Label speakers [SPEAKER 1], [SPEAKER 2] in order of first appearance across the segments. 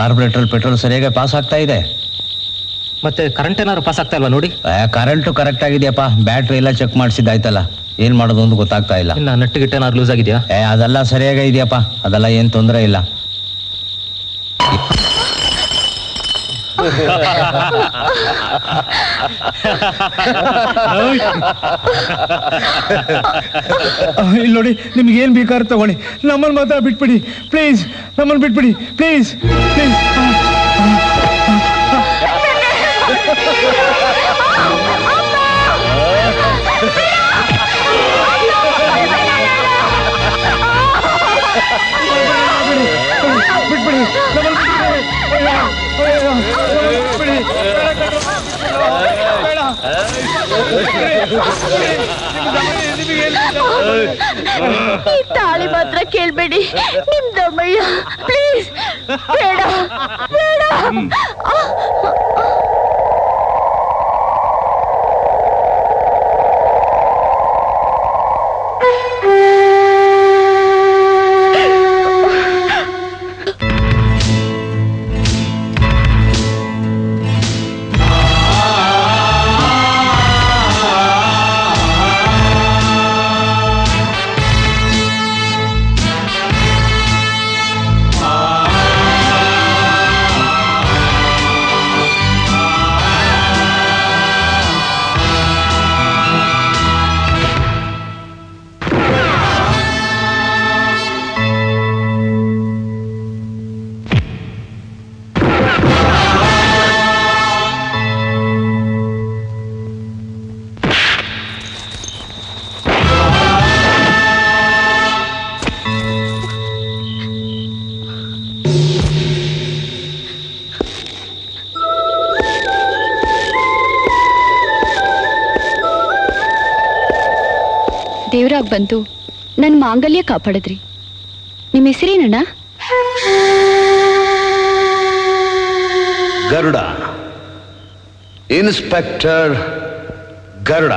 [SPEAKER 1] Corporate petrol ಸರಿಯಾಗಿ pass ಆಗ್ತಾ ಇದೆ
[SPEAKER 2] ಮತ್ತೆ ಕರೆಂಟ್ ಏನಾದ್ರು ಪಾಸ್ ಆಗ್ತಾ ಇಲ್ವಾ ನೋಡಿ
[SPEAKER 1] ಕರೆಂಟು ಕರೆಕ್ಟ್ ಆಗಿದೆಯಪ್ಪ ಬ್ಯಾಟ್ರಿ ಎಲ್ಲ ಚೆಕ್ ಮಾಡಿಸಿದ್ದಾಯ್ತಲ್ಲ ಏನ್ ಮಾಡೋದು ಅಂತ ಗೊತ್ತಾಗ್ತಾ ಇಲ್ಲ
[SPEAKER 2] ಇನ್ನ ನಟ್ಟು ಗಿಟ್ಟ ಏನಾದ್ರು ಲೂಸ್ ಆಗಿದೆಯಾ
[SPEAKER 1] ಏ ಅದೆಲ್ಲ ಸರಿಯಾಗಿ ಇದೆಯಪ್ಪ ಅದೆಲ್ಲ ಏನ್ ತೊಂದರೆ ಇಲ್ಲ
[SPEAKER 3] ಇಲ್ಲಿ ನೋಡಿ ನಿಮ್ಗೆ ಏನ್ ಬೇಕಾದ್ರೆ ತಗೊಳ್ಳಿ ನಮ್ಮಲ್ಲಿ ಮಾತ್ರ ಬಿಟ್ಬಿಡಿ ಪ್ಲೀಸ್ ನಮ್ಮಲ್ಲಿ ಬಿಟ್ಬಿಡಿ ಪ್ಲೀಸ್ ಪ್ಲೀಸ್ ಬಿಟ್ಬಿಡಿ ನಮ್ಮಲ್ಲಿ ಬಿಟ್ಬಿಡಿ ಅಯ್ಯೋ, ಅಯ್ಯೋ, ಬಿಟ್ಬಿಡಿ. ಬೇಡ,
[SPEAKER 4] ಈ ತಾಳಿ ಮಾತ್ರ ಕೇಳ್ಬೇಡಿ ನಿಮ್ ದಮ್ಮಯ್ಯ ಪ್ಲೀಸ್ ಬೇಡ ಬೇಡ
[SPEAKER 5] ದೇವ್ರಾಗ್ ಬಂತು ನನ್ನ ಮಾಂಗಲ್ಯ ಕಾಪಾಡಿದ್ರಿ ನಿಮ್ಮ ಹೆಸರೇನಣ್ಣ
[SPEAKER 6] Garuda inspector Garuda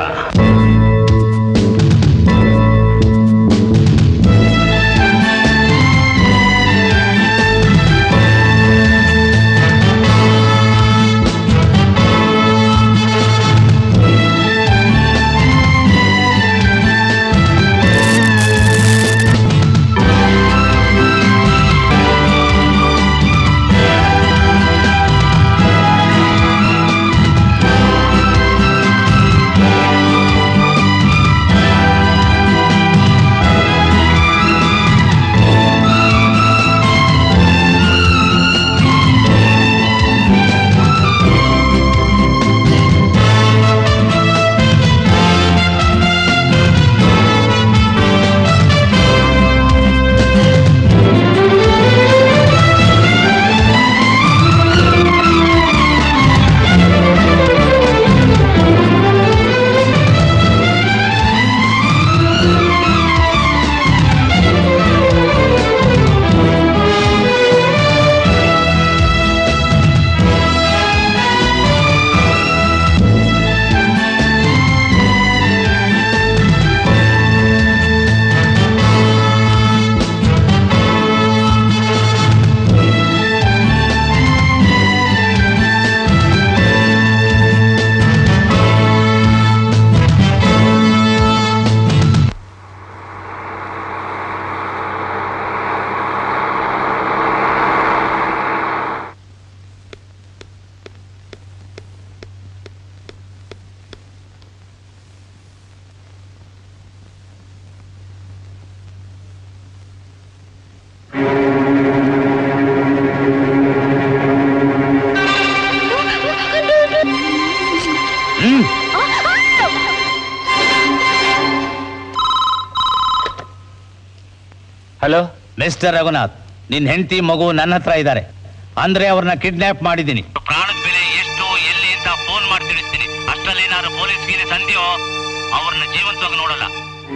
[SPEAKER 1] hello mister Raghunath ನಿನ್ ಹೆಂಡತಿ ಮಗು ನನ್ನ ಹತ್ರ ಇದ್ದಾರೆ ಅಂದ್ರೆ ಅವ್ರನ್ನ ಕಿಡ್ನಾಪ್ ಮಾಡಿದ್ದೀನಿ ಪ್ರಾಣದ ಬೆಲೆ ಎಷ್ಟು ಎಲ್ಲಿ ಅಂತ ಫೋನ್ ಮಾಡಿ ತಿಳಿಸ್ತೀನಿ ಅಷ್ಟರಲ್ಲಿ ಏನಾದ್ರು ಪೊಲೀಸ್ ಗೀಲಿ ಸಂಧಿಯೋ ಅವ್ರನ್ನ ಜೀವಂತವಾಗಿ ನೋಡಲ್ಲ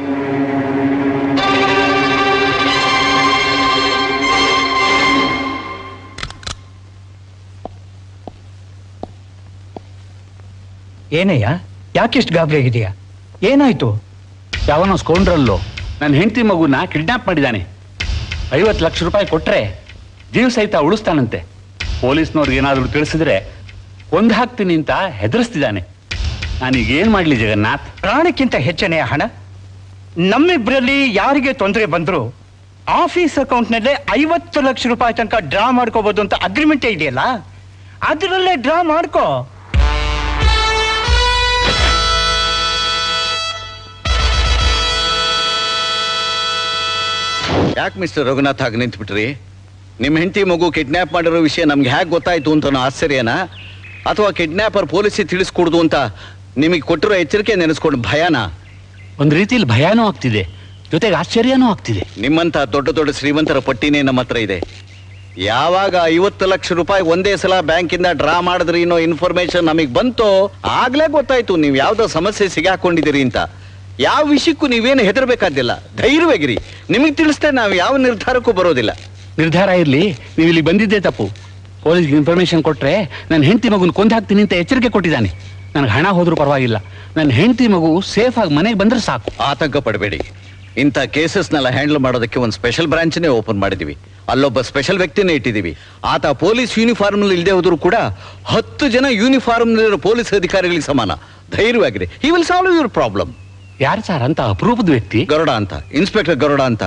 [SPEAKER 3] ಏನಯ್ಯ ಯಾಕಿಷ್ಟು ಗಾಬರಿ ಆಗಿದೆಯಾ ಏನಾಯ್ತು
[SPEAKER 7] ಯಾವನೋ ಸ್ಕೌಂಡ್ರಲ್ಲು ನನ್ನ ಹೆಂಡತಿ ಮಗುನ ಕಿಡ್ನಾಪ್ ಮಾಡಿದ್ದಾನೆ ಐವತ್ತು ಲಕ್ಷ ರೂಪಾಯಿ ಕೊಟ್ರೆ ಜೀವ ಸಹಿತ ಉಳಿಸ್ತಾನಂತೆ ಪೊಲೀಸ್ನವ್ರಿಗೆ ಏನಾದರೂ ತಿಳಿಸಿದ್ರೆ ಕೊಂದು ಹಾಕ್ತೀನಿ ಅಂತ ಹೆದರಿಸ್ತಿದ್ದಾನೆ ನಾನೀಗ ಏನ್ ಮಾಡ್ಲಿ ಜಗನ್ನಾಥ್
[SPEAKER 8] ಪ್ರಾಣಕ್ಕಿಂತ ಹೆಚ್ಚನೆಯ ಹಣ ನಮ್ಮಿಬ್ಬರಲ್ಲಿ ಯಾರಿಗೆ ತೊಂದರೆ ಬಂದ್ರು ಆಫೀಸ್ ಅಕೌಂಟ್ನಲ್ಲೇ ಐವತ್ತು ಲಕ್ಷ ರೂಪಾಯಿ ತನಕ ಡ್ರಾ ಮಾಡ್ಕೋಬಹುದು ಅಂತ ಅಗ್ರಿಮೆಂಟೇ ಇದೆಯಲ್ಲ ಅದರಲ್ಲೇ ಡ್ರಾ ಮಾಡ್ಕೋ
[SPEAKER 6] ಯಾಕೆ ಮಿಸ್ಟರ್ ರಘುನಾಥ್ ಹಾಗೆ ನಿಂತ್ಬಿಟ್ರಿ ನಿಮ್ಮ ಹೆಂಡತಿ ಮಗು ಕಿಡ್ನ್ಯಾಪ್ ಮಾಡಿರೋ ವಿಷಯ ನಮ್ಗೆ ಹೇಗೆ ಗೊತ್ತಾಯ್ತು ಅಂತ ಆಶ್ಚರ್ಯನಾ ಅಥವಾ ಕಿಡ್ನ್ಯಾಪರ್ ಪೊಲೀಸಿಗೆ ತಿಳಿಸ್ಕೊಡ್ದು ಅಂತ ನಿಮಗೆ ಕೊಟ್ಟಿರೋ ಎಚ್ಚರಿಕೆ ನೆನೆಸ್ಕೊಂಡು ಭಯನಾ
[SPEAKER 7] ಒಂದ್ ರೀತಿಯಲ್ಲಿ ಭಯಾನೂ ಆಗ್ತಿದೆ ಜೊತೆಗೆ ಆಶ್ಚರ್ಯನೂ ಆಗ್ತಿದೆ
[SPEAKER 6] ನಿಮ್ಮಂಥ ದೊಡ್ಡ ದೊಡ್ಡ ಶ್ರೀಮಂತರ ಪಟ್ಟಿನೇ ನಮ್ಮ ಹತ್ರ ಇದೆ ಯಾವಾಗ ಐವತ್ತು ಲಕ್ಷ ರೂಪಾಯಿ ಒಂದೇ ಸಲ ಬ್ಯಾಂಕಿಂದ ಡ್ರಾ ಮಾಡಿದ್ರಿ ಅನ್ನೋ ಇನ್ಫಾರ್ಮೇಶನ್ ನಮಗೆ ಬಂತೋ ಆಗ್ಲೇ ಗೊತ್ತಾಯ್ತು ನೀವು ಯಾವ್ದೋ ಸಮಸ್ಯೆ ಸಿಗಾಕೊಂಡಿದ್ದೀರಿ ಅಂತ ಯಾವ ವಿಷಯಕ್ಕೂ ನೀವೇನು ಹೆದರ್ಬೇಕಾದಿಲ್ಲ ಧೈರ್ಯವಾಗಿರಿ ನಿಮಗೆ ತಿಳಿಸ್ದೆ ನಾವು ಯಾವ ನಿರ್ಧಾರಕ್ಕೂ ಬರೋದಿಲ್ಲ
[SPEAKER 7] ನಿರ್ಧಾರ ಇರ್ಲಿ ನೀವು ಇಲ್ಲಿ ಬಂದಿದ್ದೇ ತಪ್ಪು ಪೊಲೀಸ್ಗೆ ಇನ್ಫಾರ್ಮೇಶನ್ ಕೊಟ್ರೆ ನನ್ನ ಹೆಂಡತಿ ಮಗುನ ಕೊಂದು ಹಾಕ್ತೀನಿ ಅಂತ ಎಚ್ಚರಿಕೆ ಕೊಟ್ಟಿದ್ದಾನೆ ನನಗೆ ಹಣ ಹೋದ್ರೂ ಪರವಾಗಿಲ್ಲ ನನ್ನ ಹೆಂಡತಿ ಮಗು ಸೇಫ್ ಆಗಿ ಮನೆಗೆ ಬಂದ್ರೆ ಸಾಕು
[SPEAKER 6] ಆತಂಕ ಪಡಬೇಡಿ ಇಂಥ ಕೇಸಸ್ನೆಲ್ಲ ಹ್ಯಾಂಡಲ್ ಮಾಡೋದಕ್ಕೆ ಒಂದು ಸ್ಪೆಷಲ್ ಬ್ರಾಂಚ್ನೇ ಓಪನ್ ಮಾಡಿದೀವಿ ಅಲ್ಲೊಬ್ಬ ಸ್ಪೆಷಲ್ ವ್ಯಕ್ತಿನೇ ಇಟ್ಟಿದ್ದೀವಿ ಆತ ಪೊಲೀಸ್ ಯೂನಿಫಾರ್ಮ್ ಇಲ್ಲದೆ ಹೋದ್ರು ಕೂಡ ಹತ್ತು ಜನ ಯೂನಿಫಾರ್ಮ್ ಪೊಲೀಸ್ ಅಧಿಕಾರಿಗಳಿಗೆ ಸಮಾನ ಧೈರ್ಯವಾಗಿರಿ he will solve your problem
[SPEAKER 7] ಯಾರು ಸರ್ ಅಂತ ಅಪರೂಪದ ವ್ಯಕ್ತಿ
[SPEAKER 6] ಗರುಡ ಅಂತ ಇನ್ಸ್ಪೆಕ್ಟರ್ ಗರುಡ ಅಂತ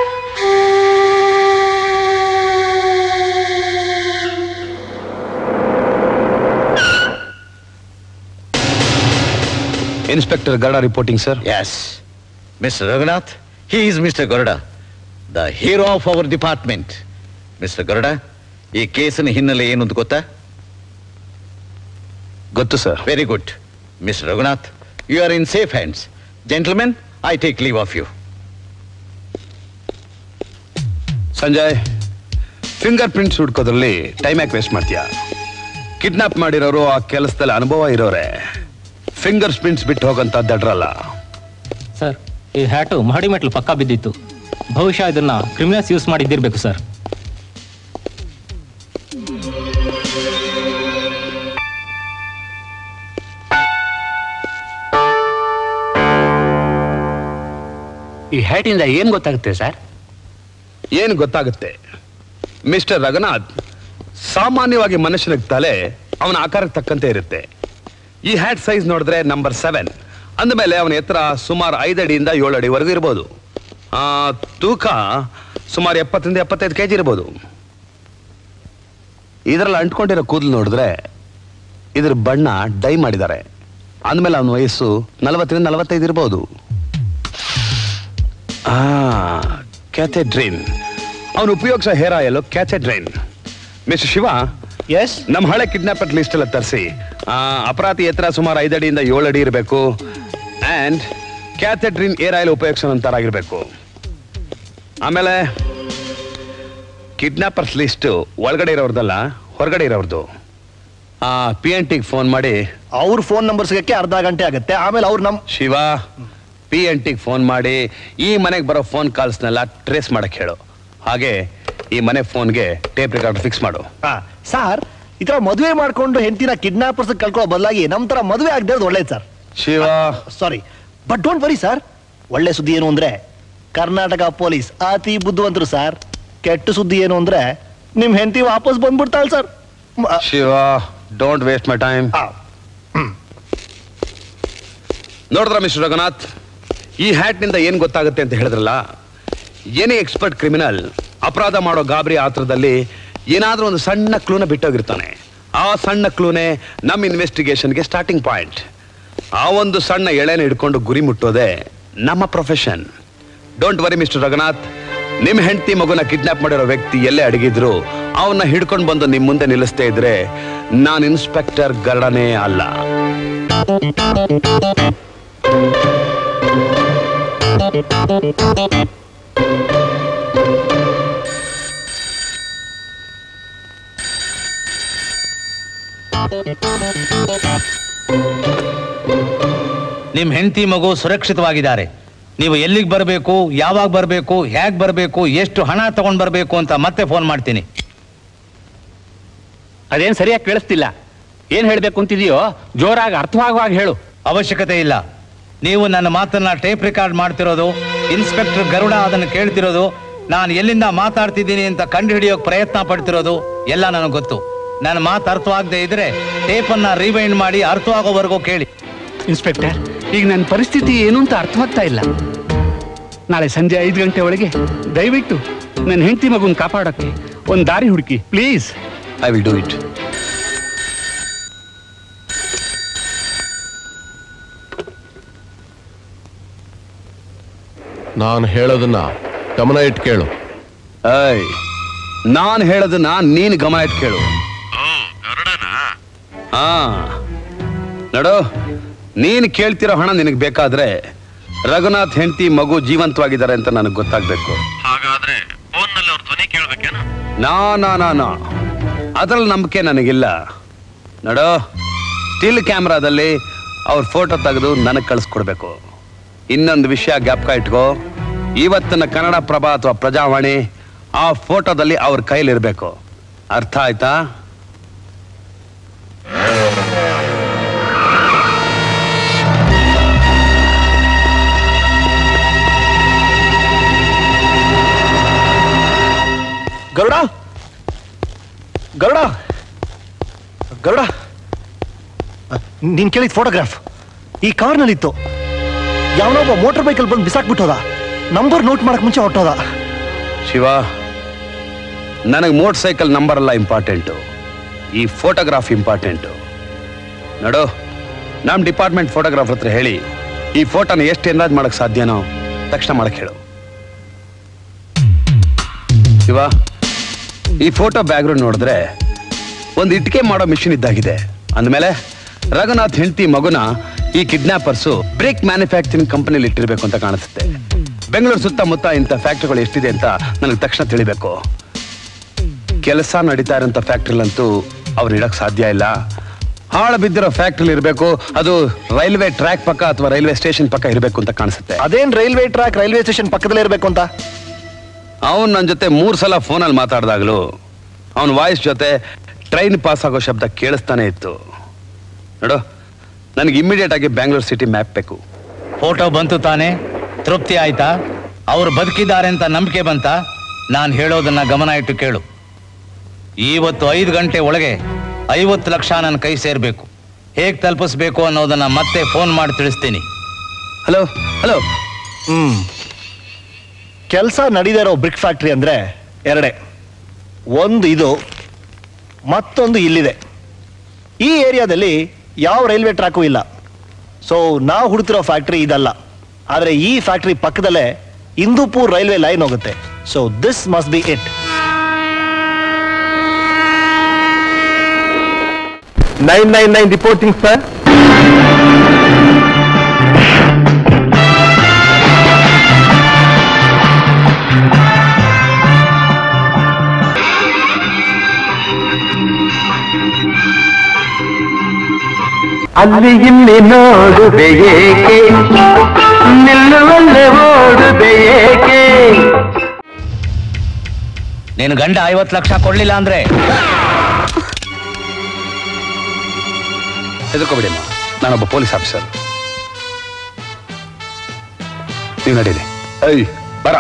[SPEAKER 9] inspector Garuda reporting sir
[SPEAKER 6] yes mister Raghunath he is mister Garuda the hero of our department mister Garuda ಈ ಕೇಸಿನ ಹಿನ್ನೆಲೆ ಏನು ಅಂತ ಗೊತ್ತಾ
[SPEAKER 9] ಗೊತ್ತು sir
[SPEAKER 6] very good mister Raghunath you are in safe hands gentlemen I take leave of you
[SPEAKER 9] Sanjay finger prints ಹುಡ್ಕೋದ್ರಲ್ಲಿ time ಯಾಕೆ waste ಮಾಡ್ತೀಯಾ ಕಿಡ್ನಾಪ್ ಮಾಡಿರೋರು ಆ ಕೆಲಸದಲ್ಲಿ ಅನುಭವ ಇರೋರೆ ಫಿಂಗರ್ ಪ್ರಿಂಟ್ಸ್ ಬಿಟ್ಟು ಹೋಗಂತ ದಡ್ರಲ್ಲ
[SPEAKER 2] ಸರ್ ಈ ಹ್ಯಾಟು ಮಹಡಿ ಮೆಟ್ಲು ಪಕ್ಕ ಬಿದ್ದಿತ್ತು ಬಹುಶಃ ಇದನ್ನ ಕ್ರಿಮಿನಲ್ಸ್ ಯೂಸ್ ಮಾಡಿದ್ದಿರ್ಬೇಕು ಸರ್
[SPEAKER 7] ಈ ಹ್ಯಾಟಿಂದ ಏನ್ ಗೊತ್ತಾಗುತ್ತೆ ಸರ್
[SPEAKER 9] ಏನು ಗೊತ್ತಾಗುತ್ತೆ ಮಿಸ್ಟರ್ ರಘುನಾಥ್ ಸಾಮಾನ್ಯವಾಗಿ ಮನುಷ್ಯನ ತಲೆ ಅವನ ಆಕಾರಕ್ಕೆ ತಕ್ಕಂತೆ ಇರುತ್ತೆ ಈ ಹ್ಯಾಟ್ ಸೈಜ್ ನೋಡಿದ್ರೆ ನಂಬರ್ ಸೆವೆನ್ ಅಂದಮೇಲೆ ಅವನ ಎತ್ತರ ಸುಮಾರು ಐದು ಅಡಿಯಿಂದ ಏಳು ಅಡಿವರೆಗೂ ಇರ್ಬೋದು ಆ, ತೂಕ ಸುಮಾರು ಎಪ್ಪತ್ತರಿಂದ ಎಪ್ಪತ್ತೈದು ಕೆ ಜಿ ಇರ್ಬೋದು ಇದರಲ್ಲಿ ಅಂಟ್ಕೊಂಡಿರೋ ಕೂದಲು ನೋಡಿದ್ರೆ ಇದ್ರ ಬಣ್ಣ ಡೈ ಮಾಡಿದ್ದಾರೆ ಅಂದಮೇಲೆ ಅವನ ವಯಸ್ಸು ನಲವತ್ತರಿಂದ ನಲವತ್ತೈದು ಇರ್ಬೋದು ಆ ಕ್ಯಾಥೆಡ್ರಿನ್ ಅವನು ಉಪಯೋಗಿಸೋ ಹೇರ್ ಆಯಲ್ ಕ್ಯಾಥೆಡ್ರೈನ್ ಮಿಸ್ಟರ್ ಶಿವ
[SPEAKER 8] ಎಸ್
[SPEAKER 9] ನಮ್ಮ ಹಳೆ ಕಿಡ್ನಾಪರ್ ಲಿಸ್ಟ್ ಎಲ್ಲ ತರಿಸಿ ಅಪರಾಧಿ ಎತ್ತರ ಸುಮಾರು ಐದು ಅಡಿಯಿಂದ ಏಳು ಅಡಿ ಇರಬೇಕು ಆ್ಯಂಡ್ ಕ್ಯಾಥೆಡ್ರಿನ್ ಏರ್ ಆಯಿಲ್ ಉಪಯೋಗಿಸೋಂಥರಾಗಿರ್ಬೇಕು ಆಮೇಲೆ ಕಿಡ್ನಾಪರ್ಸ್ ಲಿಸ್ಟು ಒಳಗಡೆ ಇರೋರ್ದಲ್ಲ ಹೊರಗಡೆ ಇರೋರ್ದು ಪಿ ಎನ್ ಟಿಗೆ ಫೋನ್ ಮಾಡಿ
[SPEAKER 10] ಅವ್ರ ಫೋನ್ ನಂಬರ್ ಸಿಗಕ್ಕೆ ಅರ್ಧ ಗಂಟೆ ಆಗುತ್ತೆ ಆಮೇಲೆ ಅವ್ರು ನಮ್
[SPEAKER 9] ಶಿವ ಪಿ ಎನ್ ಟಿಗೆ ಫೋನ್ ಮಾಡಿ ಈ ಮನೆಗೆ ಬರೋ ಫೋನ್ ಕಾಲ್ಸ್ನೆಲ್ಲ ಟ್ರೇಸ್ ಮಾಡಕ್ ಹೇಳು ಹಾಗೆ ಈ ಮನೆ ಫೋನ್ಗೆ ಟೇಪ್ ರೆಕಾರ್ಡ್ ಫಿಕ್ಸ್ ಮಾಡು
[SPEAKER 10] ಸರ್ ಈ ತರ ಮದುವೆ ಮಾಡ್ಕೊಂಡು ಹೆಂಡತಿನ ಕಿಡ್ನಾಪರ್ಸ್ ಕಳ್ಕೊಳ್ಳೋ ಬದಲಾಗಿ ನಮ್ ತರ ಮದುವೆ ಆಗದೆ ಇರೋದು ಒಳ್ಳೇದು sir
[SPEAKER 9] Shiva
[SPEAKER 10] sorry but don't worry sir ಒಳ್ಳೆ ಸುದ್ದಿ ಏನು ಅಂದ್ರೆ ಕರ್ನಾಟಕ ಪೊಲೀಸ್ ಅತಿ ಬುದ್ಧಿವಂತರು ಸರ್ ಕೆಟ್ಟ ಸುದ್ದಿ ಏನು ಅಂದ್ರೆ ನಿಮ್ ಹೆಂಡತಿ ವಾಪಸ್ ಬಂದ್ಬಿಡ್ತಾಳ sir
[SPEAKER 9] Shiva don't waste my time ನೋಡಿದ್ರ ಮಿಸ್ಟರ್ ರಘುನಾಥ್ ಈ ಹ್ಯಾಟ್ನಿಂದ ಏನ್ ಗೊತ್ತಾಗುತ್ತೆ ಅಂತ ಹೇಳಿದ್ರಲ್ಲ ಏನೇ ಎಕ್ಸ್ಪರ್ಟ್ ಕ್ರಿಮಿನಲ್ ಅಪರಾಧ ಮಾಡೋ ಗಾಬರಿ ಆತ್ರದಲ್ಲಿ ಏನಾದ್ರೂ ಒಂದು ಸಣ್ಣ ಕ್ಲೂನ ಬಿಟ್ಟೋಗಿರ್ತಾನೆ ಆ ಸಣ್ಣ ಕ್ಲೂನೇ ನಮ್ಮ ಇನ್ವೆಸ್ಟಿಗೇಷನ್ಗೆ ಸ್ಟಾರ್ಟಿಂಗ್ ಪಾಯಿಂಟ್ ಆ ಒಂದು ಸಣ್ಣ ಎಳೆನ ಹಿಡ್ಕೊಂಡು ಗುರಿ ಮುಟ್ಟೋದೇ ನಮ್ಮ profession don't worry mister Raghunath ನಿಮ್ ಹೆಂಡತಿ ಮಗುನ ಕಿಡ್ನಾಪ್ ಮಾಡಿರೋ ವ್ಯಕ್ತಿ ಎಲ್ಲೇ ಅಡಗಿದ್ರು ಅವನ್ನ ಹಿಡ್ಕೊಂಡು ಬಂದು ನಿಮ್ ಮುಂದೆ ನಿಲ್ಲಿಸ್ತಾ ಇದ್ರೆ ನಾನು ಇನ್ಸ್ಪೆಕ್ಟರ್ ಗರ್ಡನೇ ಅಲ್ಲ
[SPEAKER 1] ನಿಮ್ ಹೆಂಡತಿ ಮಗು ಸುರಕ್ಷಿತವಾಗಿದ್ದಾರೆ ನೀವು ಎಲ್ಲಿಗೆ ಬರಬೇಕು ಯಾವಾಗ ಬರಬೇಕು ಹೇಗೆ ಬರಬೇಕು ಎಷ್ಟು ಹಣ ತಗೊಂಡ್ ಬರಬೇಕು ಅಂತ ಮತ್ತೆ ಫೋನ್ ಮಾಡ್ತೀನಿ
[SPEAKER 7] ಅದೇನ್ ಸರಿಯಾಗಿ ಕೇಳಿಸ್ತಿಲ್ಲ ಏನ್ ಹೇಳ್ಬೇಕು ಅಂತಿದೆಯೋ ಜೋರಾಗಿ ಅರ್ಥವಾಗುವಾಗ ಹೇಳು
[SPEAKER 1] ಅವಶ್ಯಕತೆ ಇಲ್ಲ ನೀವು ನನ್ನ ಮಾತನ್ನ ಟೇಪ್ ರೆಕಾರ್ಡ್ ಮಾಡ್ತಿರೋದು ಇನ್ಸ್ಪೆಕ್ಟರ್ ಗರುಡ ಅದನ್ನು ಕೇಳ್ತಿರೋದು ನಾನು ಎಲ್ಲಿಂದ ಮಾತಾಡ್ತಿದ್ದೀನಿ ಅಂತ ಕಂಡು ಹಿಡಿಯೋಕೆ ಪ್ರಯತ್ನ ಪಡ್ತಿರೋದು ಎಲ್ಲ ನನಗೆ ಗೊತ್ತು ನನ್ನ ಮಾತು ಅರ್ಥವಾಗದೆ ಇದ್ರೆ ಟೇಪನ್ನ ರಿವೈಂಡ್ ಮಾಡಿ ಅರ್ಥವಾಗೋವರೆಗೂ ಕೇಳಿ
[SPEAKER 7] ಇನ್ಸ್ಪೆಕ್ಟರ್ ಈಗ ನನ್ನ ಪರಿಸ್ಥಿತಿ ಏನು ಅಂತ ಅರ್ಥವಾಗ್ತಾ ಇಲ್ಲ ನಾಳೆ ಸಂಜೆ ಐದು ಗಂಟೆ ಒಳಗೆ ದಯವಿಟ್ಟು ನನ್ನ ಹೆಂಡತಿ ಮಗುನ ಕಾಪಾಡೋಕ್ಕೆ ಒಂದು ದಾರಿ ಹುಡುಕಿ please
[SPEAKER 9] I will do it
[SPEAKER 11] ನಾನು ಹೇಳೋದನ್ನ ಗಮನ ಇಟ್ಟು ಕೇಳು
[SPEAKER 9] ಐ ನಾನು ಹೇಳೋದನ್ನ ನೀನು ಗಮನ ಇಟ್ಟು ಕೇಳು ಹಾ ನಡು ನೀನು ಕೇಳ್ತಿರೋ ಹಣ ನಿನಗೆ ಬೇಕಾದ್ರೆ ರಘುನಾಥ್ ಹೆಂಡತಿ ಮಗು ಜೀವಂತವಾಗಿದ್ದಾರೆ ಅಂತ ನನಗೆ ಗೊತ್ತಾಗ್ಬೇಕು
[SPEAKER 12] ಹಾಗಾದ್ರೆ ಫೋನ್ನಲ್ಲಿ ಅವ್ರ ಧ್ವನಿ ಕೇಳ್ಬೇಕೇನು
[SPEAKER 9] ನಾ ನಾ ನಾ ನಾ ಅದ್ರಲ್ಲಿ ನಂಬಿಕೆ ನನಗಿಲ್ಲ ನಡೋ ಸ್ಟಿಲ್ ಕ್ಯಾಮ್ರಾದಲ್ಲಿ ಅವ್ರ ಫೋಟೋ ತೆಗೆದು ನನಗೆ ಕಳಿಸ್ಕೊಡ್ಬೇಕು ಇನ್ನೊಂದು ವಿಷಯ ಜ್ಞಾಪಕ ಇಟ್ಕೋ ಇವತ್ತಿನ ಕನ್ನಡ ಪ್ರಭ ಅಥವಾ ಪ್ರಜಾವಾಣಿ ಆ ಫೋಟೋದಲ್ಲಿ ಅವ್ರ ಕೈಲಿರ್ಬೇಕು ಅರ್ಥ ಆಯ್ತಾ
[SPEAKER 10] ಗರುಡ ಗರುಡ ಗರುಡ ನೀನ್ ಕೇಳಿದ ಫೋಟೋಗ್ರಾಫ್ ಈ ಕಾರ್ನಲ್ಲಿತ್ತು ಯಾವನೊಬ್ಬ ಮೋಟರ್ ಬೈಕಲ್ಲಿ ಬಂದು ಬಿಸಾಕ್ಬಿಟ್ಟೋದ ನಂಬರ್ ನೋಟ್ ಮಾಡಕ್ ಮುಂಚೆ ಹೊಟ್ಟೋದ
[SPEAKER 9] ಶಿವ ನನಗೆ ಮೋಟರ್ ಸೈಕಲ್ ನಂಬರ್ ಎಲ್ಲ ಇಂಪಾರ್ಟೆಂಟು ಈ ಫೋಟೋಗ್ರಾಫ್ ಇಂಪಾರ್ಟೆಂಟು ನೋಡು ನಮ್ಮ ಡಿಪಾರ್ಟ್ಮೆಂಟ್ ಫೋಟೋಗ್ರಾಫರ್ ಹತ್ರ ಹೇಳಿ ಈ ಫೋಟೋನ ಎಷ್ಟು ಎನ್ರಾಜ್ ಮಾಡಕ್ ಸಾಧ್ಯನೋ ತಕ್ಷಣ ಮಾಡಕ್ ಹೇಳು ಶಿವ ಈ ಫೋಟೋ ಬ್ಯಾಕ್ಗ್ರೌಂಡ್ ನೋಡಿದ್ರೆ ಒಂದು ಇಟ್ಟಿಗೆ ಮಾಡೋ ಮಿಷಿನ್ ಇದ್ದಾಗಿದೆ ಅಂದಮೇಲೆ ರಘುನಾಥ್ ಹೆಂಡತಿ ಮಗುನ ಈ ಕಿಡ್ನಾಪರ್ಸು ಬ್ರೇಕ್ ಮ್ಯಾನುಫ್ಯಾಕ್ಚರಿಂಗ್ ಕಂಪನಿಲಿ ಇಟ್ಟಿರ್ಬೇಕು ಅಂತ ಕಾಣಿಸುತ್ತೆ ಬೆಂಗಳೂರು ಸುತ್ತಮುತ್ತ ಇಂಥ ಫ್ಯಾಕ್ಟ್ರಿಗಳು ಎಷ್ಟಿದೆ ಅಂತ ನನಗೆ ತಕ್ಷಣ ತಿಳಿಬೇಕು ಕೆಲಸ ನಡೀತಾ ಇರೋಂಥ ಫ್ಯಾಕ್ಟ್ರಿಲಂತೂ ಅವ್ರು ಇಡಕ್ ಸಾಧ್ಯ ಇಲ್ಲ ಹಾಳು ಬಿದ್ದಿರೋ ಫ್ಯಾಕ್ಟ್ರಿಲಿ ಇರಬೇಕು ಅದು ರೈಲ್ವೆ ಟ್ರ್ಯಾಕ್ ಪಕ್ಕ ಅಥವಾ ರೈಲ್ವೆ ಸ್ಟೇಷನ್ ಪಕ್ಕ ಇರಬೇಕು ಅಂತ ಕಾಣಿಸುತ್ತೆ
[SPEAKER 10] ಅದೇನ್ ರೈಲ್ವೆ ಟ್ರ್ಯಾಕ್ ರೈಲ್ವೆ ಸ್ಟೇಷನ್ ಪಕ್ಕದಲ್ಲೇ ಇರಬೇಕು ಅಂತ
[SPEAKER 9] ಅವನು ನನ್ನ ಜೊತೆ ಮೂರು ಸಲ ಫೋನಲ್ಲಿ ಮಾತಾಡಿದಾಗಲೂ ಅವನ ವಾಯ್ಸ್ ಜೊತೆ ಟ್ರೈನ್ ಪಾಸ್ ಆಗೋ ಶಬ್ದ ಕೇಳಿಸ್ತಾನೆ ಇತ್ತು ನೋಡು ನನಗೆ ಇಮಿಡಿಯೇಟ್ ಆಗಿ ಬ್ಯಾಂಗ್ಳೂರ್ ಸಿಟಿ ಮ್ಯಾಪ್ ಬೇಕು
[SPEAKER 1] ಫೋಟೋ ಬಂತು ತಾನೆ ತೃಪ್ತಿ ಆಯ್ತಾ ಅವ್ರು ಬದುಕಿದ್ದಾರೆ ಅಂತ ನಂಬಿಕೆ ಬಂತ ನಾನು ಹೇಳೋದನ್ನ ಗಮನ ಇಟ್ಟು ಕೇಳು ಇವತ್ತು ಐದು ಗಂಟೆ ಒಳಗೆ ಐವತ್ತು ಲಕ್ಷ ನನ್ನ ಕೈ ಸೇರ್ಬೇಕು ಹೇಗ್ ತಲುಪಿಸ್ಬೇಕು ಅನ್ನೋದನ್ನ ಮತ್ತೆ ಫೋನ್ ಮಾಡಿ ತಿಳಿಸ್ತೀನಿ
[SPEAKER 9] ಹಲೋ ಹಲೋ
[SPEAKER 10] ಹ್ಮ್ ಕೆಲಸ ನಡೀದೇ ಇರೋ ಬ್ರಿಕ್ ಫ್ಯಾಕ್ಟ್ರಿ ಅಂದ್ರೆ ಎರಡೇ ಒಂದು ಇದು ಮತ್ತೊಂದು ಇಲ್ಲಿದೆ ಈ ಏರಿಯಾದಲ್ಲಿ ಯಾವ ರೈಲ್ವೆ ಟ್ರ್ಯಾಕು ಇಲ್ಲ ಸೊ ನಾವು ಹುಡುಕ್ತಿರೋ ಫ್ಯಾಕ್ಟ್ರಿ ಇದಲ್ಲ ಆದರೆ ಈ ಫ್ಯಾಕ್ಟ್ರಿ ಪಕ್ಕದಲ್ಲೇ ಇಂದೂಪುರ್ ರೈಲ್ವೆ ಲೈನ್ ಹೋಗುತ್ತೆ so this must be it
[SPEAKER 11] nine nine nine reporting sir
[SPEAKER 13] ಅಲ್ಲಿ ಇಲ್ಲಿ ನೋಡುದೆ ಏಕೆ ನಿಲ್ಲುವಲ್ಲೇ ಓಡುದೆ ಏಕೆ
[SPEAKER 1] ನಿನ್ ಗಂಡ ಐವತ್ತು ಲಕ್ಷ ಕೊಡ್ಲಿಲ್ಲ ಅಂದ್ರೆ
[SPEAKER 9] ಹೆದರ್ಕೋಬೇಡಿಮ್ಮ ನಾನೊಬ್ಬ ಪೊಲೀಸ್ ಆಫೀಸರ್ ನೀವು ನಡೀರಿ ಐ ಬರ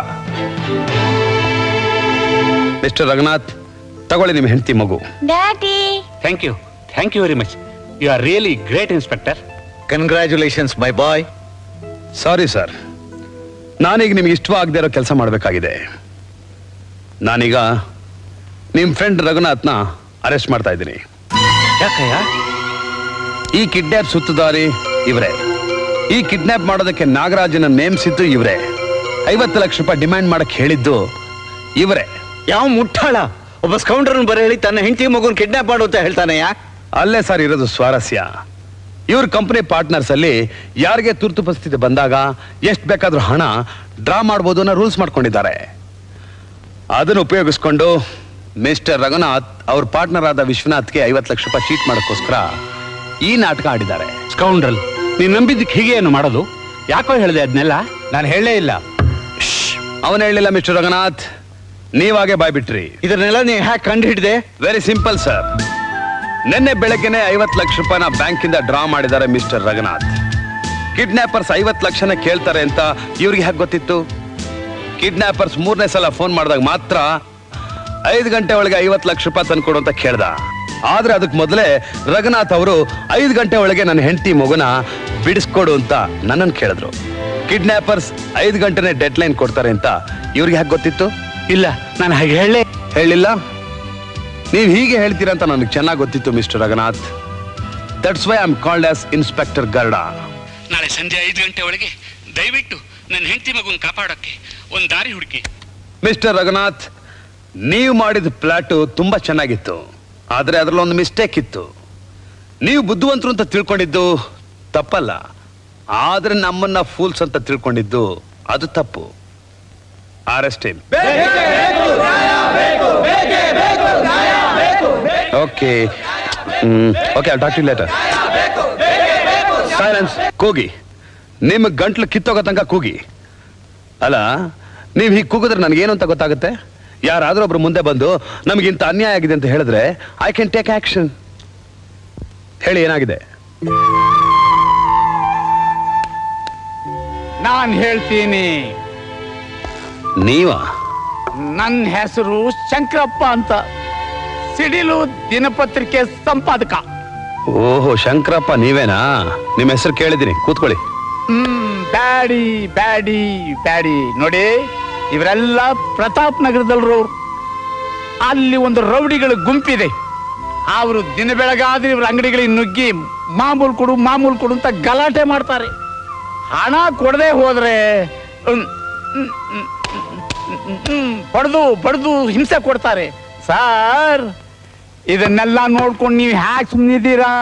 [SPEAKER 9] ಮಿಸ್ಟರ್ ರಘುನಾಥ್ ತಗೊಳ್ಳಿ ನಿಮ್ಮ ಹೆಂಡತಿ ಮಗು
[SPEAKER 4] daddy
[SPEAKER 7] thank you thank you very much you are really great inspector
[SPEAKER 6] congratulations my boy
[SPEAKER 9] sorry sir ನಾನೀಗ ನಿಮ್ಗೆ ಇಷ್ಟವಾಗದೇ ಇರೋ ಕೆಲಸ ಮಾಡಬೇಕಾಗಿದೆ ನಾನೀಗ ನಿಮ್ಮ ಫ್ರೆಂಡ್ ರಘುನಾಥ್ನ ಅರೆಸ್ಟ್ ಮಾಡ್ತಾ ಇದ್ದೀನಿ
[SPEAKER 7] ಯಾಕಯ್ಯ
[SPEAKER 9] ಈ ಕಿಡ್ನಾಪ್ ಸುತ್ತುದಾರಿ ಇವರೇ ಈ ಕಿಡ್ನಾಪ್ ಮಾಡೋದಕ್ಕೆ ನಾಗರಾಜನ ನೇಮಿಸಿದ್ದು ಇವರೇ ಐವತ್ತು ಲಕ್ಷ ರೂಪಾಯಿ ಡಿಮ್ಯಾಂಡ್ ಮಾಡಕ್ ಹೇಳಿದ್ದು ಇವರೇ
[SPEAKER 6] ಯಾವ ಮುಟ್ಟಾಳ ಒಬ್ಬ ಸ್ಕೌಂಡ್ರನ್ ಬರ ಹೇಳಿ ತನ್ನ ಹೆಂಡತಿ ಮಗುನ್ ಕಿಡ್ನಾಪ್ ಮಾಡು ಅಂತ ಹೇಳ್ತಾನೆಯಾ
[SPEAKER 9] ಅಲ್ಲೇ ಸರ್ ಇರೋದು ಸ್ವಾರಸ್ಯ ಇವ್ರ ಕಂಪನಿ ಪಾರ್ಟ್ನರ್ಸ್ ಅಲ್ಲಿ ಯಾರಿಗೆ ತುರ್ತು ಪರಿಸ್ಥಿತಿ ಬಂದಾಗ ಎಷ್ಟು ಬೇಕಾದ್ರೂ ಹಣ ಡ್ರಾ ಮಾಡ್ಬೋದು ಅನ್ನೋ ರೂಲ್ಸ್ ಮಾಡ್ಕೊಂಡಿದ್ದಾರೆ ಅದನ್ನು ಉಪಯೋಗಿಸ್ಕೊಂಡು ಮಿಸ್ಟರ್ ರಘುನಾಥ್ ಅವ್ರ ಪಾರ್ಟ್ನರ್ ಆದ ವಿಶ್ವನಾಥ್ಗೆ ಐವತ್ತು ಲಕ್ಷ ರೂಪಾಯಿ ಚೀಟ್ ಮಾಡೋಕ್ಕೋಸ್ಕರ ಈ ನಾಟಕ ಆಡಿದ್ದಾರೆ
[SPEAKER 7] ಸ್ಕೌಂಡ್ರಲ್ ನೀನ್ ನಂಬಿದ್ದಕ್ಕೆ ಹೀಗೆ ಏನು ಮಾಡೋದು ಯಾಕೋ ಹೇಳಿದೆ ಅದನ್ನೆಲ್ಲ
[SPEAKER 1] ನಾನು ಹೇಳೇ ಇಲ್ಲ
[SPEAKER 9] ಅವನು ಹೇಳಿಲ್ಲ ಮಿಸ್ಟರ್ ರಘುನಾಥ್ ನೀವಾಗೆ ಬಾಯ್ಬಿಟ್ರಿ
[SPEAKER 6] ಇದನ್ನೆಲ್ಲ ನೀ ಹ್ಯಾಕ್ ಕಂಡು ಹಿಡ್ದೆ
[SPEAKER 9] ವೆರಿ ಸಿಂಪಲ್ ಸರ್ ನಿನ್ನೆ ಬೆಳಗ್ಗೆನೆ ಐವತ್ತು ಲಕ್ಷ ರೂಪಾಯಿನ ಬ್ಯಾಂಕಿಂದ ಡ್ರಾ ಮಾಡಿದ್ದಾರೆ ಮಿಸ್ಟರ್ ರಘುನಾಥ್ ಕಿಡ್ನಾಪರ್ಸ್ ಐವತ್ತು ಲಕ್ಷನ ಕೇಳ್ತಾರೆ ಅಂತ ಇವ್ರಿಗೆ ಹೇಗೆ ಗೊತ್ತಿತ್ತು ಕಿಡ್ನಾಪರ್ಸ್ ಮೂರನೇ ಸಲ ಫೋನ್ ಮಾಡಿದಾಗ ಮಾತ್ರ ಐದು ಗಂಟೆ ಒಳಗೆ ಐವತ್ತು ಲಕ್ಷ ರೂಪಾಯಿ ತಂದ್ಕೊಡು ಅಂತ ಕೇಳ್ದ ಆದ್ರೆ ಅದಕ್ಕೆ ಮೊದಲೇ ರಘುನಾಥ್ ಅವರು ಐದು ಗಂಟೆ ಒಳಗೆ ನನ್ನ ಹೆಂಡತಿ ಮಗುನ ಬಿಡಿಸ್ಕೊಡು ಅಂತ ನನ್ನನ್ನು ಕೇಳಿದ್ರು ಕಿಡ್ನಾಪರ್ಸ್ ಐದು ಗಂಟೆನೆ ಡೆಡ್ ಲೈನ್ ಕೊಡ್ತಾರೆ ಅಂತ ಇವ್ರಿಗೆ ಯಾಕೆ ಗೊತ್ತಿತ್ತು
[SPEAKER 7] ಇಲ್ಲ ನಾನು ಹಾಗೆ ಹೇಳಲೇ
[SPEAKER 9] ಹೇಳಿಲ್ಲ ನೀವು ಹೀಗೆ ಹೇಳ್ತೀರಾ ಅಂತ ನನಗೆ ಚೆನ್ನಾಗಿ ಗೊತ್ತಿತ್ತು mister Raghunath that's why I'm called as inspector Garuda
[SPEAKER 7] ನಾಳೆ ಸಂಜೆ ಐದು ಗಂಟೆ ಒಳಗೆ ದಯವಿಟ್ಟು ನನ್ನ ಹೆಂಡತಿ ಮಗುನ ಕಾಪಾಡೋಕ್ಕೆ ಒಂದು ದಾರಿ ಹುಡುಕಿ
[SPEAKER 9] ಮಿಸ್ಟರ್ ರಘುನಾಥ್ ನೀವು ಮಾಡಿದ ಪ್ಲಾಟು ತುಂಬಾ ಚೆನ್ನಾಗಿತ್ತು ಆದ್ರೆ ಅದರಲ್ಲಿ ಒಂದು ಮಿಸ್ಟೇಕ್ ಇತ್ತು ನೀವು ಬುದ್ಧಿವಂತರು ಅಂತ ತಿಳ್ಕೊಂಡಿದ್ದು ತಪ್ಪಲ್ಲ ಆದ್ರೆ ನಮ್ಮನ್ನ ಫೂಲ್ಸ್ ಅಂತ ತಿಳ್ಕೊಂಡಿದ್ದು ಅದು ತಪ್ಪು arrest okay okay talk to later silence ಕೂಗಿ ನಿಮ್ಮ ಗಂಟ್ಲು ಕಿತ್ತೋಗೋ ತನಕ ಕೂಗಿ ಅಲ್ಲ ನೀವು ಹೀಗೆ ಕೂಗಿದ್ರೆ ನನಗೇನು ಅಂತ ಗೊತ್ತಾಗುತ್ತೆ ಯಾರಾದ್ರೂ ಒಬ್ರು ಮುಂದೆ ಬಂದು ನಮಗಿಂತ ಅನ್ಯಾಯ ಆಗಿದೆ ಅಂತ ಹೇಳಿದ್ರೆ ಐ ಕ್ಯಾನ್ ಟೇಕ್ ಆಕ್ಷನ್ ಹೇಳಿ ಏನಾಗಿದೆ
[SPEAKER 8] ನಾನ್ ಹೇಳ್ತೀನಿ
[SPEAKER 9] ನೀವಾ
[SPEAKER 8] ನನ್ನ ಹೆಸರು ಶಂಕರಪ್ಪ ಅಂತ ಸಿಡಿಲು ದಿನಪತ್ರಿಕೆ ಸಂಪಾದಕ
[SPEAKER 9] ಓಹೋ ಶಂಕರಪ್ಪ ನೀವೇನಾ ನಿಮ್ಮ ಹೆಸರು ಕೇಳಿದ್ದೀನಿ ಕೂತ್ಕೊಳ್ಳಿ
[SPEAKER 8] ಹ್ಮ್ ಬ್ಯಾಡಿ ಬ್ಯಾಡಿ ಬ್ಯಾಡಿ ನೋಡಿ ಇವರೆಲ್ಲ ಪ್ರತಾಪ್ ನಗರದಲ್ರು ಅಲ್ಲಿ ಒಂದು ರೌಡಿಗಳ ಗುಂಪಿದೆ ಅವರು ದಿನ ಬೆಳಗಾದ್ರೆ ಇವ್ರ ಅಂಗಡಿಗಳಿಗೆ ನುಗ್ಗಿ ಮಾಮೂಲು ಕೊಡು ಮಾಮೂಲು ಕೊಡು ಅಂತ ಗಲಾಟೆ ಮಾಡ್ತಾರೆ ಹಣ ಕೊಡದೆ ಹೋದ್ರೆ ಹ್ಮ್, ಹ್ಮ್, ಹ್ಮ್, ಹ್ಮ್, ಹ್ಮ್, ಬಡ್ದು ಬಡ್ದು ಹಿಂಸೆ ಕೊಡ್ತಾರೆ ಸಾರ್ ಇದನ್ನೆಲ್ಲ ನೋಡ್ಕೊಂಡು ನೀವು ಹ್ಯಾಕ್ ಸುಮ್ಮನಿದ್ದೀರಾ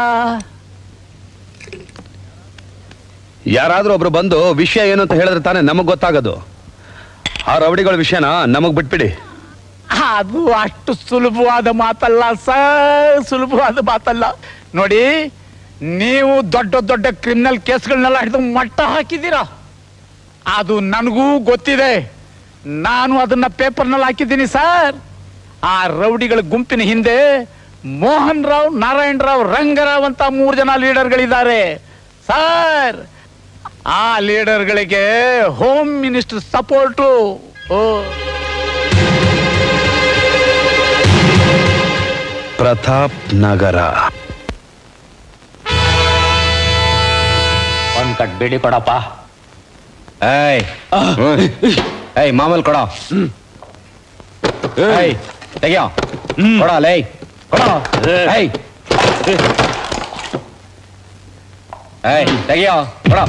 [SPEAKER 9] ಯಾರಾದ್ರೂ ಒಬ್ರು ಬಂದು ವಿಷಯ ಏನು ಅಂತ ಹೇಳಿದ್ರೆ ತಾನೇ ನಮಗ್ ಗೊತ್ತಾಗೋದು ಆ ರವಡಿಗಳ ವಿಷಯನ ನಮಗ್ ಬಿಟ್ಬಿಡಿ
[SPEAKER 8] ಅದು ಅಷ್ಟು ಸುಲಭವಾದ ಮಾತಲ್ಲ ಸರ್ ಸುಲಭವಾದ ಮಾತಲ್ಲ ನೋಡಿ ನೀವು ದೊಡ್ಡ ದೊಡ್ಡ ಕ್ರಿಮಿನಲ್ ಕೇಸ್ಗಳನ್ನೆಲ್ಲ ಹಿಡಿದು ಮಟ್ಟ ಹಾಕಿದ್ದೀರಾ ಅದು ನನಗೂ ಗೊತ್ತಿದೆ ನಾನು ಅದನ್ನ ಪೇಪರ್ನಲ್ಲಿ ಹಾಕಿದ್ದೀನಿ ಸರ್ ಆ ರೌಡಿಗಳ ಗುಂಪಿನ ಹಿಂದೆ ಮೋಹನ್ ರಾವ್ ನಾರಾಯಣ್ ರಾವ್ ರಂಗರಾವ್ ಅಂತ ಮೂರು ಜನ ಲೀಡರ್ಗಳಿದ್ದಾರೆ ಸರ್ ಆ ಲೀಡರ್ಗಳಿಗೆ ಹೋಮ್ ಮಿನಿಸ್ಟರ್ ಸಪೋರ್ಟು ಓ
[SPEAKER 9] ಪ್ರತಾಪ್ ನಗರ
[SPEAKER 2] ಒಂದ್ ಕಟ್ ಬೇಡಿ ಕೊಡಪ್ಪ
[SPEAKER 10] ಏಯ್ ಏಯ್ ಮಾಮೂಲ್ ಕೊಡ ಏಯ್ ತೆಗಿಯೋ ಕೊಡ ಲೇ ಕೊಡ ಏಯ್ ಏಯ್ ತೆಗಿಯೋ ಕೊಡ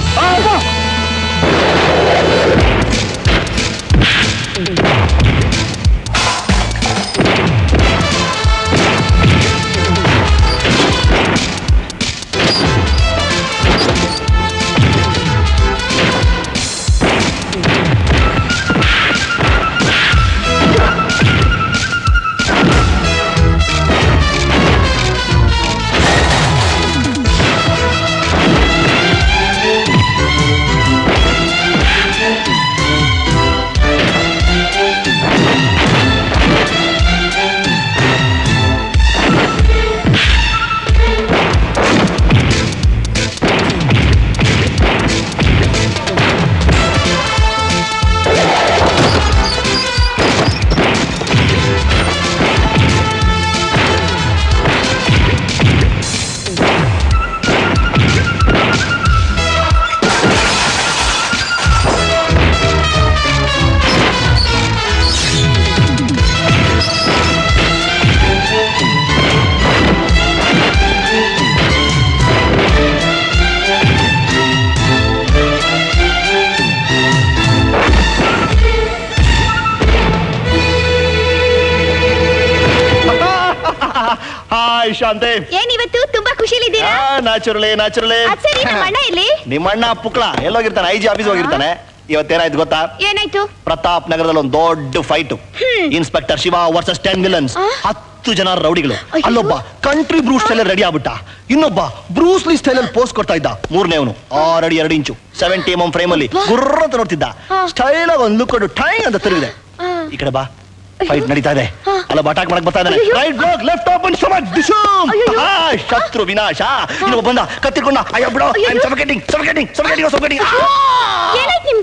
[SPEAKER 14] ಹಾಯ್ ಶಾಂತೆ
[SPEAKER 4] ಏನಿವತ್ತು ತುಂಬಾ ಖುಷಿಲಿದ್ದೀರಾ
[SPEAKER 14] ನ್ಯಾಚುರಲಿ ನ್ಯಾಚುರಲಿ
[SPEAKER 4] ಅದ್ ಸರಿ ನಮ್ಮ ಅಣ್ಣ ಇಲ್ಲಿ
[SPEAKER 14] ನಿಮ್ಮ ಅಣ್ಣ ಪುಕ್ಳ ಎಲ್ಲೋಗಿರ್ತಾನೆ ಐ ಜಿ ಆಫೀಸ್ ಹೋಗಿರ್ತಾನೆ ಇವತ್ತೇನಾಯ್ತು ಗೊತ್ತಾ
[SPEAKER 4] ಏನಾಯ್ತು
[SPEAKER 14] ಪ್ರತಾಪ್ ನಗರದಲ್ಲಿ ಒಂದು ದೊಡ್ಡ fight inspector Shiva versus ten villains ಹತ್ತು ಜನ ರೌಡಿಗಳು ಅಲ್ಲೊಬ್ಬ ಕಂಟ್ರಿ ಬ್ರೂಸ್ ಸ್ಟೈಲ್ ರೆಡಿ ಆಗ್ಬಿಟ್ಟ ಇನ್ನೊಬ್ಬ ಬ್ರೂಸ್ಲಿ ಸ್ಟೈಲ್ ಅಲ್ಲಿ ಪೋಸ್ಟ್ ಕೊಡ್ತಾ ಇದ್ದ ಮೂರನೇವನು ಆರು ಅಡಿ ಎರಡು ಇಂಚು ಸೆವೆಂಟಿ ಎಂ ಫ್ರೇಮ್ ಅಲ್ಲಿ ಗುರ್ರ ಅಂತ ನೋಡ್ತಿದ್ದ ಸ್ಟೈಲ್ ಆಗಿ ಒಂದು ಲುಕ್ ಕೊಡು ಟೈ ಅಂತ ತಿರುಗಿದೆ ಈ ಕಡೆ ಬಾ ಫೈಟ್ ನಡೀತಾ ಇದೆ ಅಲ್ಲ ಅಟ್ಯಾಕ್ ಮಾಡಕ್ ಬರ್ತಾ ಇದ್ದಾನೆ right block left open stomach ಡಿಶೂಮ್ ಶತ್ರು ವಿನಾಶ ಇನ್ನೊಬ್ಬ ಬಂದ ಕತ್ತಿಕೊಂಡ ಅಯ್ಯೋ ಬಿಡೋ ಐ ಸಫಕೇಟಿಂಗ್ ಸಫಕೇಟಿಂಗ್ ಸಫಕೇಟಿಂಗ್ ಸಫಕೇಟಿಂಗ್
[SPEAKER 4] ಏನಾಯ್ತು ನಿಮ್ಗೆ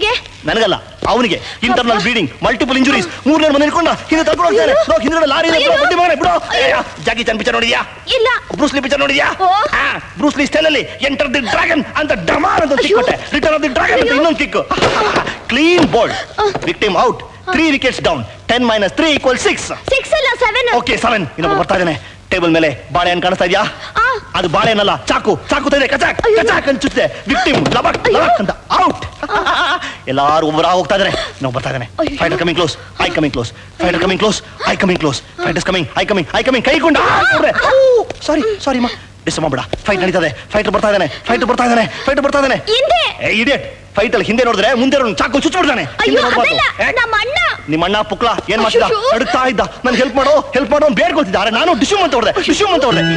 [SPEAKER 14] ನನಗಲ್ಲ ಅವನಿಗೆ ಇಂಟರ್ನಲ್ ಬ್ಲೀಡಿಂಗ್ ಮಲ್ಟಿಪಲ್ ಇಂಜುರೀಸ್ ಮೂರನೇ ಮನೆ ನಿಂತ್ಕೊಂಡ ಹಿಂದೆ ತಳ್ಕೊಂಡು ಹೋಗ್ತಾನೆ ನೋಡ್ ಹಿಂದ್ಗಡೆ ಲಾರಿ ಇದೆ, ಬಿಡು, ಬಡ್ಡಿ ಮಗನೇ, ಬಿಡು ಅಯ್ಯಯ್ಯ, ಜಾಕಿ ಚಾನ್ ಪಿಕ್ಚರ್ ನೋಡಿದ್ಯಾ
[SPEAKER 4] ಇಲ್ಲ
[SPEAKER 14] ಬ್ರೂಸ್ಲಿ ಪಿಕ್ಚರ್ ನೋಡಿದ್ಯಾ ಬ್ರೂಸ್ಲಿ ಸ್ಟೈಲ್ ಅಲ್ಲಿ ಎಂಟರ್ ದಿ ಡ್ರ್ಯಾಗನ್ ಅಂತ ಡಮಾರ್ ಅಂತ ಕಿಕ್ ಕೊಟ್ಟೆ ರಿಟರ್ನ್ ಆಫ್ ದಿ ಡ್ರ್ಯಾಗನ್ ಅಂತ ಇನ್ನೊಂದು kick clean bowled victim out three wickets down ten minus three equal six
[SPEAKER 4] six ಅಲ್ಲ ಸೆವೆನ್
[SPEAKER 14] ಓಕೆ ಸೆವೆನ್ ಇನ್ನೊಬ್ಬ ಬರ್ತಾ ಇದ್ದಾನೆ ಟೇಬಲ್ ಮೇಲೆ ಬಾಳೆಹಣ್ಣು ಕಾಣಿಸ್ತಾ ಇದೆಯಾ ಅದು ಬಾಳೆಹಣ್ಣಲ್ಲ ಚಾಕು ಚಾಕು ತಂದೆ ಕಚಾಕ್ ಕಚಾಕ್ ಅಂತ ಚುಚ್ಚಿದೆ ವಿಕ್ಟಿಮ್ ಲಬಕ್ ಲಬಕ್ ಅಂತ ಔಟ್ ಎಲ್ಲಾರು ಒಬ್ಬರ ಹೋಗ್ತಾ ಇದಾರೆ ನಾವು ಬರ್ತಾ ಇದ್ದಾನೆ fighter coming close I coming close fighter coming close I coming close fighters coming I coming I coming ಕೈಕೊಂಡ ಸಾರಿ ಸಾರಿ ಮಾ ಡಿಸ್ ಮಾಡಬೇಡ ಫೈಟ್ ನಡೀತದೆ ಫೈಟರ್ ಬರ್ತಾ ಇದ್ದಾನೆ ಫೈಟರ್ ಬರ್ತಾ ಇದ್ದಾನೆ ಫೈಟರ್ ಬರ್ತಾ ಇದ್ದಾನೆ
[SPEAKER 4] ಹಿಂದೆ
[SPEAKER 14] ಏ ಇಡಿಯಟ್ ಫೈಟ್ ಅಲ್ಲಿ ಹಿಂದೆ ನೋಡಿದ್ರೆ ಮುಂದೆ ಅವ್ನು ಚಾಕು ಚುಚ್ಚಿಬಿಡ್ತಾನೆ
[SPEAKER 4] ಅಯ್ಯೋ ಅದಲ್ಲ ನಮ್ಮ ಅಣ್ಣ
[SPEAKER 14] ನಿಮ್ಮ ಅಣ್ಣ ಪುಕ್ಲ ಏನ್ ಮಾಡ್ತಿದ್ದ
[SPEAKER 4] ಅಶ್ಶೋ.
[SPEAKER 14] ಅಡುತ್ತಾ ಇದ್ದ ನನ್ಗೆ ಹೆಲ್ಪ್ ಮಾಡೋ ಹೆಲ್ಪ್ ಮಾಡೋ ಅಂತ ಬೇಡ್ಕೊಳ್ತಿದ್ದ ಆದ್ರೆ ನಾನು ಡಿಶ್ಯೂಮ್ ಅಂತ ಹೊಡೆದೆ ಡಿಶ್ಯೂಮ್ ಅಂತ ಹೊಡೆದೆ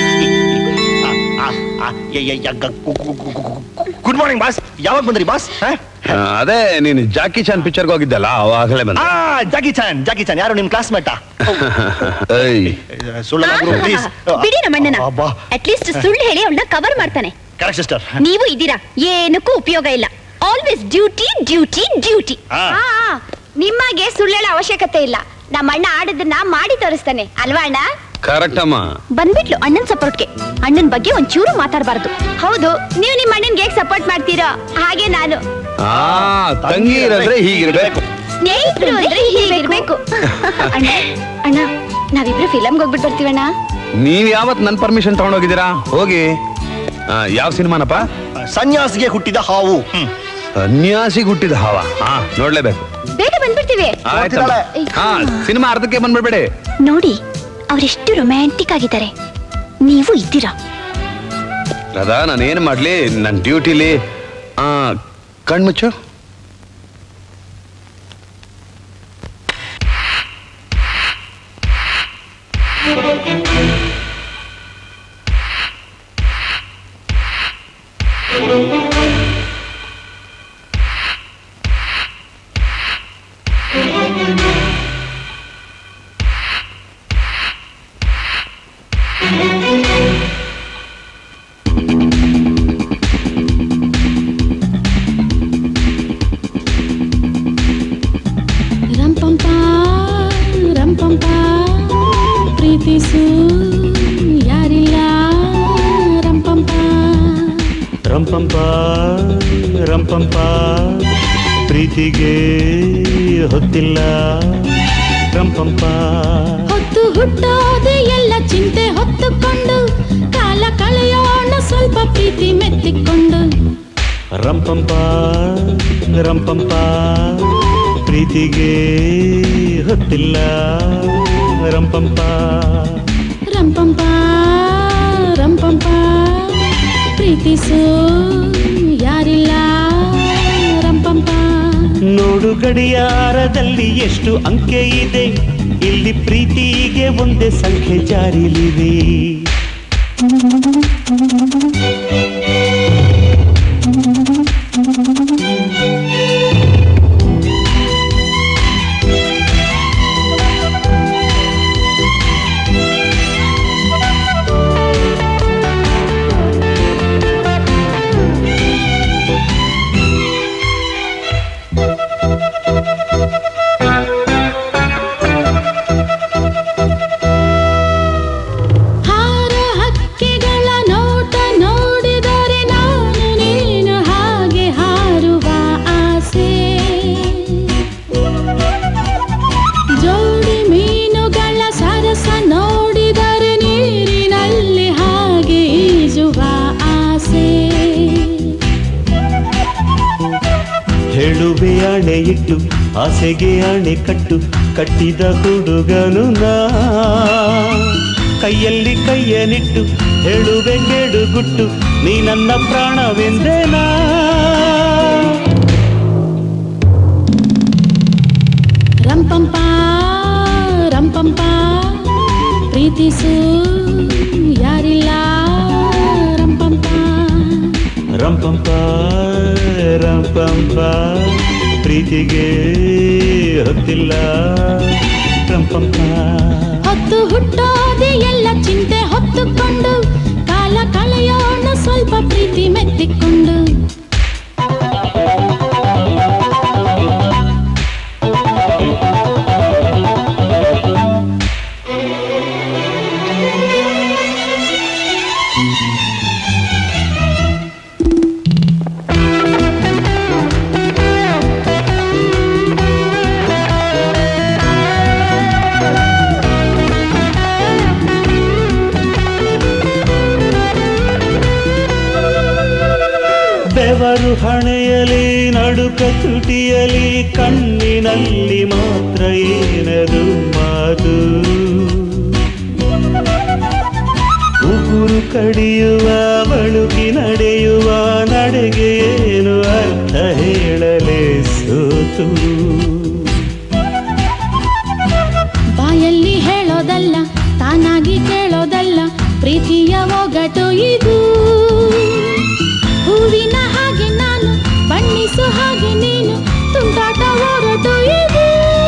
[SPEAKER 14] ಗುಡ್ ಮಾರ್ನಿಂಗ್ ಬಾಸ್ ಯಾವಾಗ ಬಂದ್ರಿ ಬಾಸ್
[SPEAKER 9] ಆ, ಅದೇ ನೀನು ಜಾಕಿ ಚಾನ್ ಪಿಕ್ಚರ್ಗೆ ಹೋಗಿದ್ದಲ್ಲ ಅವಾಗಲೇ ಬಂದ
[SPEAKER 14] ಆ ಜಾಕಿ ಚಾನ್ ಜಾಕಿ ಚಾನ್ ಯಾರು ನಿಮ್ ಕ್ಲಾಸ್ಮೇಟ
[SPEAKER 9] ಏಯ್
[SPEAKER 14] ಸುಳ್ಳು ಪ್ಲೀಸ್
[SPEAKER 4] ಬಿಡಿ ನಮ್ಮ ಅಣ್ಣನ
[SPEAKER 14] ಅಬ್ಬಾ.
[SPEAKER 4] ಅಟ್ಲೀಸ್ಟ್ ಸುಳ್ಳು ಹೇಳಿ ಅವಳನ್ನ ಕವರ್ ಮಾಡ್ತಾನೆ
[SPEAKER 14] ಕರೆಕ್ಟ್ ಸಿಸ್ಟರ್
[SPEAKER 4] ನೀವು ಇದ್ದೀರಾ ಏನಕ್ಕೂ ಉಪಯೋಗ ಇಲ್ಲ ಆಲ್ವೇಸ್ ಡ್ಯೂಟಿ ಡ್ಯೂಟಿ ಡ್ಯೂಟಿ
[SPEAKER 14] ಆ.
[SPEAKER 4] ನಿಮಗೆ ಸುಳ್ಳೆಳ ಅವಶ್ಯಕತೆ ಇಲ್ಲ ನಮ್ಮ ಅಣ್ಣ ಆಡದನ್ನ ಮಾಡಿ ತೋರಿಸ್ತಾನೆ ಅಲ್ವಾ ಅಣ್ಣ
[SPEAKER 9] ಕರೆಕ್ಟ್ ಅಮ್ಮ
[SPEAKER 4] ಬಂದ್ಬಿಟ್ಲು ಅಣ್ಣನ್ ಸಪೋರ್ಟ್ಗೆ ಅಣ್ಣನ್ ಬಗ್ಗೆ ಒಂಚೂರು ಮಾತಾಡಬಾರ್ದು ಹೌದು ನೀವು ನಿಮ್ಮ ಅಣ್ಣನ್ಗೆ ಹೇಗ್ ಸಪೋರ್ಟ್ ಮಾಡ್ತೀರೋ ಹಾಗೆ ನಾನು
[SPEAKER 9] ಆ ತಂಗಿ ಇರೋದ್ರೆ ಹೀಗಿರ್ಬೇಕು
[SPEAKER 4] ಸ್ನೇಹಿತರು ಅಂದ್ರೆ ಹೀಗಿರ್ಬೇಕು ಅಣ್ಣ ಅಣ್ಣ ನಾವಿಬ್ರು ಫಿಲಮ್ಗೆ ಹೋಗ್ಬಿಟ್ಟು ಬರ್ತೀವಣ್ಣ
[SPEAKER 9] ನೀವ್ ಯಾವತ್ ನನ್ ಪರ್ಮಿಷನ್ ತಗೊಂಡೋಗಿದ್ದೀರಾ ಹೋಗಿ ಆ, ಯಾವ ಸಿನಿಮಾನಪ್ಪ
[SPEAKER 14] ಸನ್ಯಾಸಿಗೆ ಹುಟ್ಟಿದ ಹಾವು
[SPEAKER 9] ಸನ್ಯಾಸಿಗೆ ಹುಟ್ಟಿದ ಹಾವ ಹಾ ನೋಡ್ಲೇಬೇಕು
[SPEAKER 4] ಬೇಗ ಬಂದ್ಬಿಡ್ತೀವಿ
[SPEAKER 9] ಆಯ್ತಮ್ಮ ಹಾ ಸಿನಿಮಾ ಅರ್ಧಕ್ಕೆ ಬಂದ್ಬಿಡ್ಬೇಡಿ
[SPEAKER 4] ನೋಡಿ ಅವರೆಷ್ಟು ರೊಮ್ಯಾಂಟಿಕ್ ಆಗಿದ್ದಾರೆ ನೀವು ಇದ್ದೀರಾ
[SPEAKER 9] ಅದ ನಾನು ಏನ್ ಮಾಡ್ಲಿ ನನ್ನ ಡ್ಯೂಟಿಲಿ ಆ ಕಣ್ಮುಚ್ಚು
[SPEAKER 15] ರಂಪಂಪ ರಂಪಂಪ ಪ್ರೀತಿಸು ಯಾರಿಲ್ಲ ರಂಪಂಪ
[SPEAKER 16] ರಂಪಂಪ ರಂಪಂಪ ಪ್ರೀತಿಗೆ ಹೊತ್ತಿಲ್ಲ ರಂಪಂಪ
[SPEAKER 15] ಹೊತ್ತು ಹುಟ್ಟೋದೆ ಎಲ್ಲ ಚಿಂತೆ ಹೊತ್ತುಕೊಂಡು ಕಾಲ ಕಳೆಯೋಣ ಸ್ವಲ್ಪ ಪ್ರೀತಿ ಮೆತ್ತಿಕೊಂಡು
[SPEAKER 16] ರಂಪಂಪ ರಂಪಂಪ ಪ್ರೀತಿಗೆ ಹೊತ್ತಿಲ್ಲ ರಂಪಂಪ
[SPEAKER 15] ರಂಪಂಪ ರಂಪಂಪ ಪ್ರೀತಿಸು ಯಾರಿಲ್ಲ ರಂಪಂಪ
[SPEAKER 16] ನೋಡು ಗಡಿಯಾರದಲ್ಲಿ ಎಷ್ಟು ಅಂಕೆ ಇದೆ ಇಲ್ಲಿ ಪ್ರೀತಿಗೆ ಒಂದೇ ಸಂಖ್ಯೆ ಜಾರಿಲಿದೆ
[SPEAKER 15] ಹಾರೋ ಹಕ್ಕಿಗಳ ನೋಟ ನೋಡಿದರೆ ನಾನು ನೀನು ಹಾಗೆ ಹಾರುವ ಆಸೆ ಜೋಡಿ ಮೀನುಗಳ ಸರಸ ನೋಡಿದರೆ ನೀರಿನಲ್ಲಿ ಹಾಗೆ ಈಜುವ ಆಸೆ
[SPEAKER 16] ಹೇಳುವೆ ಅಣೆ ಇಟ್ಟು ಆಸೆಗೆ ಅಣೆ ಕಟ್ಟು ಕಟ್ಟಿದ ಹುಡುಗನು ನಾ ಕೈಯಲ್ಲಿ ಕೈಯನಿಟ್ಟು ಹೇಳುವೆ ಕೇಡುಗುಟ್ಟು ನೀ ನನ್ನ ಪ್ರಾಣವೆಂದೇನಾ
[SPEAKER 15] ರಂಪಂಪ ರಂಪಂಪ ಪ್ರೀತಿಸು ಯಾರಿಲ್ಲ ರಂಪಂಪ
[SPEAKER 16] ರಂಪಂಪ ರಂಪಂಪ ಪ್ರೀತಿಗೆ ಹೊತ್ತಿಲ್ಲ ರಂಪಂಪ
[SPEAKER 15] ಹೊತ್ತು ಹುಟ್ಟೋದೆ ಎಲ್ಲ ಚಿಂತೆ ಹೊತ್ತುಕೊಂಡು ಕಾಲ ಕಳೆಯೋಣ ಸ್ವಲ್ಪ ಪ್ರೀತಿ ಮೆತ್ತಿಕೊಂಡು
[SPEAKER 16] ಬೆವರು ಹಣೆಯಲಿ ನಡುಕ ತುಟಿಯಲಿ ಕಣ್ಣಿನಲ್ಲಿ ಮಾತ್ರ ಏನದು ಮಾತು ಉಗುರು ಕಡಿಯುವ ಬಳುಕಿ ನಡೆಯುವ ನಡೆಗೆ ಏನು ಅರ್ಥ ಹೇಳಲೇ ಸೋತು
[SPEAKER 15] ಬಾಯಲ್ಲಿ ಹೇಳೋದಲ್ಲ ತಾನಾಗಿ ಕೇಳೋದಲ್ಲ ಪ್ರೀತಿಯ ಒಗಟು ಇದು ಹೂವಿನ ಹಾಗೆ ನಾನು ಬಣ್ಣಿಸು ಹಾಗೆ ನೀನು ತುಂಟಾಟ ಒರಟು ಇದು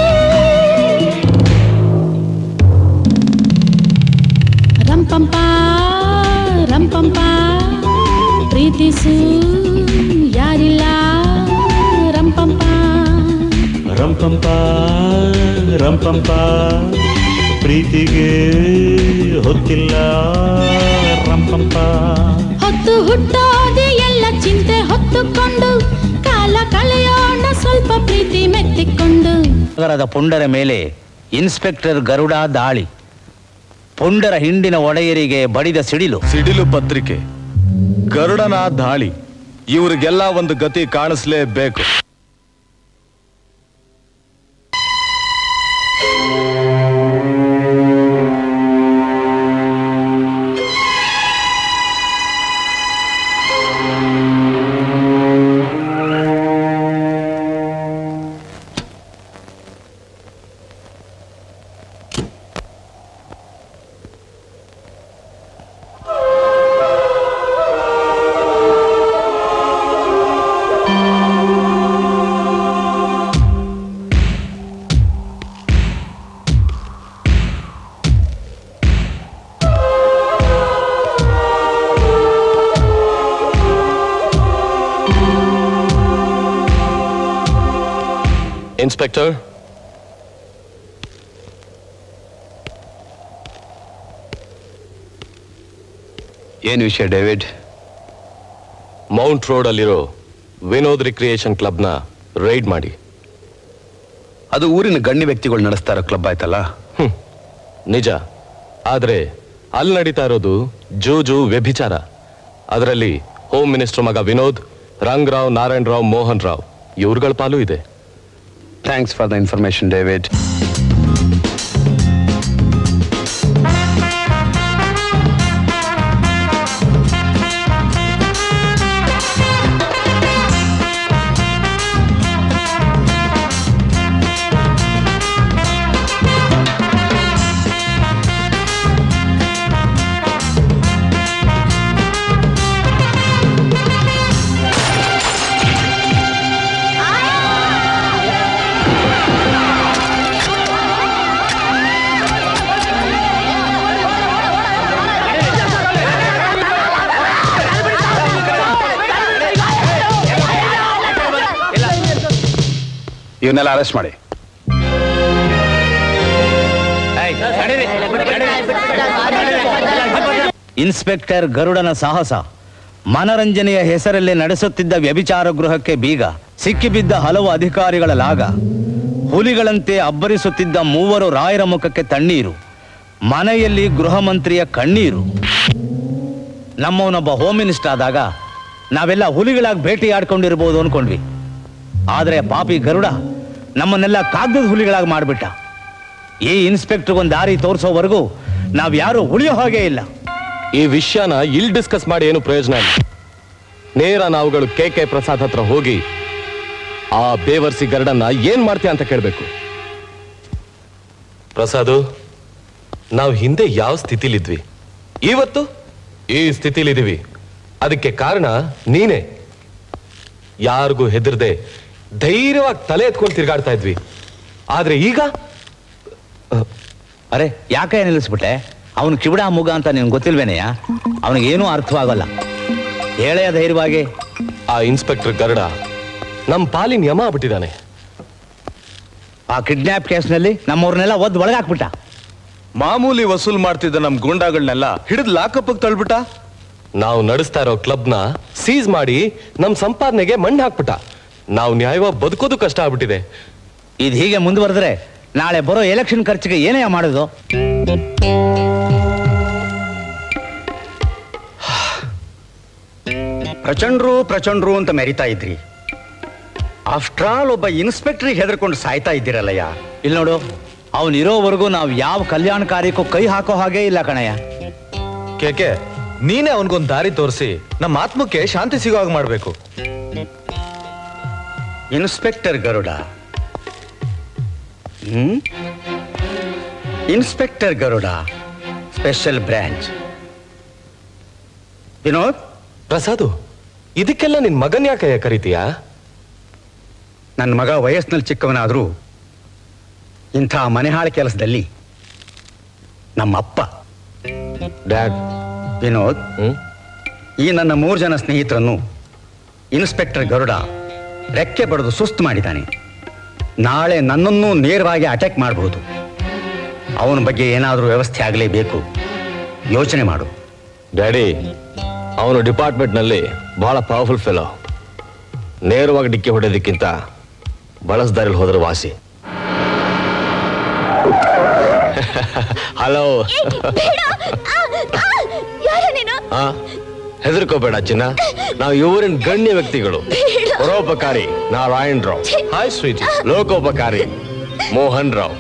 [SPEAKER 15] ರಂಪಂಪ ರಂಪಂಪ ಪ್ರೀತಿಸು ಯಾರಿಲ್ಲ ರಂಪಂಪ
[SPEAKER 16] ರಂಪಂಪ ರಂಪಂಪ ಪ್ರೀತಿಗೆ ಹೊತ್ತಿಲ್ಲ ರಂಪಂಪ
[SPEAKER 15] ಹೊತ್ತು ಹುಟ್ಟೋದೆ ಎಲ್ಲ ಚಿಂತೆ ಹೊತ್ತುಕೊಂಡು ಕಾಲ ಕಳೆಯೋಣ ಸ್ವಲ್ಪ ಪ್ರೀತಿ ಮೆತ್ತಿಕೊಂಡು
[SPEAKER 1] ನಗರದ ಪುಂಡರ ಮೇಲೆ ಇನ್ಸ್ಪೆಕ್ಟರ್ ಗರುಡ ದಾಳಿ ಪುಂಡರ ಹಿಂಡಿನ ಒಡೆಯರಿಗೆ ಬಡಿದ ಸಿಡಿಲು
[SPEAKER 17] ಸಿಡಿಲು ಪತ್ರಿಕೆ ಗರುಡನ ದಾಳಿ ಇವರಿಗೆಲ್ಲ ಒಂದು ಗತಿ ಕಾಣಿಸ್ಲೇಬೇಕು
[SPEAKER 11] ಇನ್ಸ್ಪೆಕ್ಟರ್
[SPEAKER 9] ಏನು ವಿಷಯ ಡೇವಿಡ್
[SPEAKER 11] ಮೌಂಟ್ ರೋಡ್ ಅಲ್ಲಿರೋ ವಿನೋದ್ ರಿಕ್ರಿಯೇಷನ್ ಕ್ಲಬ್ನ ರೈಡ್ ಮಾಡಿ
[SPEAKER 9] ಅದು ಊರಿನ ಗಣ್ಯ ವ್ಯಕ್ತಿಗಳು ನಡೆಸ್ತಾ ಇರೋ ಕ್ಲಬ್ ಆಯ್ತಲ್ಲ
[SPEAKER 11] ನಿಜ ಆದ್ರೆ ಅಲ್ಲಿ ನಡೀತಾ ಇರೋದು ಜೂಜು ವ್ಯಭಿಚಾರ ಅದರಲ್ಲಿ ಹೋಮ್ ಮಿನಿಸ್ಟರ್ ಮಗ ವಿನೋದ್ ರಂಗರಾವ್ ನಾರಾಯಣ್ ರಾವ್ ಮೋಹನ್ ರಾವ್ ಇವ್ರುಗಳ ಪಾಲು ಇದೆ
[SPEAKER 9] thanks for the information David ಇವನ್ನೆಲ್ಲ ಅರೆಸ್ಟ್ ಮಾಡಿ
[SPEAKER 1] ಇನ್ಸ್ಪೆಕ್ಟರ್ ಗರುಡನ ಸಾಹಸ ಮನರಂಜನೆಯ ಹೆಸರಲ್ಲಿ ನಡೆಸುತ್ತಿದ್ದ ವ್ಯಭಿಚಾರ ಗೃಹಕ್ಕೆ ಬೀಗ ಸಿಕ್ಕಿಬಿದ್ದ ಹಲವು ಅಧಿಕಾರಿಗಳ ಲಾಗ ಹುಲಿಗಳಂತೆ ಅಬ್ಬರಿಸುತ್ತಿದ್ದ ಮೂವರು ರಾಯರ ಮುಖಕ್ಕೆ ತಣ್ಣೀರು ಮನೆಯಲ್ಲಿ ಗೃಹ ಮಂತ್ರಿಯ ಕಣ್ಣೀರು ನಮ್ಮವನೊಬ್ಬ ಹೋಮ್ ಮಿನಿಸ್ಟರ್ ಆದಾಗ ನಾವೆಲ್ಲ ಹುಲಿಗಳಾಗಿ ಭೇಟಿಯಾಡ್ಕೊಂಡಿರ್ಬೋದು ಅನ್ಕೊಂಡ್ವಿ ಆದರೆ ಪಾಪಿ ಗರುಡ ನಮ್ಮನ್ನೆಲ್ಲ ಕಾಗದದ ಹುಲಿಗಳಾಗಿ ಮಾಡಿಬಿಟ್ಟ ಈ ಇನ್ಸ್ಪೆಕ್ಟರ್ ಒಂದು ದಾರಿ ತೋರಿಸೋವರೆಗೂ ನಾವ್ಯಾರು ಉಳಿಯೋ ಹಾಗೆ ಇಲ್ಲ
[SPEAKER 11] ಈ ವಿಷಯನ ಇಲ್ಲಿ ಡಿಸ್ಕಸ್ ಮಾಡಿ ಏನು ಪ್ರಯೋಜನ ಇಲ್ಲ ನೇರ ನಾವುಗಳು ಕೆ ಕೆ ಪ್ರಸಾದ್ ಹತ್ರ ಹೋಗಿ ಆ ಬೇವರ್ಸಿ ಗರಡನ್ನ ಏನ್ ಮಾಡ್ತೀಯ ಅಂತ ಕೇಳ್ಬೇಕು ಪ್ರಸಾದು ನಾವು ಹಿಂದೆ ಯಾವ ಸ್ಥಿತಿಲಿದ್ವಿ ಇವತ್ತು ಈ ಸ್ಥಿತಿಲಿದ್ದೀವಿ ಅದಕ್ಕೆ ಕಾರಣ ನೀನೇ ಯಾರಿಗೂ ಹೆದರ್ದೆ ಧೈರ್ಯವಾಗಿ ತಲೆ ಎತ್ಕೊಂಡು ತಿರ್ಗಾಡ್ತಾ ಇದ್ವಿ ಆದ್ರೆ ಈಗ
[SPEAKER 1] ಅರೆ ಯಾಕೆ ನಿಲ್ಲಿಸ್ಬಿಟ್ಟೆ ಅವನು ಕಿವಿಡ ಮುಗ ಅಂತ ನಿನ್ಗೆ ಗೊತ್ತಿಲ್ವೇನೆಯ ಅವನಿಗೇನೂ ಅರ್ಥವಾಗಲ್ಲ ಹೇಳೇ ಧೈರ್ಯವಾಗಿ
[SPEAKER 11] ಆ ಇನ್ಸ್ಪೆಕ್ಟರ್ ಗರುಡ ನಮ್ ಪಾಲಿನ ಯಮ ಆಗ್ಬಿಟ್ಟಿದ್ದಾನೆ
[SPEAKER 1] ಆ ಕಿಡ್ನಾಪ್ ಕೇಸ್ನಲ್ಲಿ ನಮ್ಮವ್ರನ್ನೆಲ್ಲ ಒದ್ದು ಒಳಗಾಕ್ಬಿಟ್ಟ
[SPEAKER 17] ಮಾಮೂಲಿ ವಸೂಲ್ ಮಾಡ್ತಿದ್ದ ನಮ್ ಗೂಂಡಾಗಳನ್ನೆಲ್ಲ ಹಿಡಿದು ಲಾಕಪ್ ತಳ್ಬಿಟ್ಟ
[SPEAKER 11] ನಾವು ನಡೆಸ್ತಾ ಇರೋ ಕ್ಲಬ್ನ ಸೀಸ್ ಮಾಡಿ ನಮ್ ಸಂಪಾದನೆಗೆ ಮಣ್ಣು ಹಾಕ್ಬಿಟ್ಟ ನಾವು ನ್ಯಾಯವಾಗಿ ಬದುಕೋದು ಕಷ್ಟ ಆಗ್ಬಿಟ್ಟಿದೆ
[SPEAKER 1] ಇದು ಹೀಗೆ ಮುಂದುವರೆದ್ರೆ ನಾಳೆ ಬರೋ ಎಲೆಕ್ಷನ್ ಖರ್ಚಿಗೆ ಏನೇ ಮಾಡೋದು
[SPEAKER 18] ಪ್ರಚಂಡ್ರು ಪ್ರಚಂಡ್ರು ಅಂತ ಮೆರಿತಾ ಇದ್ರಿ ಆಫ್ಟರ್ ಆಲ್ ಒಬ್ಬ ಇನ್ಸ್ಪೆಕ್ಟ್ರಿಗೆ ಹೆದರ್ಕೊಂಡು ಸಾಯ್ತಾ ಇದ್ದೀರಲ್ಲಯ್ಯ
[SPEAKER 1] ಇಲ್ಲಿ ನೋಡು ಅವನು ಇರೋವರೆಗೂ ನಾವು ಯಾವ ಕಲ್ಯಾಣ ಕಾರ್ಯಕ್ಕೂ ಕೈ ಹಾಕೋ ಹಾಗೆ ಇಲ್ಲ ಕಣಯ್ಯ
[SPEAKER 17] ಕೇಕೆ ನೀನೇ ಅವನ್ಗೊಂದ್ ದಾರಿ ತೋರಿಸಿ ನಮ್ಮ ಆತ್ಮಕ್ಕೆ ಶಾಂತಿ ಸಿಗೋ ಹಾಗೆ ಮಾಡ್ಬೇಕು
[SPEAKER 18] inspector Garuda hmm inspector Garuda special branch Vinod
[SPEAKER 11] Prasad ಇದಕ್ಕೆಲ್ಲ ನಿನ್ ಮಗನ್ ಯಾಕೆ ಕರಿತೀಯಾ
[SPEAKER 18] ನನ್ನ ಮಗ ವಯಸ್ಸಿನಲ್ಲಿ ಚಿಕ್ಕವನಾದರೂ ಇಂಥ ಮನೆಹಾಳ ಕೆಲಸದಲ್ಲಿ ನಮ್ಮಪ್ಪ
[SPEAKER 11] ಡ್ಯಾಡ್
[SPEAKER 18] ವಿನೋದ್ ಈ ನನ್ನ ಮೂರು ಜನ ಸ್ನೇಹಿತರನ್ನು ಇನ್ಸ್ಪೆಕ್ಟರ್ ಗರುಡ ರೆಕ್ಕೆ ಬಡಿದು ಸುಸ್ತು ಮಾಡಿದ್ದಾನೆ ನಾಳೆ ನನ್ನನ್ನು ನೇರವಾಗಿ ಅಟ್ಯಾಕ್ ಮಾಡಬಹುದು ಅವನ ಬಗ್ಗೆ ಏನಾದರೂ ವ್ಯವಸ್ಥೆ ಆಗಲೇಬೇಕು ಯೋಚನೆ ಮಾಡು
[SPEAKER 11] ಡ್ಯಾಡಿ ಅವನು ಡಿಪಾರ್ಟ್ಮೆಂಟ್ನಲ್ಲಿ ಬಹಳ ಪವರ್ಫುಲ್ ಫೆಲೋ ನೇರವಾಗಿ ಡಿಕ್ಕಿ ಹೊಡೆಯೋದಕ್ಕಿಂತ ಬಳಸ್ದಾರಿಲ್ ಹೋದ್ರೆ ವಾಸಿ ಹಲೋ
[SPEAKER 4] ಯಾರು ನೀನು
[SPEAKER 11] ಹಾ ಹೆದರ್ಕೋಬೇಡ ಚಿನ್ನ ನಾವು ಇವರಿನ ಗಣ್ಯ ವ್ಯಕ್ತಿಗಳು ಪರೋಪಕಾರಿ ನಾರಾಯಣ್ ರಾವ್ ಹಾಯ್ ಸ್ವೀಟ್ ಲೋಕೋಪಕಾರಿ ಮೋಹನ್ ರಾವ್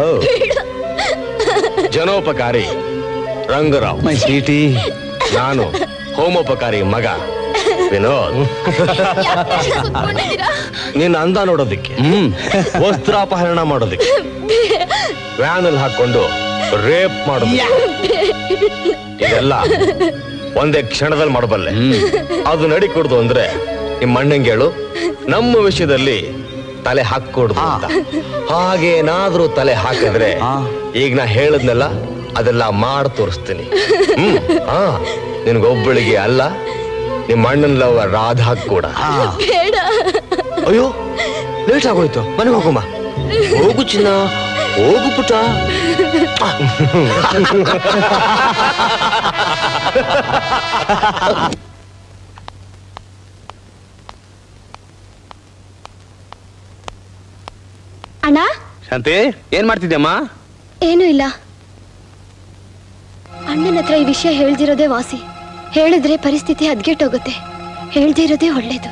[SPEAKER 11] ಜನೋಪಕಾರಿ ರಂಗರಾವ್
[SPEAKER 1] ಮೈ ಸ್ವೀಟಿ
[SPEAKER 11] ನಾನು ಹೋಮೋಪಕಾರಿ ಮಗ ವಿನೋದ್ ನೀನ್ ಅಂದ ನೋಡೋದಿಕ್ಕೆ ವಸ್ತ್ರಾಪಹರಣ ಮಾಡೋದಿಕ್ಕೆ ವ್ಯಾನ್ ಅಲ್ಲಿ ಹಾಕೊಂಡು ರೇಪ್ ಮಾಡೋದಿಕ್ಕೆ ಇದೆಲ್ಲ ಒಂದೇ ಕ್ಷಣದಲ್ಲಿ ಮಾಡಬಲ್ಲೆ ಅದು ನಡಿ ಕೊಡ್ದು ಅಂದ್ರೆ ನಿಮ್ಮ ಅಣ್ಣಂಗೆ ಹೇಳು ನಮ್ಮ ವಿಷಯದಲ್ಲಿ ತಲೆ ಹಾಕೊಡ್ದು ಅಂತ ಹಾಗೇನಾದ್ರೂ ತಲೆ ಹಾಕಿದ್ರೆ ಈಗ ನಾ ಹೇಳದ್ನೆಲ್ಲ ಅದೆಲ್ಲ ಮಾಡಿ ತೋರಿಸ್ತೀನಿ ಹ್ಮ್ ಹಾ ನಿನ್ಗೊಬ್ಬಳಿಗೆ ಅಲ್ಲ ನಿಮ್ಮ ಅಣ್ಣನ ಲವ್ ರಾಧಾ ಕೂಡ
[SPEAKER 4] ಬೇಡ
[SPEAKER 11] ಅಯ್ಯೋ ಲೇಟ್ ಆಗೋಯ್ತು ಮನೆಗೆ ಹೋಗಮ್ಮ ಹೋಗು ಚಿನ್ನ ಹೋಗು ಪುಟ
[SPEAKER 4] ಅಣ್ಣ
[SPEAKER 9] ಶಾಂತಿ ಏನ್ ಮಾಡ್ತಿದ್ಯಮ್ಮ
[SPEAKER 5] ಏನೂ ಇಲ್ಲ ಅಣ್ಣನ ಹತ್ರ ಈ ವಿಷಯ ಹೇಳ್ದಿರೋದೇ ವಾಸಿ ಹೇಳಿದ್ರೆ ಪರಿಸ್ಥಿತಿ ಹದ್ಗೆಟ್ಟೋಗುತ್ತೆ ಹೇಳ್ದೇ ಇರೋದೇ ಒಳ್ಳೇದು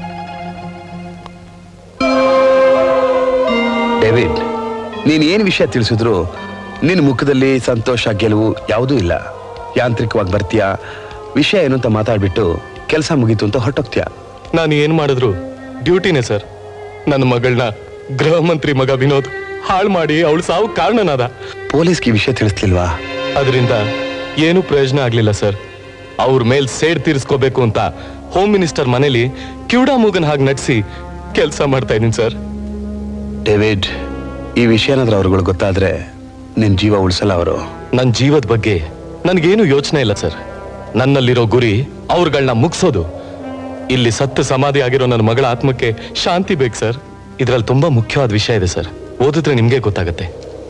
[SPEAKER 9] ಡೇವಿಡ್ ನೀನ್ ಏನ್ ವಿಷಯ ತಿಳಿಸಿದ್ರು ನಿನ್ ಮುಖದಲ್ಲಿ ಸಂತೋಷ ಗೆಲುವು ಯಾವುದೂ ಇಲ್ಲ ಯಾಂತ್ರಿಕವಾಗಿ ಬರ್ತೀಯಾ ವಿಷಯ ಏನು ಅಂತ ಮಾತಾಡ್ಬಿಟ್ಟು ಕೆಲಸ ಮುಗೀತು ಅಂತ ಹೊರಟೋಗ್ತೀಯ
[SPEAKER 11] ನಾನು ಏನ್ ಮಾಡಿದ್ರು ಡ್ಯೂಟಿನೇ ಸರ್ ನನ್ನ ಮಗಳನ್ನ ಗೃಹ ಮಂತ್ರಿ ಮಗ ವಿನೋದ್ ಹಾಳು ಮಾಡಿ ಅವಳು ಸಾವು ಕಾರಣನಾದ
[SPEAKER 9] ಪೊಲೀಸ್ಗೆ ಈ ವಿಷಯ ತಿಳಿಸ್ಲಿಲ್ವಾ
[SPEAKER 11] ಅದರಿಂದ ಏನು ಪ್ರಯೋಜನ ಆಗ್ಲಿಲ್ಲ ಸರ್ ಅವ್ರ ಮೇಲ್ ಸೇಡ್ ತೀರಿಸ್ಕೋಬೇಕು ಅಂತ ಹೋಮ್ ಮಿನಿಸ್ಟರ್ ಮನೇಲಿ ಕಿವುಡ ಮೂಗನ್ ಹಾಗೆ ನಟಿಸಿ ಕೆಲಸ ಮಾಡ್ತಾ ಇದೀನಿ ಸರ್
[SPEAKER 9] ಡೇವಿಡ್ ಈ ವಿಷಯನಾದ್ರೂ ಅವ್ರುಗಳು ಗೊತ್ತಾದ್ರೆ ನಿನ್ ಜೀವ ಉಳಿಸಲ್ಲ ಅವರು
[SPEAKER 11] ನನ್ನ ಜೀವದ ಬಗ್ಗೆ ನನ್ಗೇನು ಯೋಚನೆ ಇಲ್ಲ ಸರ್ ನನ್ನಲ್ಲಿರೋ ಗುರಿ ಅವ್ರುಗಳನ್ನ ಮುಗಿಸೋದು ಇಲ್ಲಿ ಸತ್ತು ಸಮಾಧಿ ಆಗಿರೋ ನನ್ನ ಮಗಳ ಆತ್ಮಕ್ಕೆ ಶಾಂತಿ ಬೇಕು ಸರ್ ಇದ್ರಲ್ಲಿ ತುಂಬಾ ಮುಖ್ಯವಾದ ವಿಷಯ ಇದೆ ಸರ್ ಓದಿದ್ರೆ ನಿಮ್ಗೆ ಗೊತ್ತಾಗತ್ತೆ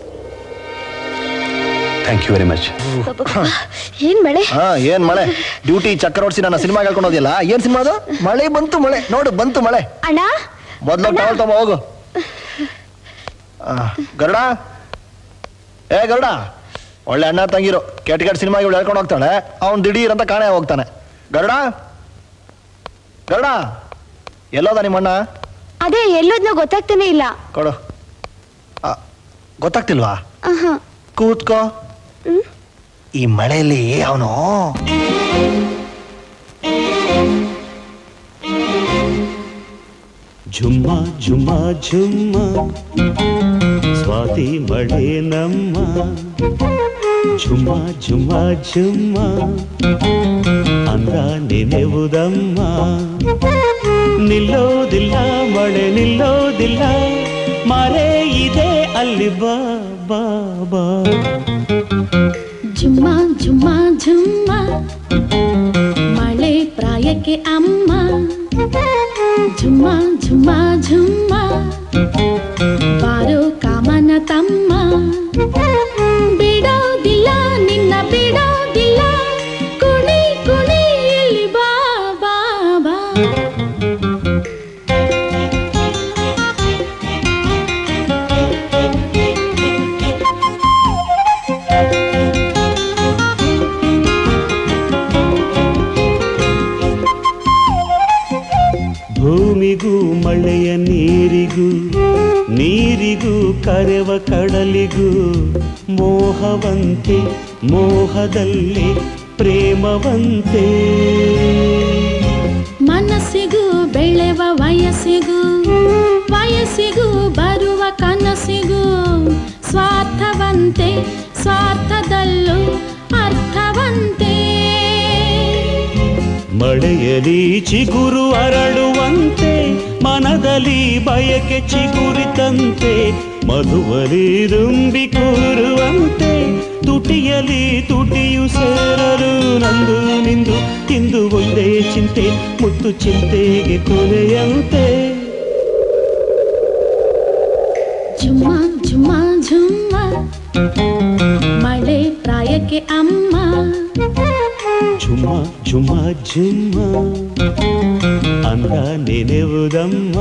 [SPEAKER 9] ಥ್ಯಾಂಕ್ ಯು ವೆರಿ ಮಚ್
[SPEAKER 5] ಏನ್ ಮಳೆ
[SPEAKER 14] ಹಾ ಏನ್ ಮಳೆ ಡ್ಯೂಟಿ ಚಕ್ಕರ್ ಓಡಿಸಿ ನನ್ನ ಸಿನಿಮಾ ಹೇಳ್ಕೊಂಡು ಹೋದಿಯಲ್ಲ ಏನ್ ಸಿನಿಮಾ ಅದು ಮಳೆ ಬಂತು ಮಳೆ ನೋಡು ಬಂತು ಮಳೆ
[SPEAKER 4] ಅಣ್ಣ
[SPEAKER 14] ಮೊದ್ಲು ಟವಲ್ ತಗೋ ಹೋಗು ಆ, ಗರುಡ ಏ ಗರುಡ ಒಳ್ಳೆ ಅಣ್ಣ ತಂಗಿರು ಕೆಟ್ಟ ಕೆಟ್ಟ ಸಿನಿಮಾ ಇವಳು ಹೇಳ್ಕೊಂಡು ಹೋಗ್ತಾಳೆ ಅವ್ನು ದಿಢೀರ್ ಅಂತ ಕಾಣೆ ಹೋಗ್ತಾನೆ ಗರುಡ ಗರುಡ ಎಲ್ಲೋದ ನಿಮ್ಮಣ್ಣ
[SPEAKER 4] ಅದೇ ಎಲ್ಲೋದ್ನೋ ಗೊತ್ತಾಗ್ತಾನೆ ಇಲ್ಲ
[SPEAKER 14] ಕೊಡು ಆ, ಗೊತ್ತಾಗ್ತಿಲ್ವಾ
[SPEAKER 4] ಆಹಾ.
[SPEAKER 14] ಕೂತ್ಕೋ ಈ ಮಳೆಯಲ್ಲಿ ಅವನು
[SPEAKER 16] ಝುಮ್ಮ ಝುಮ್ಮ ಝುಮ್ಮ ಸ್ವಾತಿ ಮಳೆ ನಮ್ಮ ಝುಮ್ಮ ಝುಮ್ಮ ಝುಮ್ಮ ಅಂದ ನೆನೆವುದಮ್ಮ ನಿಲ್ಲೋದಿಲ್ಲ ಮಳೆ ನಿಲ್ಲೋದಿಲ್ಲ ಮರೆ ಇದೆ ಅಲ್ಲಿ ಬಾ ಬಾ ಬಾ
[SPEAKER 15] ಜುಮ್ಮ ಜುಮ್ಮ ಜುಮ್ಮ ಮಳೆ ಪ್ರಾಯಕ್ಕೆ ಅಮ್ಮ ಜುಮ್ಮ ಜುಮ್ಮ ಜುಮ್ಮ ಬಾರೋ ಕಾಮನ ತಮ್ಮ ಬಿಡೋದಿಲ್ಲ ನಿನ್ನ ಬಿಡೋದಿಲ್ಲ ಕುಣಿ ಕುಣಿ ಇಲ್ಲಿ ಬಾ ಬಾ ಬಾ
[SPEAKER 16] ಭೂಮಿಗೂ ಮಳೆಯ ನೀರಿಗೂ ನೀರಿಗೂ ಕರೆವ ಕಡಲಿಗೂ ಮೋಹವಂತೆ ಮೋಹದಲ್ಲಿ ಪ್ರೇಮವಂತೆ
[SPEAKER 15] ಮನಸ್ಸಿಗೂ ಬೆಳೆವ ವಯಸ್ಸಿಗೂ ವಯಸ್ಸಿಗೂ ಬರುವ ಕನಸಿಗೂ ಸ್ವಾರ್ಥವಂತೆ ಸ್ವಾರ್ಥದಲ್ಲೂ ಅರ್ಥವಂತೆ
[SPEAKER 16] ಮಳೆಯಲಿ ಚಿಗುರು ಅರಳುವಂತೆ ಮನದಲ್ಲಿ ಬಯಕೆ ಚಿಗುರಿತಂತೆ ಮಧುವಲಿ ರುಂಬಿ ಕೂರುವಂತೆ ತುಟಿಯಲಿ ತುಟಿಯು ಸೇರಲು ನಂದು ನಿಂದು ಇಂದು ಒಂದೇ ಚಿಂತೆ ಮುತ್ತು ಚಿಂತೆಗೆ ಕೊನೆಯಂತೆ
[SPEAKER 15] ಝುಮ್ಮ ಝುಮ್ಮ ಝುಮ್ಮ ಮಳೆ ಪ್ರಾಯಕ್ಕೆ ಅಮ್ಮ
[SPEAKER 16] ಝುಮ್ಮ ಝುಮ್ಮ ಝುಮ್ಮ ಅಂದ ನೆನೆವುದಮ್ಮ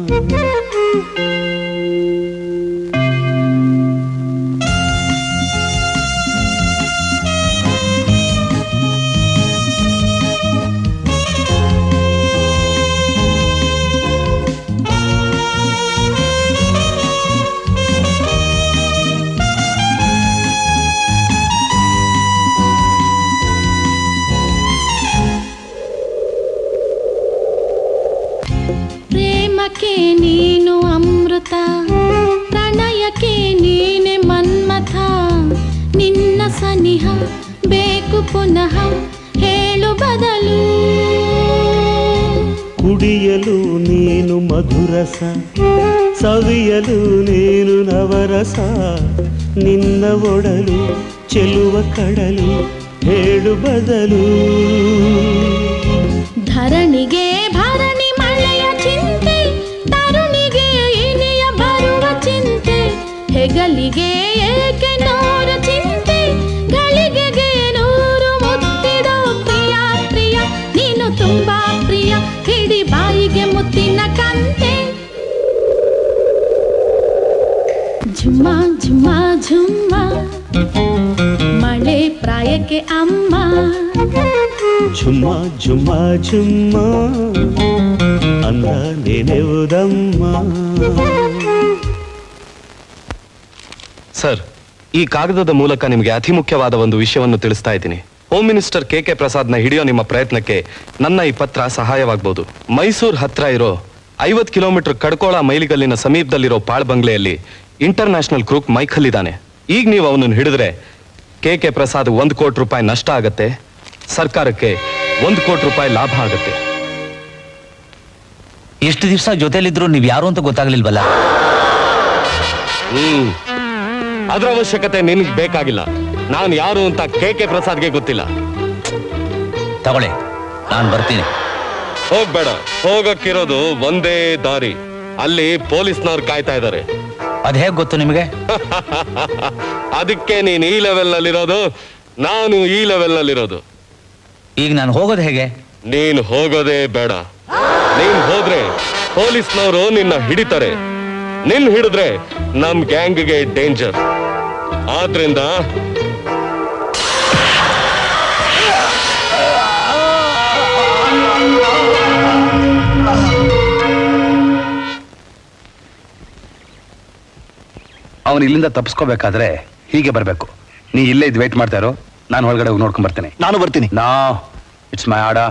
[SPEAKER 15] ಪ್ರೇಮಕ್ಕೆ ನೀನು ಅಮೃತ ಪ್ರಣಯಕ್ಕೆ ನೀನೆ ಮನ್ಮಥ ನಿನ್ನ ಸನಿಹ ಬೇಕು ಪುನಃ ಹೇಳು ಬದಲು
[SPEAKER 16] ಕುಡಿಯಲು ನೀನು ಮಧುರಸ ಸವಿಯಲು ನೀನು ನವರಸ ನಿನ್ನ ಒಡಲು ಚೆಲುವ ಕಡಲು ಹೇಳು ಬದಲು
[SPEAKER 15] ಧರಣಿಗೆ ಭರಣಿ ಮಳೆಯ ಚಿಂತೆ ತರುಣಿಗೆ ಇನಿಯ ಬರುವ ಚಿಂತೆ ಹೆಗಲಿಗೆ ಏಕೆ ನೂರು ಚಿಂತೆ ಗಳಿಗೆಗೆ ನೂರು ಮುತ್ತಿದ ಪ್ರಿಯ ಪ್ರಿಯ ನೀನು ತುಂಬಾ ಪ್ರಿಯ ಹಿಡಿ ಬಾಯಿಗೆ ಮುತ್ತಿನ ಕಂತೆ ಝುಮ್ಮ ಝುಮ್ಮ ಝುಮ್ಮ ಮಳೆ ಪ್ರಾಯಕ್ಕೆ ಅಮ್ಮ
[SPEAKER 16] ಝುಮ್ಮ ಝುಮ್ಮ ಝುಮ್ಮ ಅಂದ ನೆನೆವುದಮ್ಮ
[SPEAKER 11] ಸರ್ ಈ ಕಾಗದದ ಮೂಲಕ ನಿಮಗೆ ಅತಿ ಮುಖ್ಯವಾದ ಒಂದು ವಿಷಯವನ್ನು ತಿಳಿಸ್ತಾ ಇದ್ದೀನಿ ಹೋಮ್ ಮಿನಿಸ್ಟರ್ ಕೆ ಕೆ ಪ್ರಸಾದ್ನ ಹಿಡಿಯೋ ನಿಮ್ಮ ಪ್ರಯತ್ನಕ್ಕೆ ನನ್ನ ಈ ಪತ್ರ ಸಹಾಯವಾಗಬಹುದು ಮೈಸೂರು ಹತ್ರ ಇರೋ ಐವತ್ತು ಕಿಲೋಮೀಟರ್ ಕಡ್ಕೋಳ ಮೈಲಿಗಲ್ಲಿನ ಸಮೀಪದಲ್ಲಿರೋ ಪಾಳ್ ಬಂಗ್ಲೆಯಲ್ಲಿ ಇಂಟರ್ ನ್ಯಾಷನಲ್ ಕ್ರೂಕ್ ಮೈಖಲ್ ಇದ್ದಾನೆ ಈಗ ನೀವು ಅವನನ್ನು ಹಿಡಿದ್ರೆ ಕೆ ಕೆ ಪ್ರಸಾದ್ ಒಂದು ಕೋಟಿ ರೂಪಾಯಿ ನಷ್ಟ ಆಗತ್ತೆ ಸರ್ಕಾರಕ್ಕೆ ಒಂದು ಕೋಟಿ ರೂಪಾಯಿ ಲಾಭ ಆಗತ್ತೆ
[SPEAKER 1] ಎಷ್ಟು ದಿವಸ ಜೊತೆಲಿದ್ರು ನೀವ್ ಯಾರು ಅಂತ ಗೊತ್ತಾಗ್ಲಿಲ್ವಲ್ಲ
[SPEAKER 11] ಹ್ಮ್ ಅದ್ರ ಅವಶ್ಯಕತೆ ನಿನ್ಗೆ ಬೇಕಾಗಿಲ್ಲ ನಾನು ಯಾರು ಅಂತ ಕೆ ಕೆ ಪ್ರಸಾದ್ಗೆ ಗೊತ್ತಿಲ್ಲ
[SPEAKER 1] ತಗೊಳ್ಳಿ ನಾನು ಬರ್ತೀನಿ
[SPEAKER 11] ಹೋಗ್ಬೇಡ ಹೋಗಕ್ಕಿರೋದು ಒಂದೇ ದಾರಿ ಅಲ್ಲಿ ಪೊಲೀಸ್ನವ್ರು ಕಾಯ್ತಾ ಇದ್ದಾರೆ
[SPEAKER 1] ಅದ್ ಹೇಗ್ ಗೊತ್ತು ನಿಮಗೆ
[SPEAKER 11] ಅದಕ್ಕೆ ನೀನ್ ಈ ಲೆವೆಲ್ ನಲ್ಲಿರೋದು ನಾನು ಈ ಲೆವೆಲ್ ನಲ್ಲಿರೋದು
[SPEAKER 1] ಈಗ ನಾನು ಹೋಗೋದು ಹೇಗೆ
[SPEAKER 11] ನೀನ್ ಹೋಗೋದೇ ಬೇಡ ನೀನ್ ಹೋದ್ರೆ ಪೊಲೀಸ್ನವರು ನಿನ್ನ ಹಿಡಿತಾರೆ ನಿನ್ ಹಿಡಿದ್ರೆ ನಮ್ ಗ್ಯಾಂಗ್ಗೆ ಡೇಂಜರ್ ಆದ್ರಿಂದ
[SPEAKER 9] ಅವನು ಇಲ್ಲಿಂದ ತಪ್ಪಿಸ್ಕೋಬೇಕಾದ್ರೆ ಹೀಗೆ ಬರಬೇಕು ನೀ ಇಲ್ಲೇ ಇದು ವೇಟ್ ಮಾಡ್ತಾ ಇರೋ ನಾನು ಒಳಗಡೆ ಹೋಗಿ ನೋಡ್ಕೊಂಡ್ ಬರ್ತೇನೆ
[SPEAKER 14] ನಾನು ಬರ್ತೀನಿ
[SPEAKER 9] ನಾ ಇಟ್ಸ್ ಮೈ ಆಡ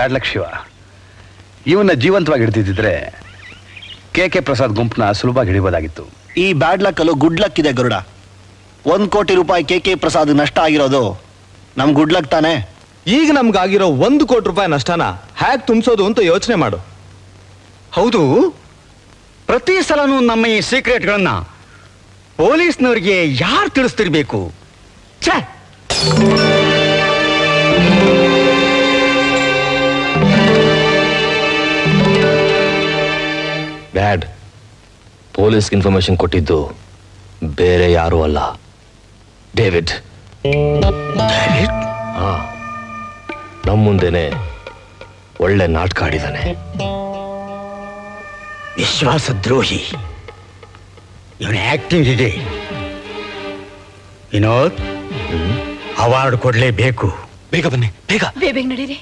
[SPEAKER 9] ಬ್ಯಾಡ್ ಲಕ್ ಶಿವ ಇವನ್ನ ಜೀವಂತವಾಗಿ ಹಿಡಿದಿದ್ರೆ ಕೆ ಕೆ ಪ್ರಸಾದ್ ಗುಂಪನ್ನ ಸುಲಭವಾಗಿ ಹಿಡಿಬೋದಾಗಿತ್ತು
[SPEAKER 14] ಈ ಬ್ಯಾಡ್ ಲಕ್ ಅಲ್ಲೂ ಗುಡ್ ಲಕ್ ಇದೆ ಗರುಡ ಒಂದ್ ಕೋಟಿ ರೂಪಾಯಿ ಕೆ ಕೆ ಪ್ರಸಾದ್ ನಷ್ಟ ಆಗಿರೋದು ನಮ್ ಗುಡ್ ಲಕ್ ತಾನೇ
[SPEAKER 17] ಈಗ ನಮ್ಗಾಗಿರೋ ಒಂದು ಕೋಟಿ ರೂಪಾಯಿ ನಷ್ಟನ ಹ್ಯಾಕ್ ತುಂಬಿಸೋದು ಅಂತ ಯೋಚನೆ ಮಾಡು
[SPEAKER 18] ಹೌದು ಪ್ರತಿ ಸಲನೂ ನಮ್ಮ ಈ ಸೀಕ್ರೆಟ್ಗಳನ್ನ ಪೊಲೀಸ್ನವರಿಗೆ ಯಾರು ತಿಳಿಸ್ತಿರ್ಬೇಕು ಛೇ
[SPEAKER 11] ಡ್ಯಾಡ್ ಪೊಲೀಸ್ ಇನ್ಫಾರ್ಮೇಶನ್ ಕೊಟ್ಟಿದ್ದು ಬೇರೆ ಯಾರೂ ಅಲ್ಲ ಡೇವಿಡ್ ಹಾ ನಮ್ಮ ಮುಂದೆನೆ ಒಳ್ಳೆ ನಾಟಕ ಆಡಿದಾನೆ
[SPEAKER 18] ವಿಶ್ವಾಸದ್ರೋಹಿ ಇವನ ಆಕ್ಟಿಂಗ್ ಇದೆ ವಿನೋದ್ ಅವಾರ್ಡ್ ಕೊಡ್ಲೇಬೇಕು
[SPEAKER 11] ಬೇಗ ಬನ್ನಿ ಬೇಗ
[SPEAKER 5] ಬೇಗ ನಡೀರಿ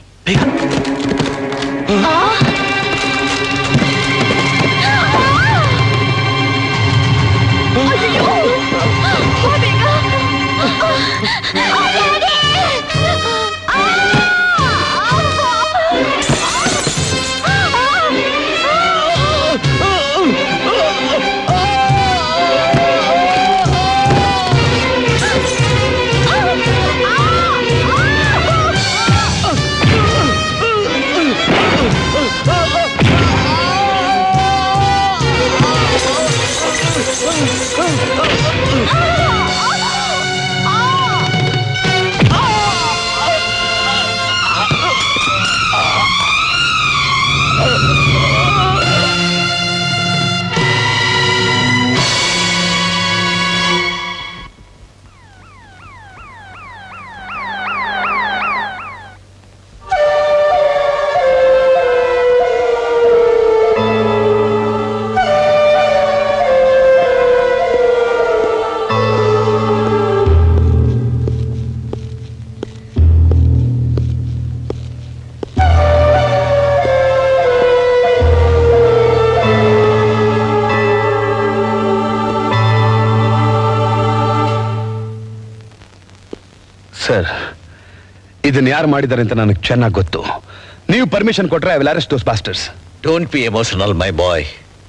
[SPEAKER 9] ಸರ್ ಇದನ್ನ ಯಾರು ಮಾಡಿದ್ದಾರೆ ಅಂತ ನನಗೆ ಚೆನ್ನಾಗಿ ಗೊತ್ತು ನೀವು ಪರ್ಮಿಷನ್ ಕೊಟ್ರೆ I will arrest those bastards
[SPEAKER 6] don't be emotional my boy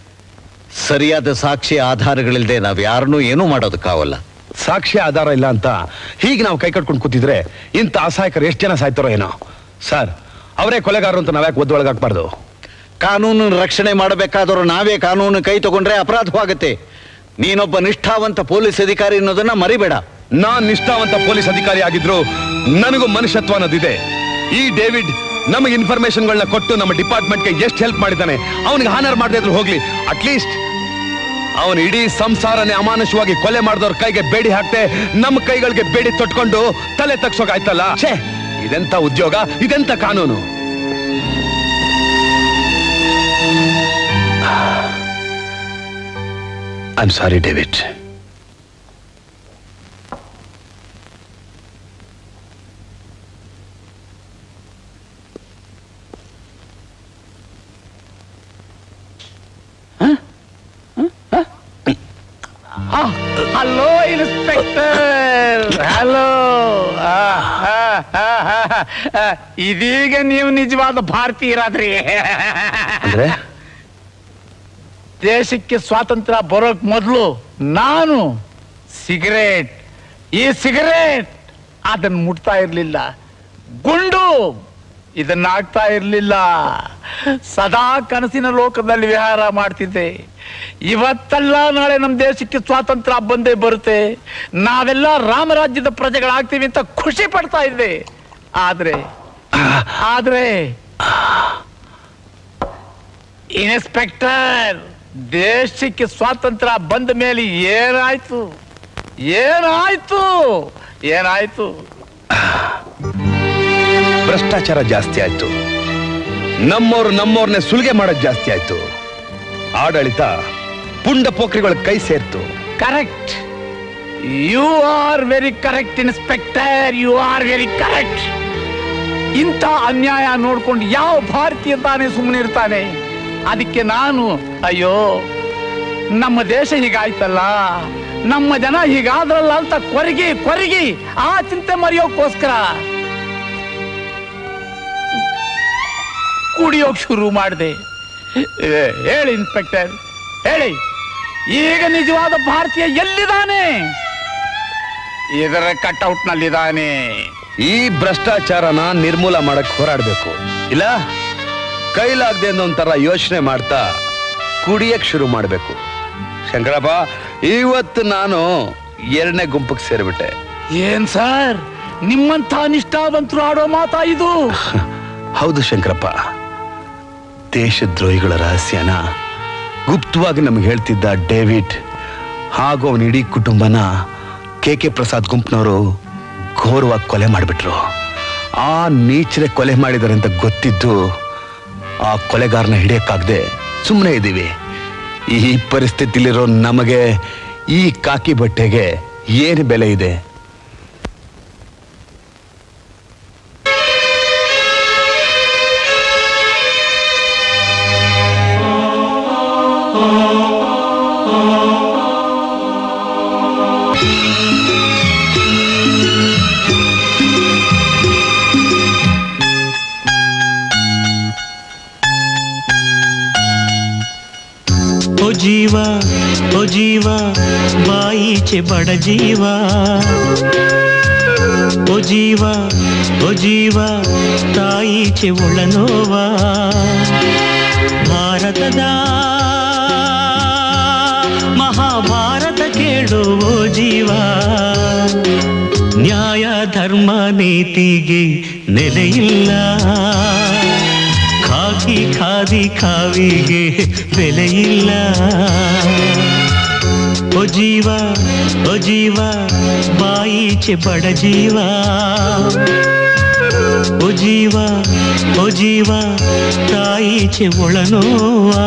[SPEAKER 6] ಸರಿಯಾದ ಸಾಕ್ಷಿ ಆಧಾರಗಳಿಲ್ಲದೆ ನಾವ್ ಯಾರನ್ನೂ ಏನೂ ಮಾಡೋದಕ್ಕಾಗಲ್ಲ
[SPEAKER 9] ಸಾಕ್ಷ್ಯ ಆಧಾರ ಇಲ್ಲ ಅಂತ ಹೀಗೆ ನಾವು ಕೈ ಕಟ್ಕೊಂಡು ಕೂತಿದ್ರೆ ಇಂಥ ಅಸಹಾಯಕರು ಎಷ್ಟು ಜನ ಸಾಯ್ತಾರೋ ಏನೋ ಸರ್ ಅವರೇ ಕೊಲೆಗಾರರು ಅಂತ ನಾವ್ಯಾಕೆ ಒದ್ದೊಳಗಾಕ್ಬಾರ್ದು
[SPEAKER 6] ಕಾನೂನು ರಕ್ಷಣೆ ಮಾಡಬೇಕಾದವರು ನಾವೇ ಕಾನೂನು ಕೈ ತಗೊಂಡ್ರೆ ಅಪರಾಧವಾಗುತ್ತೆ ನೀನೊಬ್ಬ ನಿಷ್ಠಾವಂತ ಪೊಲೀಸ್ ಅಧಿಕಾರಿ ಅನ್ನೋದನ್ನ ಮರಿಬೇಡ
[SPEAKER 9] ನಾನ್ ನಿಷ್ಠಾವಂತ ಪೊಲೀಸ್ ಅಧಿಕಾರಿ ಆಗಿದ್ರು ನನಗೂ ಮನುಷ್ಯತ್ವ ಅನ್ನೋದಿದೆ ಈ ಡೇವಿಡ್ ನಮಗೆ ಇನ್ಫಾರ್ಮೇಶನ್ಗಳನ್ನ ಕೊಟ್ಟು ನಮ್ಮ ಡಿಪಾರ್ಟ್ಮೆಂಟ್ಗೆ ಎಷ್ಟು ಹೆಲ್ಪ್ ಮಾಡಿದ್ದಾನೆ ಅವನಿಗೆ ಹಾನರ್ ಮಾಡದೇ ಇದ್ರು ಹೋಗ್ಲಿ ಅಟ್ಲೀಸ್ಟ್ ಅವನು ಇಡೀ ಸಂಸಾರನೇ ಅಮಾನುಷವಾಗಿ ಕೊಲೆ ಮಾಡಿದವ್ರ ಕೈಗೆ ಬೇಡಿ ಹಾಕ್ತೆ ನಮ್ಮ ಕೈಗಳಿಗೆ ಬೇಡಿ ತೊಟ್ಕೊಂಡು ತಲೆ ತಗ್ಸೋಕಾಯ್ತಲ್ಲ ಛೇ ಇದೆಂತ ಉದ್ಯೋಗ ಇದೆಂತ ಕಾನೂನು I am sorry David
[SPEAKER 8] hello inspector hello ಇದೀಗ ನೀವು ನಿಜವಾದ ಭಾರತೀಯರಾದ್ರಿ
[SPEAKER 9] ಅಂದ್ರೆ
[SPEAKER 8] ದೇಶಕ್ಕೆ ಸ್ವಾತಂತ್ರ್ಯ ಬರೋಕ್ ಮೊದಲು ನಾನು ಸಿಗರೇಟ್ ಈ ಸಿಗರೇಟ್ ಅದನ್ನ ಮುಟ್ತಾ ಇರ್ಲಿಲ್ಲ ಗುಂಡು ಇದನ್ನ ಆಗ್ತಾ ಇರ್ಲಿಲ್ಲ ಸದಾ ಕನಸಿನ ಲೋಕದಲ್ಲಿ ವಿಹಾರ ಮಾಡ್ತಿದ್ದೆ ಇವತ್ತಲ್ಲ ನಾಳೆ ನಮ್ಮ ದೇಶಕ್ಕೆ ಸ್ವಾತಂತ್ರ್ಯ ಬಂದೇ ಬರುತ್ತೆ ನಾವೆಲ್ಲ ರಾಮರಾಜ್ಯದ ಪ್ರಜೆಗಳಾಗ್ತೀವಿ ಅಂತ ಖುಷಿ ಪಡ್ತಾ ಇದ್ದೆ ಆದ್ರೆ ಆದ್ರೆ ಇನ್ಸ್ಪೆಕ್ಟರ್ ದೇಶಕ್ಕೆ ಸ್ವಾತಂತ್ರ್ಯ ಬಂದ ಮೇಲೆ ಏನಾಯ್ತು ಏನಾಯ್ತು ಏನಾಯ್ತು
[SPEAKER 9] ಭ್ರಷ್ಟಾಚಾರ ಜಾಸ್ತಿ ಆಯ್ತು ನಮ್ಮವ್ರು ನಮ್ಮವ್ರನ್ನೇ ಸುಲಿಗೆ ಮಾಡೋದು ಜಾಸ್ತಿ ಆಯ್ತು ಆಡಳಿತ ಪುಂಡ ಪೋಖ್ರಿಗಳ ಕೈ ಸೇರ್ತು
[SPEAKER 8] correct you are very correct inspector you are very correct ಇಂಥ ಅನ್ಯಾಯ ನೋಡ್ಕೊಂಡು ಯಾವ ಭಾರತೀಯ ತಾನೇ ಸುಮ್ಮನೆ ಇರ್ತಾನೆ ಅದಕ್ಕೆ ನಾನು ಅಯ್ಯೋ ನಮ್ಮ ದೇಶ ಹೀಗಾಯ್ತಲ್ಲ ನಮ್ಮ ಜನ ಹೀಗಾದ್ರಲ್ಲ ಅಂತ ಕೊರಗಿ ಕೊರಗಿ ಆ ಚಿಂತೆ ಮರೆಯೋಕ್ಕೋಸ್ಕರ
[SPEAKER 19] ಕುಡಿಯೋಕ್ ಶುರು ಮಾಡಿದೆ ಹೇಳಿ ಇನ್ಸ್ಪೆಕ್ಟರ್ ಹೇಳಿ ಈಗ ನಿಜವಾದ ಭಾರತೀಯ ಎಲ್ಲಿದ್ದಾನೆ ಇದರ ಕಟ್ಔಟ್ ನಲ್ಲಿದ್ದಾನೆ
[SPEAKER 9] ಈ ಭ್ರಷ್ಟಾಚಾರನ ನಿರ್ಮೂಲ ಮಾಡಕ್ ಹೋರಾಡ್ಬೇಕು ಇಲ್ಲ ಕೈಲಾಗ್ದೆ ಅನ್ನೋ ಒಂಥರ ಯೋಚನೆ ಮಾಡ್ತಾ ಕುಡಿಯಕ್ ಶುರು ಮಾಡ್ಬೇಕು ಶಂಕರಪ್ಪ ಇವತ್ತು ನಾನು ಎರಡನೇ ಗುಂಪಿಗೆ ಸೇರ್ಬಿಟ್ಟೆ
[SPEAKER 19] ಏನ್ ಸರ್ ನಿಮ್ಮಂಥ ನಿಷ್ಠಾವಂತರು ಆಡೋ ಮಾತಾ ಇದು
[SPEAKER 9] ಹೌದು ಶಂಕರಪ್ಪ ದೇಶದ್ರೋಹಿಗಳ ರಹಸ್ಯನ ಗುಪ್ತವಾಗಿ ನಮ್ಗೆ ಹೇಳ್ತಿದ್ದ ಡೇವಿಡ್ ಹಾಗೂ ಅವನ ಇಡೀ ಕುಟುಂಬನ ಕೆ ಕೆ ಪ್ರಸಾದ್ ಗುಂಪಿನವರು ಘೋರವಾಗಿ ಕೊಲೆ ಮಾಡಿಬಿಟ್ರು ಆ ನೀಚರೆ ಕೊಲೆ ಮಾಡಿದ್ದಾರೆ ಅಂತ ಗೊತ್ತಿದ್ದು ಆ ಕೊಲೆಗಾರನ ಹಿಡಿಯಕ್ಕಾಗದೆ ಸುಮ್ಮನೆ ಇದ್ದೀವಿ ಈ ಪರಿಸ್ಥಿತಿಲಿರೋ ನಮಗೆ ಈ ಕಾಕಿ ಬಟ್ಟೆಗೆ ಏನು ಬೆಲೆ ಇದೆ
[SPEAKER 16] ಓ ಜೀವ ಓ ಜೀವ ಬಾಯಿಚೆ ಬಡ ಜೀವ ಓ ಜೀವ ಓ ಜೀವ ತಾಯಿಚೆ ಒಳನೋವ ಭಾರತದ ಮಹಾಭಾರತ ಕೇಳು ಓ ಜೀವ ನ್ಯಾಯ ಧರ್ಮ ನೀತಿಗೆ ನೆಲೆಯಿಲ್ಲ ಖಾಕಿ ಖಾದಿ ಖಾವಿಗೆ ಬೆಲೆಯಿಲ್ಲ ಓ ಜೀವ ಓ ಜೀವ ಬಾಯಿಚೆ ಬಡ ಜೀವ ಓ ಜೀವ ಓ ಜೀವ ತಾಯಿಚೆ ಒಳನೋವಾ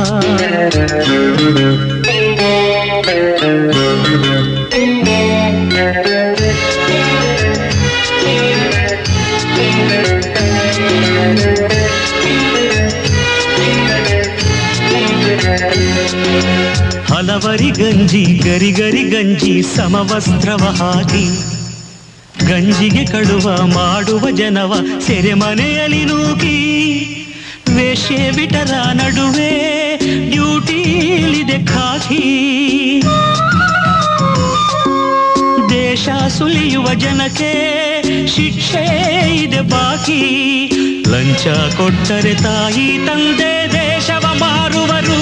[SPEAKER 16] ಹಲವರಿ ಗಂಜಿ ಗರಿ ಗರಿ ಗಂಜಿ ಸಮವಸ್ತ್ರವ ಹಾಕಿ ಗಂಜಿಗೆ ಕಳುವ ಮಾಡುವ ಜನವ ಸೆರೆಮನೆಯಲ್ಲಿ ನೂಕಿ ವೇಷೆ ಬಿಟರ ನಡುವೆ ಡ್ಯೂಟಿಲಿದೆ ಖಾಕಿ ದೇಶ ಸುಲಿಯುವ ಜನಕ್ಕೆ ಶಿಕ್ಷೆ ಇದೆ ಬಾಕಿ ಲಂಚ ಕೊಟ್ಟರೆ ತಾಯಿ ತಂದೆ ದೇಶವ ಮಾರುವರು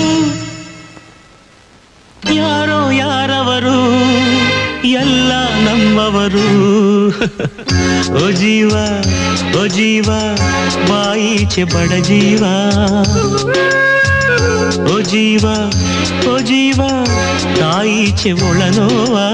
[SPEAKER 16] ಯಾರೋ ಯಾರವರು ಎಲ್ಲ ನಮ್ಮವರು ಓ ಜೀವ ಓ ಜೀವ ಬಾಯಿಚೆ ಬಡ ಜೀವ ಓ ಜೀವ ಓ ಜೀವ ತಾಯಿಚೆ ಒಳನೋವಾ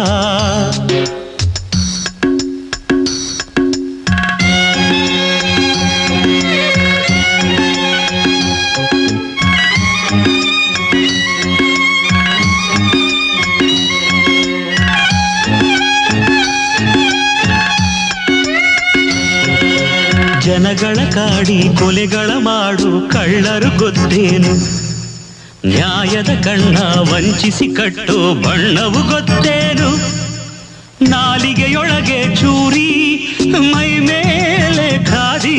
[SPEAKER 16] ಜನಗಳ ಕಾಡಿ ಕೊಲೆಗಳ ಮಾಡು ಕಳ್ಳರು ಗೊತ್ತೇನು ನ್ಯಾಯದ ಕಣ್ಣ ವಂಚಿಸಿ ಕಟ್ಟು ಬಣ್ಣವು ಗೊತ್ತೇನು ನಾಲಿಗೆಯೊಳಗೆ ಚೂರಿ ಮೈ ಮೇಲೆ ಖಾದಿ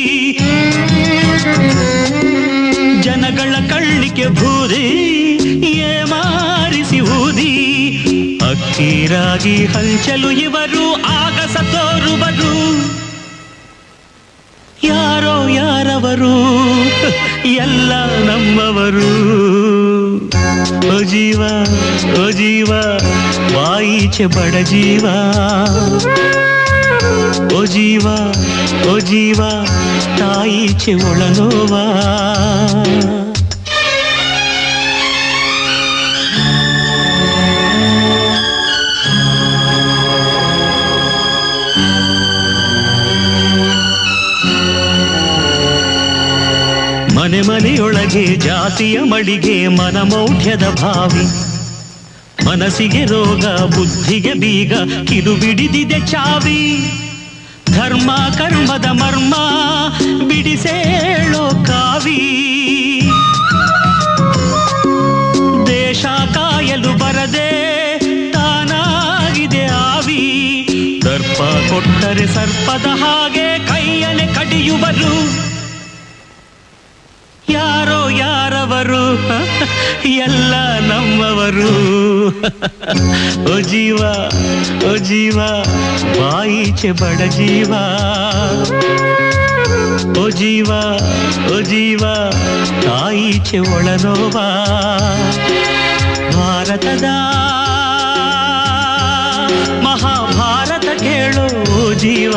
[SPEAKER 16] ಜನಗಳ ಕಳ್ಳಿಕೆ ಬೂದಿ ಏ ಮಾರಿಸಿ ಊದಿ ಅಕ್ಕಿರಾಗಿ ಹಂಚಲು ಇವರು ಆಗಸ ತೋರುವರು ಯಾರೋ ಯಾರವರು ಎಲ್ಲ ನಮ್ಮವರು ಓ ಜೀವ ಓ ಜೀವ ಬಾಯಿಚೆ ಬಡ ಜೀವ ಓ ಜೀವ ಓ ಜೀವ ತಾಯಿಚೆ ಒಳನೋವಾ ಮನೆ ಮನೆಯೊಳಗೆ ಜಾತಿಯ ಮಡಿಗೆ ಮನಮೌಢ್ಯದ ಭಾವಿ ಮನಸ್ಸಿಗೆ ರೋಗ ಬುದ್ಧಿಗೆ ಬೀಗ ಕಿರು ಬಿಡಿದಿದೆ ಚಾವಿ ಧರ್ಮ ಕರ್ಮದ ಮರ್ಮ ಬಿಡಿಸೇಳೋ ಕಾವಿ ದೇಶ ಕಾಯಲು ಬರದೆ ತಾನಾಗಿದೆ ಆವಿ ದರ್ಪ ಕೊಟ್ಟರೆ ಸರ್ಪದ ಹಾಗೆ ಕೈಯನೆ ಕಡಿಯುವರು ನಮ್ಮವರು ಎಲ್ಲ ನಮ್ಮವರು ಓ ಜೀವ ಓ ಜೀವ ಬಾಯಿಚೆ ಬಡ ಜೀವ ಓ ಜೀವ ಓ ಜೀವ ತಾಯಿಚೆ ಒಳನೋವ ಭಾರತದ ಮಹಾಭಾರತ ಕೇಳೋ ಜೀವ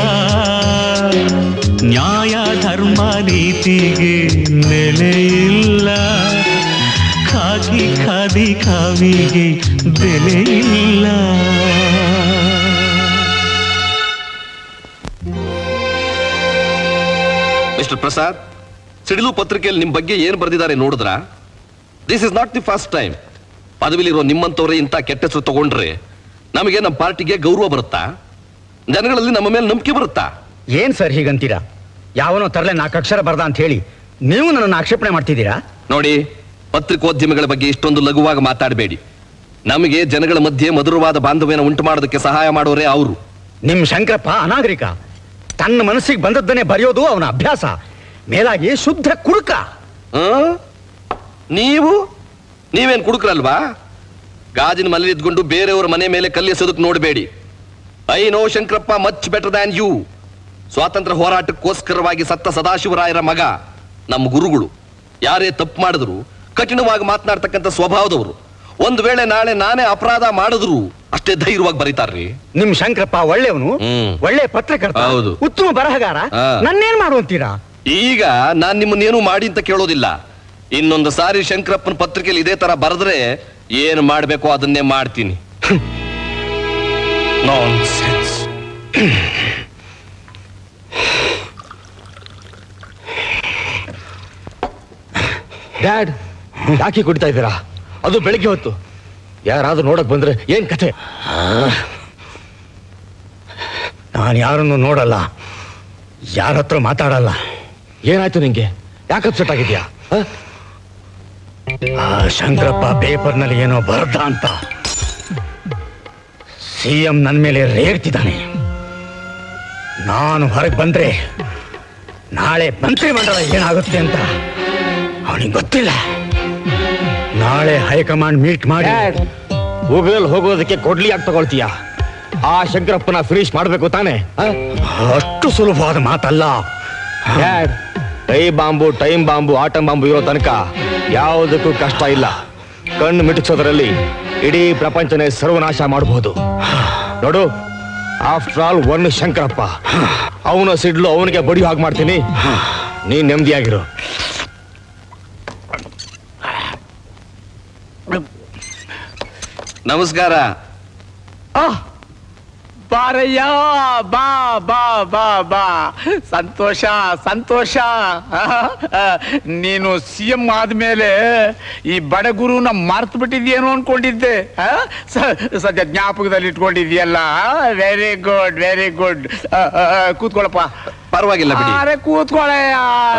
[SPEAKER 16] ನ್ಯಾಯ ಧರ್ಮ ನೀತಿಗೆ ನೆಲೆ ಇಲ್ಲ ಖಾಗಿ ಖಾದಿ ಕಾವಿಗೆ ಬೆಲೆ ಇಲ್ಲ
[SPEAKER 20] ಮಿಸ್ಟರ್ ಪ್ರಸಾದ್ ಸಿಡಿಲು ಪತ್ರಿಕೆಯಲ್ಲಿ ನಿಮ್ ಬಗ್ಗೆ ಏನ್ ಬರೆದಿದ್ದಾರೆ ನೋಡಿದ್ರ this is not the first time ಪದವಿಲಿರೋ ನಿಮ್ಮಂತವ್ರೆ ಇಂಥ ಕೆಟ್ಟ ಹೆಸರು ತಗೊಂಡ್ರೆ ನಮಗೆ ನಮ್ಮ ಪಾರ್ಟಿಗೆ ಗೌರವ ಬರುತ್ತಾ ಜನಗಳಲ್ಲಿ ನಮ್ಮ ಮೇಲೆ ನಂಬಿಕೆ ಬರುತ್ತಾ
[SPEAKER 18] ಏನ್ ಸರ್ ಹೀಗಂತೀರಾ ಯಾವನೋ ತರಲೆ ನಾಲ್ಕು ಅಕ್ಷರ ಬರ್ದ ಅಂತ ಹೇಳಿ ನೀವು ನನ್ನನ್ನು ಆಕ್ಷೇಪಣೆ ಮಾಡ್ತಿದ್ದೀರಾ
[SPEAKER 20] ನೋಡಿ ಪತ್ರಿಕೋದ್ಯಮಿಗಳ ಬಗ್ಗೆ ಇಷ್ಟೊಂದು ಲಘುವಾಗಿ ಮಾತಾಡಬೇಡಿ ನಮಗೆ ಜನಗಳ ಮಧ್ಯೆ ಮಧುರವಾದ ಬಾಂಧವ್ಯನ ಉಂಟು ಮಾಡೋದಕ್ಕೆ ಸಹಾಯ ಮಾಡೋರೇ ಅವರು
[SPEAKER 18] ನಿಮ್ ಶಂಕರಪ್ಪ ಅನಾಗರಿಕ ತನ್ನ ಮನಸ್ಸಿಗೆ ಬಂದದ್ದನ್ನೇ ಬರೆಯೋದು ಅವನ ಅಭ್ಯಾಸ ಮೇಲಾಗಿ ಶುದ್ಧ ಕುಡುಕ
[SPEAKER 20] ನೀವು ನೀವೇನ್ ಕುಡುಕ್ರಲ್ವಾ ಗಾಜಿನ ಮನೆ ಇದ್ಕೊಂಡು ಬೇರೆಯವರ ಮನೆ ಮೇಲೆ ಕಲ್ಲೆಸೋದಕ್ಕೆ ನೋಡಬೇಡಿ I know Shankarappa much better than you ಸ್ವಾತಂತ್ರ್ಯ ಹೋರಾಟಕ್ಕೋಸ್ಕರವಾಗಿ ಸತ್ತ ಸದಾಶಿವರಾಯರ ಮಗ ನಮ್ಮ ಗುರುಗಳು ಯಾರೇ ತಪ್ಪು ಮಾಡಿದ್ರು ಕಠಿಣವಾಗಿ ಮಾತನಾಡ್ತಕ್ಕಂಥ ಸ್ವಭಾವದವರು ಒಂದು ವೇಳೆ ನಾಳೆ ನಾನೇ ಅಪರಾಧ ಮಾಡಿದ್ರು ಅಷ್ಟೇ ಧೈರ್ಯವಾಗಿ ಬರೀತಾರ್ರಿ
[SPEAKER 18] ನಿಮ್ ಶಂಕರಪ್ಪ ಒಳ್ಳೆಯವನು ಒಳ್ಳೆ ಪತ್ರಕರ್ತ
[SPEAKER 20] ಹೌದು.
[SPEAKER 18] ಉತ್ತಮ ಬರಹಗಾರ
[SPEAKER 20] ಹಾ.
[SPEAKER 18] ನನ್ನೇನ್ ಮಾಡುವಂತೀರಾ
[SPEAKER 20] ಈಗ ನಾನ್ ನಿಮ್ಮನ್ನೇನು ಮಾಡಿ ಅಂತ ಕೇಳೋದಿಲ್ಲ ಇನ್ನೊಂದು ಸಾರಿ ಶಂಕರಪ್ಪನ ಪತ್ರಿಕೆಯಲ್ಲಿ ಇದೇ ತರ ಬರೆದ್ರೆ ಏನು ಮಾಡ್ಬೇಕೋ ಅದನ್ನೇ ಮಾಡ್ತೀನಿ ನಾನ್ಸೆನ್ಸ್
[SPEAKER 17] ಡ್ಯಾಡ್ ಯಾಕೆ ಕುಡಿತಾ ಇದ್ದೀರಾ ಅದು ಬೆಳಿಗ್ಗೆ ಹೊತ್ತು ಯಾರಾದ್ರೂ ನೋಡಕ್ ಬಂದ್ರೆ ಏನ್ ಕಥೆ
[SPEAKER 18] ನಾನು ಯಾರನ್ನು ನೋಡಲ್ಲ ಯಾರ ಹತ್ರ ಮಾತಾಡಲ್ಲ
[SPEAKER 17] ಏನಾಯ್ತು ನಿಂಗೆ ಯಾಕೆ ಅಪ್ಸೆಟ್ ಆಗಿದ್ಯಾ
[SPEAKER 18] ಆ ಶಂಕರಪ್ಪ ಪೇಪರ್ನಲ್ಲಿ ಏನೋ ಬರ್ದ ಅಂತ ಸಿಎಂ ನನ್ನ ಮೇಲೆ ರೇಗ್ತಿದ್ದಾನೆ ನಾನು ಹೊರಗೆ ಬಂದ್ರೆ ನಾಳೆ ಮಂತ್ರಿ ಮಂಡಲ ಏನಾಗುತ್ತೆ ಅಂತ ಅವನಿಗೆ ಗೊತ್ತಿಲ್ಲ ನಾಳೆ ಹೈಕಮಾಂಡ್ ಮೀಟ್ ಮಾಡಿ
[SPEAKER 17] ಗೂಗಲ್ ಹೋಗೋದಕ್ಕೆ ಕೊಡ್ಲಿ ಯಾಕೆ ತಗೊಳ್ತೀಯ ಆ ಶಂಕರಪ್ಪನ ಫಿನಿಶ್ ಮಾಡ್ಬೇಕು ತಾನೆ
[SPEAKER 18] ಅಷ್ಟು ಸುಲಭವಾದ ಮಾತಲ್ಲ
[SPEAKER 17] ಡ್ಯಾಡ್ ಟೈ bomb time bomb atom bomb ಇರೋ ತನಕ ಯಾವುದಕ್ಕೂ ಕಷ್ಟ ಇಲ್ಲ ಕಣ್ಣು ಮಿಟುಕ್ಸೋದ್ರಲ್ಲಿ ಇಡೀ ಪ್ರಪಂಚನೇ ಸರ್ವನಾಶ ಮಾಡಬಹುದು ನೋಡು ಆಫ್ಟರ್ ಆಲ್ ಒನ್ ಶಂಕರಪ್ಪ ಅವನ ಸಿಡ್ಲು ಅವನಿಗೆ ಬಡಿಯೋ ಹಾಗೆ ಮಾಡ್ತೀನಿ ನೀನ್ ನೆಮ್ಮದಿಯಾಗಿರು
[SPEAKER 20] ನಮಸ್ಕಾರ
[SPEAKER 19] ಬಾರಯ್ಯ ಬಾ ಬಾ ಬಾ ಬಾ ಸಂತೋಷ ಸಂತೋಷ ನೀನು ಸಿ ಎಂ ಆದ್ಮೇಲೆ ಈ ಬಡಗುರುನ ಮರ್ತು ಬಿಟ್ಟಿದ್ಯೇನೋ ಅನ್ಕೊಂಡಿದ್ದೆ ಆ? ಸ- ಸದ್ಯ ಜ್ಞಾಪಕದಲ್ಲಿ ಇಟ್ಕೊಂಡಿದ್ಯಲ್ಲ ವೆರಿ ಗುಡ್ ವೆರಿ ಗುಡ್ ಕೂತ್ಕೊಳ್ಳಪ್ಪ
[SPEAKER 20] ಪರವಾಗಿಲ್ಲ ಬಿಡಿ
[SPEAKER 19] ಅರೆ ಕೂತ್ಕೊಳ್ಳಯ್ಯ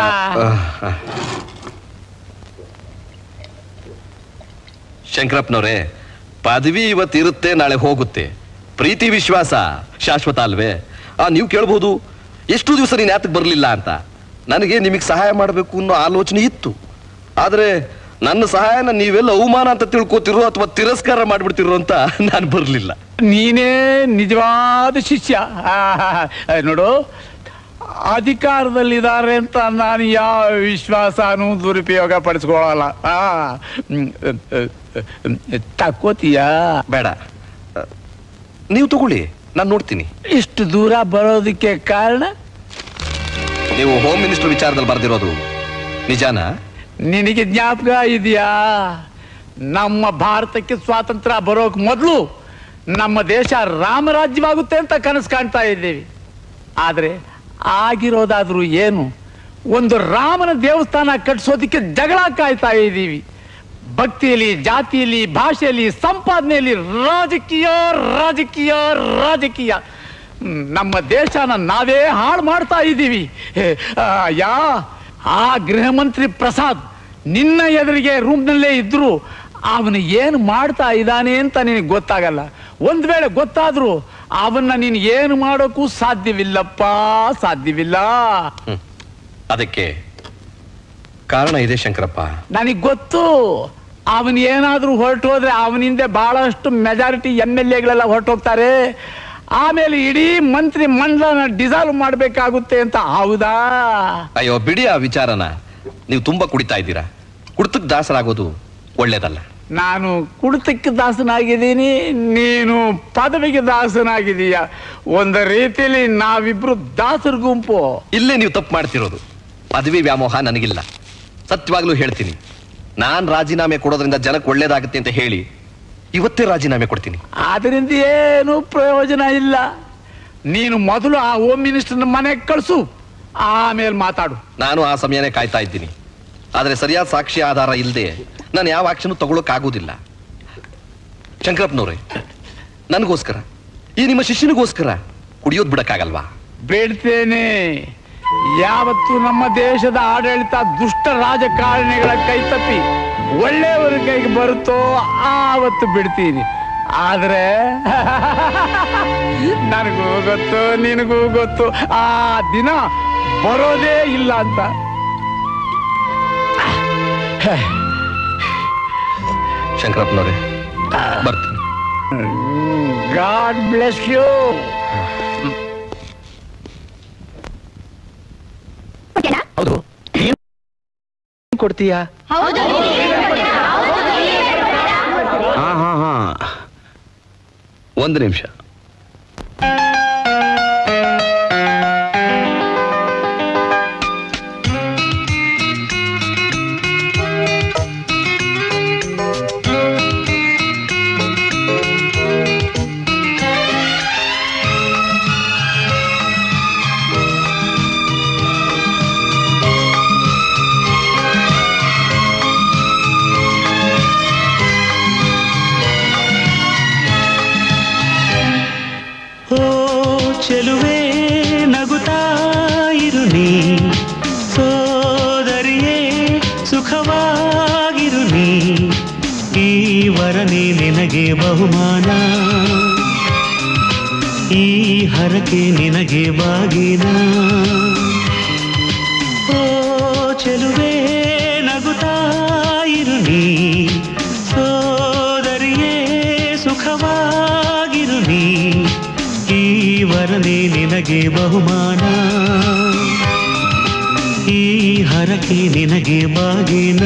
[SPEAKER 20] ಶಂಕರಪ್ಪನವ್ರೆ ಪದವಿ ಇವತ್ತಿರುತ್ತೆ ನಾಳೆ ಹೋಗುತ್ತೆ ಪ್ರೀತಿ ವಿಶ್ವಾಸ ಶಾಶ್ವತ ಅಲ್ವೇ ಆ ನೀವು ಕೇಳಬಹುದು ಎಷ್ಟು ದಿವಸ ನೀನು ಯಾತಕ್ಕೆ ಬರಲಿಲ್ಲ ಅಂತ ನನಗೆ ನಿಮಗೆ ಸಹಾಯ ಮಾಡಬೇಕು ಅನ್ನೋ ಆಲೋಚನೆ ಇತ್ತು ಆದರೆ ನನ್ನ ಸಹಾಯನ ನೀವೆಲ್ಲ ಅವಮಾನ ಅಂತ ತಿಳ್ಕೊತಿರೋ ಅಥವಾ ತಿರಸ್ಕಾರ ಮಾಡ್ಬಿಡ್ತಿರೋ ಅಂತ ನಾನು ಬರಲಿಲ್ಲ
[SPEAKER 19] ನೀನೇ ನಿಜವಾದ ಶಿಷ್ಯ ಆ, ನೋಡು ಅಧಿಕಾರದಲ್ಲಿದ್ದಾರೆ ಅಂತ ನಾನು ಯಾವ ವಿಶ್ವಾಸನೂ ದುರುಪಯೋಗ ಪಡಿಸ್ಕೊಳ್ಳಲ್ಲ ಆ, ಹ್ಮ್, ಅಹ್, ಅಹ್, ಅಹ್, ತಕ್ಕೋತೀಯಾ
[SPEAKER 20] ಬೇಡ ನೀವು ತಗೊಳ್ಳಿ ನಾನು ನೋಡ್ತೀನಿ
[SPEAKER 19] ಇಷ್ಟು ದೂರ ಬರೋದಕ್ಕೆ ಕಾರಣ
[SPEAKER 20] ನೀವು ಹೋಮ್ ಮಿನಿಸ್ಟರ್ ವಿಚಾರದಲ್ಲಿ ಬರ್ದಿರೋದು ನಿಜಾನಾ
[SPEAKER 19] ನಿನಗೆ ಜ್ಞಾಪಕ ಇದೆಯಾ ನಮ್ಮ ಭಾರತಕ್ಕೆ ಸ್ವಾತಂತ್ರ್ಯ ಬರೋಕ್ ಮೊದಲು ನಮ್ಮ ದೇಶ ರಾಮರಾಜ್ಯವಾಗುತ್ತೆ ಅಂತ ಕನಸು ಕಾಣ್ತಾ ಇದ್ದೀವಿ ಆದ್ರೆ ಆಗಿರೋದಾದ್ರೂ ಏನು ಒಂದು ರಾಮನ ದೇವಸ್ಥಾನ ಕಟ್ಸೋದಕ್ಕೆ ಜಗಳ ಕಾಯ್ತಾ ಇದ್ದೀವಿ ಭಕ್ತಿಯಲ್ಲಿ ಜಾತಿಯಲ್ಲಿ ಭಾಷೆಯಲ್ಲಿ ಸಂಪಾದನೆಯಲ್ಲಿ ರಾಜಕೀಯ ರಾಜಕೀಯ ರಾಜಕೀಯ ಹ್ಮ್, ನಮ್ಮ ದೇಶನ ನಾವೇ ಹಾಳು ಮಾಡ್ತಾ ಇದ್ದೀವಿ ಹೇ, ಆ, ಯಾ ಆ ಗೃಹ ಮಂತ್ರಿ ಪ್ರಸಾದ್ ನಿನ್ನ ಎದುರಿಗೆ ರೂಮ್ನಲ್ಲೇ ಇದ್ರು ಅವನು ಏನು ಮಾಡ್ತಾ ಇದ್ದಾನೆ ಅಂತ ನಿನಗೆ ಗೊತ್ತಾಗಲ್ಲ ಒಂದ್ ವೇಳೆ ಗೊತ್ತಾದ್ರೂ ಅವನ್ನ ನೀನು ಏನು ಮಾಡೋಕ್ಕೂ ಸಾಧ್ಯವಿಲ್ಲಪ್ಪ ಸಾಧ್ಯವಿಲ್ಲ
[SPEAKER 20] ಅದಕ್ಕೆ ಕಾರಣ ಇದೆ ಶಂಕರಪ್ಪ
[SPEAKER 19] ನನಗೆ ಗೊತ್ತು ಅವನ್ ಏನಾದ್ರೂ ಹೊರಟು ಹೋದ್ರೆ ಅವನಿಂದ ಬಹಳಷ್ಟು ಮೆಜಾರಿಟಿ ಎಮ್ ಎಲ್ ಎಗಳೆಲ್ಲ ಹೊರಟೋಗ್ತಾರೆ ಆಮೇಲೆ ಇಡೀ ಮಂತ್ರಿ ಮಂಡಲನ ಡಿಸಾಲ್ವ್ ಮಾಡಬೇಕಾಗುತ್ತೆ ಅಂತ ಹೌದಾ
[SPEAKER 20] ಅಯ್ಯೋ ಬಿಡಿ ಆ ವಿಚಾರನ ನೀವು ತುಂಬಾ ಕುಡಿತಾ ಇದ್ದೀರಾ ಕುಡ್ತಕ್ ದಾಸರಾಗೋದು ಒಳ್ಳೇದಲ್ಲ
[SPEAKER 19] ನಾನು ಕುಡಿತಕ್ಕೆ ದಾಸನಾಗಿದ್ದೀನಿ ನೀನು ಪದವಿಗೆ ದಾಸನಾಗಿದೀಯ ಒಂದು ರೀತಿಯಲ್ಲಿ ನಾವಿಬ್ರು ದಾಸರ ಗುಂಪು
[SPEAKER 20] ಇಲ್ಲೇ ನೀವು ತಪ್ಪು ಮಾಡ್ತಿರೋದು ಪದವಿ ವ್ಯಾಮೋಹ ನನಗಿಲ್ಲ ಸತ್ಯವಾಗ್ಲೂ ಹೇಳ್ತೀನಿ ನಾನ್ ರಾಜೀನಾಮೆ ಕೊಡೋದ್ರಿಂದ ಜನಕ್ಕೆ ಒಳ್ಳೇದಾಗುತ್ತೆ ಅಂತ ಹೇಳಿ ಇವತ್ತೇ ರಾಜೀನಾಮೆ ಕೊಡ್ತೀನಿ
[SPEAKER 19] ಅದರಿಂದ ಏನು ಪ್ರಯೋಜನ ಇಲ್ಲ ನೀನು ಮೊದಲು ಆ ಹೋಮ್ ಮಿನಿಸ್ಟರ್ನ ಮನೆಗೆ ಕಳಿಸು ಆಮೇಲೆ ಮಾತಾಡು
[SPEAKER 20] ನಾನು ಆ ಸಮಯನೇ ಕಾಯ್ತಾ ಇದ್ದೀನಿ ಆದ್ರೆ ಸರಿಯಾದ ಸಾಕ್ಷಿ ಆಧಾರ ಇಲ್ಲದೆ ನಾನು ಯಾವ ಆಕ್ಷನ್ ತಗೊಳಕ್ಕಾಗೋದಿಲ್ಲ ಶಂಕರಪ್ಪನವ್ರೆ ನನಗೋಸ್ಕರ ಈ ನಿಮ್ಮ ಶಿಷ್ಯನಿಗೋಸ್ಕರ ಕುಡಿಯೋದ್ ಬಿಡಕ್ಕಾಗಲ್ವಾ
[SPEAKER 19] ಬೇಡ್ತೇನೆ ಯಾವತ್ತು ನಮ್ಮ ದೇಶದ ಆಡಳಿತ ದುಷ್ಟ ರಾಜಕಾರಣಿಗಳ ಕೈ ತಪ್ಪಿ ಒಳ್ಳೆಯವರ ಕೈಗೆ ಬರುತ್ತೋ ಆವತ್ತು ಬಿಡ್ತೀನಿ ಆದ್ರೆ ನನಗೂ ಗೊತ್ತು ನಿನಗೂ ಗೊತ್ತು ಆ ದಿನ ಬರೋದೇ ಇಲ್ಲ ಅಂತ
[SPEAKER 20] ಶಂಕರಪ್ಪನವ್ರೆ ಬರ್ತೀನಿ
[SPEAKER 19] ಗಾಡ್ ಬ್ಲೆಸ್ ಯು
[SPEAKER 20] ಹೌದು ಕೊಡ್ತೀಯಾ ಹಾ ಹಾ ಹಾ ಒಂದು ನಿಮಿಷ
[SPEAKER 16] ಓ ಚೆಲುವೆ ನಗುತ್ತಾ ಇರು ನೀ ಸೋದರಿಯೇ ಸುಖವಾಗಿರು ನೀ ಈ ವರನೇ ನಿನಗೆ ಬಹುಮಾನ ಈ ಹರಕೆ ನಿನಗೆ ಬಾಗಿನ ಓ ಚೆಲುವೆ ನಗುತ್ತಾ ಇರು ನೀ ಸೋದರಿಯೇ ಸುಖವಾಗಿರು ನೀ ಈ ವರನೇ ನಿನಗೆ ಬಹುಮಾನ ಈ ಹರಕೆ ನಿನಗೆ ಬಾಗಿನ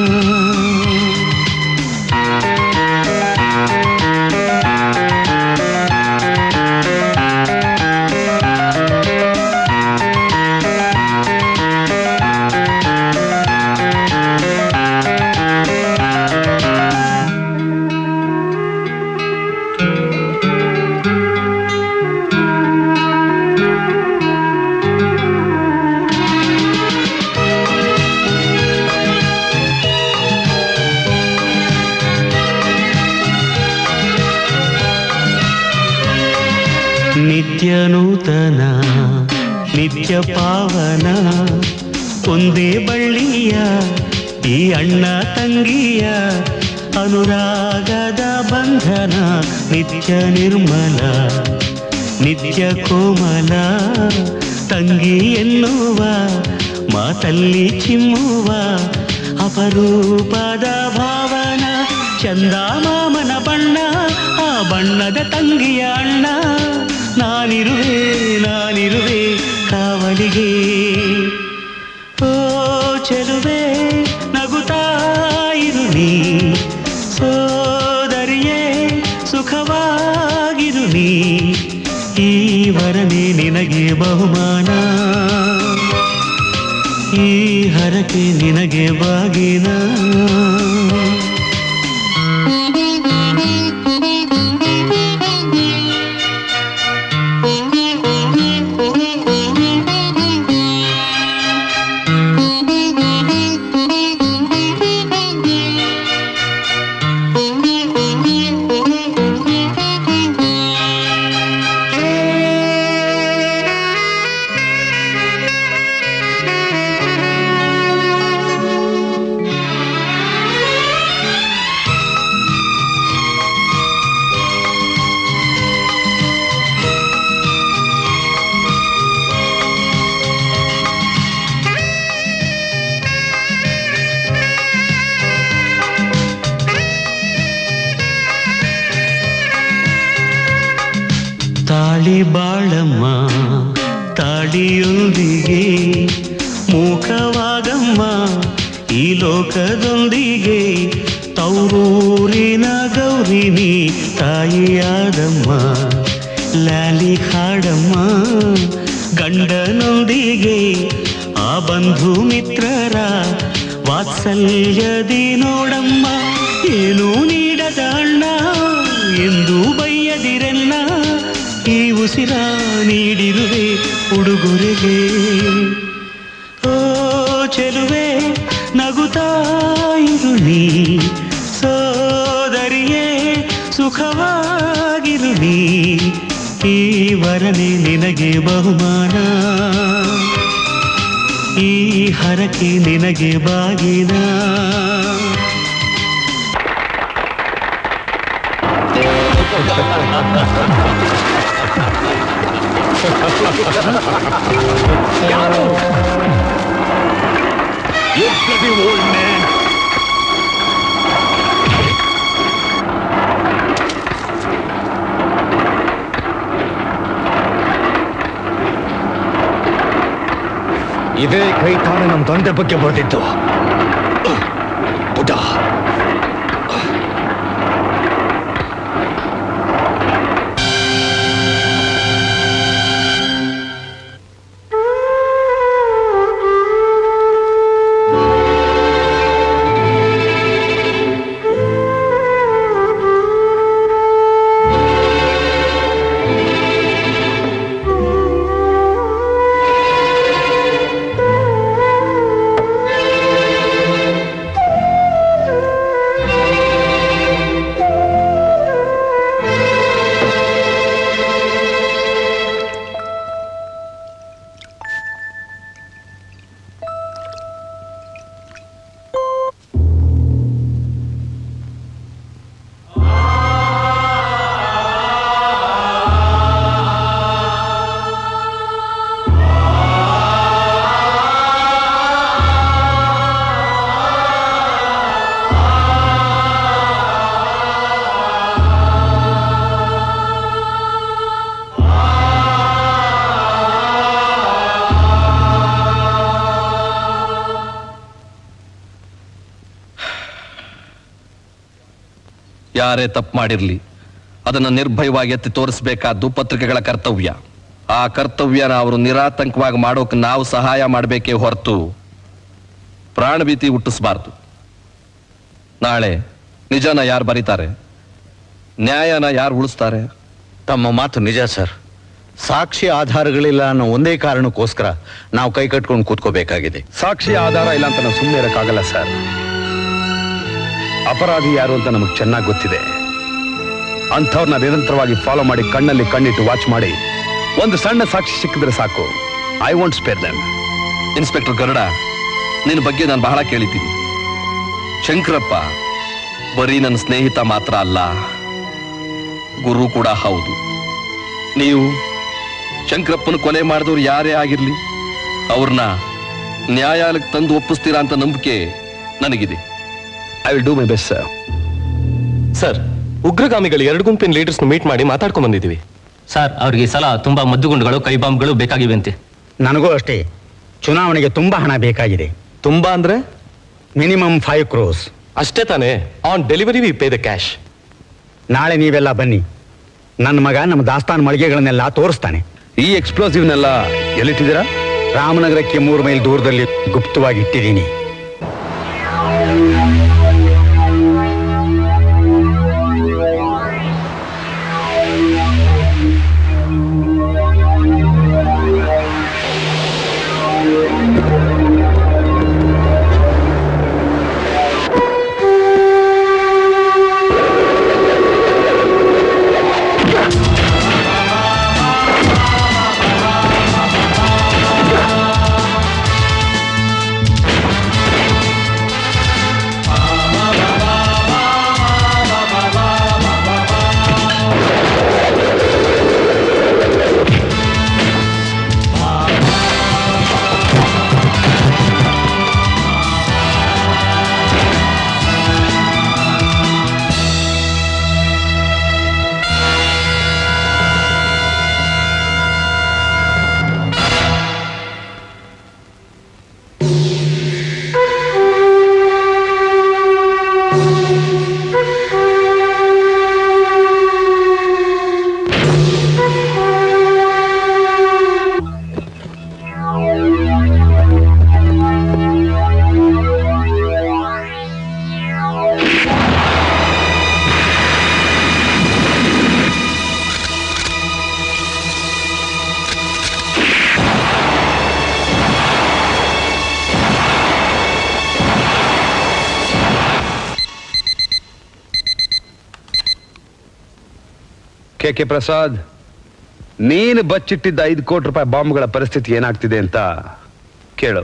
[SPEAKER 16] ನಿತ್ಯ ನೂತನ ನಿತ್ಯ ಪಾವನ ಒಂದೇ ಬಳ್ಳಿಯ ಈ ಅಣ್ಣ ತಂಗಿಯ ಅನುರಾಗದ ಬಂಧನ ನಿತ್ಯ ನಿರ್ಮಲ ನಿತ್ಯ ಕೋಮಲ ತಂಗಿ ಎನ್ನುವ ಮಾತಲ್ಲಿ ಚಿಮ್ಮುವ ಅಪರೂಪದ ಭಾವನ ಚಂದ ಮಾಮನ ಬಣ್ಣ ಆ ಬಣ್ಣದ ತಂಗಿಯ ಅಣ್ಣ ನಾನಿರುವೆ ನಾನಿರುವೆ ಕಾವಲಿಗೆ ಓ ಚೆಲುವೆ ನಗುತ್ತಾ ಇರು ನೀ ಸೋದರಿಯೇ ಸುಖವಾಗಿರು ನೀ ಈ ವರನೇ ನಿನಗೆ ಬಹುಮಾನ ಈ ಹರಕೆ ನಿನಗೆ ಬಾಗಿನ ಬಾಳಮ್ಮ ತಾಡಿಯೊಂದಿಗೆ ಮೂಕವಾಗಮ್ಮ ಈ ಲೋಕದೊಂದಿಗೆ ತೌರೂರಿನ ಗೌರಿನಿ ತಾಯಿಯಾದಮ್ಮ ಲಾಲಿ ಹಾಡಮ್ಮ ಗಂಡನೊಂದಿಗೆ ಆ ಬಂಧು ಮಿತ್ರರ ವಾತ್ಸಲ್ಯದಿ ನೋಡಮ್ಮ ಏನೂ ನೀಡದ ಅಣ್ಣ ಎಂದು ಬೈಯದಿರೆಲ್ಲ ಈ ಉಸಿರ ನೀಡಿರುವೆ ಉಡುಗೊರೆಗೆ ಓ ಚೆಲುವೆ ನಗುತ್ತಾ ಇರು ನೀ ಸೋದರಿಯೇ ಸುಖವಾಗಿರು ನೀ ಈ ವರನೆ ನಿನಗೆ ಬಹುಮಾನ ಈ ಹರಕೆ ನಿನಗೆ ಬಾಗಿನ
[SPEAKER 9] You bloody old man!
[SPEAKER 17] ಇದೇ ಕೈ ತಾನೇ ನಮ್ಮ ತಂದೆ ಬಗ್ಗೆ ಬರೆದಿದ್ದು ಪುಟ
[SPEAKER 20] ಯಾರೇ ತಪ್ಪು ಮಾಡಿರ್ಲಿ ಅದನ್ನು ನಿರ್ಭಯವಾಗಿ ಎತ್ತಿ ತೋರಿಸಬೇಕಾದ್ದು ಪತ್ರಿಕೆಗಳ ಕರ್ತವ್ಯ ಆ ಕರ್ತವ್ಯನ ಅವರು ನಿರಾತಂಕವಾಗಿ ಮಾಡೋಕೆ ನಾವು ಸಹಾಯ ಮಾಡಬೇಕೇ ಹೊರತು ಪ್ರಾಣಭೀತಿ ಹುಟ್ಟಿಸಬಾರ್ದು ನಾಳೆ ನಿಜನ ಯಾರು ಬರೀತಾರೆ ನ್ಯಾಯನ ಯಾರು ಉಳಿಸ್ತಾರೆ
[SPEAKER 6] ತಮ್ಮ ಮಾತು ನಿಜ ಸರ್ ಸಾಕ್ಷಿ ಆಧಾರಗಳಿಲ್ಲ ಅನ್ನೋ ಒಂದೇ ಕಾರಣಕ್ಕೋಸ್ಕರ ನಾವು ಕೈ ಕಟ್ಕೊಂಡು ಕೂತ್ಕೋಬೇಕಾಗಿದೆ
[SPEAKER 9] ಸಾಕ್ಷಿ ಆಧಾರ ಇಲ್ಲ ಅಂತ ನಾವು ಸುಮ್ಮನೆ ಇರಕ್ಕಾಗಲ್ಲ ಸರ್ ಅಪರಾಧಿ ಯಾರು ಅಂತ ನಮಗೆ ಚೆನ್ನಾಗಿ ಗೊತ್ತಿದೆ ಅಂಥವ್ರನ್ನ ನಿರಂತರವಾಗಿ ಫಾಲೋ ಮಾಡಿ ಕಣ್ಣಲ್ಲಿ ಕಣ್ಣಿಟ್ಟು ವಾಚ್ ಮಾಡಿ ಒಂದು ಸಣ್ಣ ಸಾಕ್ಷಿ ಸಿಕ್ಕಿದ್ರೆ ಸಾಕು I want spare them
[SPEAKER 20] inspector Garuda ನಿನ್ನ ಬಗ್ಗೆ ನಾನು ಬಹಳ ಕೇಳಿದ್ದೀನಿ ಶಂಕರಪ್ಪ ಬರೀ ನನ್ನ ಸ್ನೇಹಿತ ಮಾತ್ರ ಅಲ್ಲ ಗುರು ಕೂಡ ಹೌದು ನೀವು ಶಂಕರಪ್ಪನ ಕೊಲೆ ಮಾಡಿದವ್ರು ಯಾರೇ ಆಗಿರ್ಲಿ ಅವ್ರನ್ನ ನ್ಯಾಯಾಲಯಕ್ಕೆ ತಂದು ಒಪ್ಪಿಸ್ತೀರಾ ಅಂತ ನಂಬಿಕೆ ನನಗಿದೆ
[SPEAKER 9] I will do my best sir
[SPEAKER 11] sir ಉಗ್ರಗಾಮಿಗಳು ಎರಡು ಗುಂಪಿನ ಲೀಡರ್ಸ್ ಮೀಟ್ ಮಾಡಿ ಮಾತಾಡ್ಕೊಂಡ್ ಬಂದಿದ್ದೀವಿ
[SPEAKER 2] ಸರ್ ಅವ್ರಿಗೆ ಈ ಸಲ ತುಂಬಾ ಮದ್ದುಗುಂಡುಗಳು ಕೈ ಬಾಂಬ್ಗಳು ಬೇಕಾಗಿವೆಂತೆ
[SPEAKER 18] ನನಗೂ ಅಷ್ಟೇ ಚುನಾವಣೆಗೆ ತುಂಬಾ ಹಣ ಬೇಕಾಗಿದೆ
[SPEAKER 11] ತುಂಬಾ ಅಂದ್ರೆ
[SPEAKER 18] ಮಿನಿಮಮ್ ಫೈವ್ ಕ್ರೋಸ್
[SPEAKER 11] ಅಷ್ಟೇ ತಾನೇ on delivery we pay the cash
[SPEAKER 18] ನಾಳೆ ನೀವೆಲ್ಲ ಬನ್ನಿ ನನ್ನ ಮಗ ನಮ್ಮ ದಾಸ್ತಾನ್ ಮಳಿಗೆಗಳನ್ನೆಲ್ಲ ತೋರಿಸ್ತಾನೆ
[SPEAKER 9] ಈ ಎಕ್ಸ್ಪ್ಲೋಸಿವ್ನೆಲ್ಲ ಎಲ್ಲಿಟ್ಟಿದ್ದೀರಾ
[SPEAKER 18] ರಾಮನಗರಕ್ಕೆ ಮೂರು ಮೈಲ್ ದೂರದಲ್ಲಿ ಗುಪ್ತವಾಗಿ ಇಟ್ಟಿದ್ದೀನಿ
[SPEAKER 9] ಕೆ ಕೆ ಪ್ರಸಾದ್ ನೀನು ಬಚ್ಚಿಟ್ಟಿದ್ದ ಐದು ಕೋಟಿ ರೂಪಾಯಿ ಬಾಂಬ್ಗಳ ಪರಿಸ್ಥಿತಿ ಏನಾಗ್ತಿದೆ ಅಂತ ಕೇಳು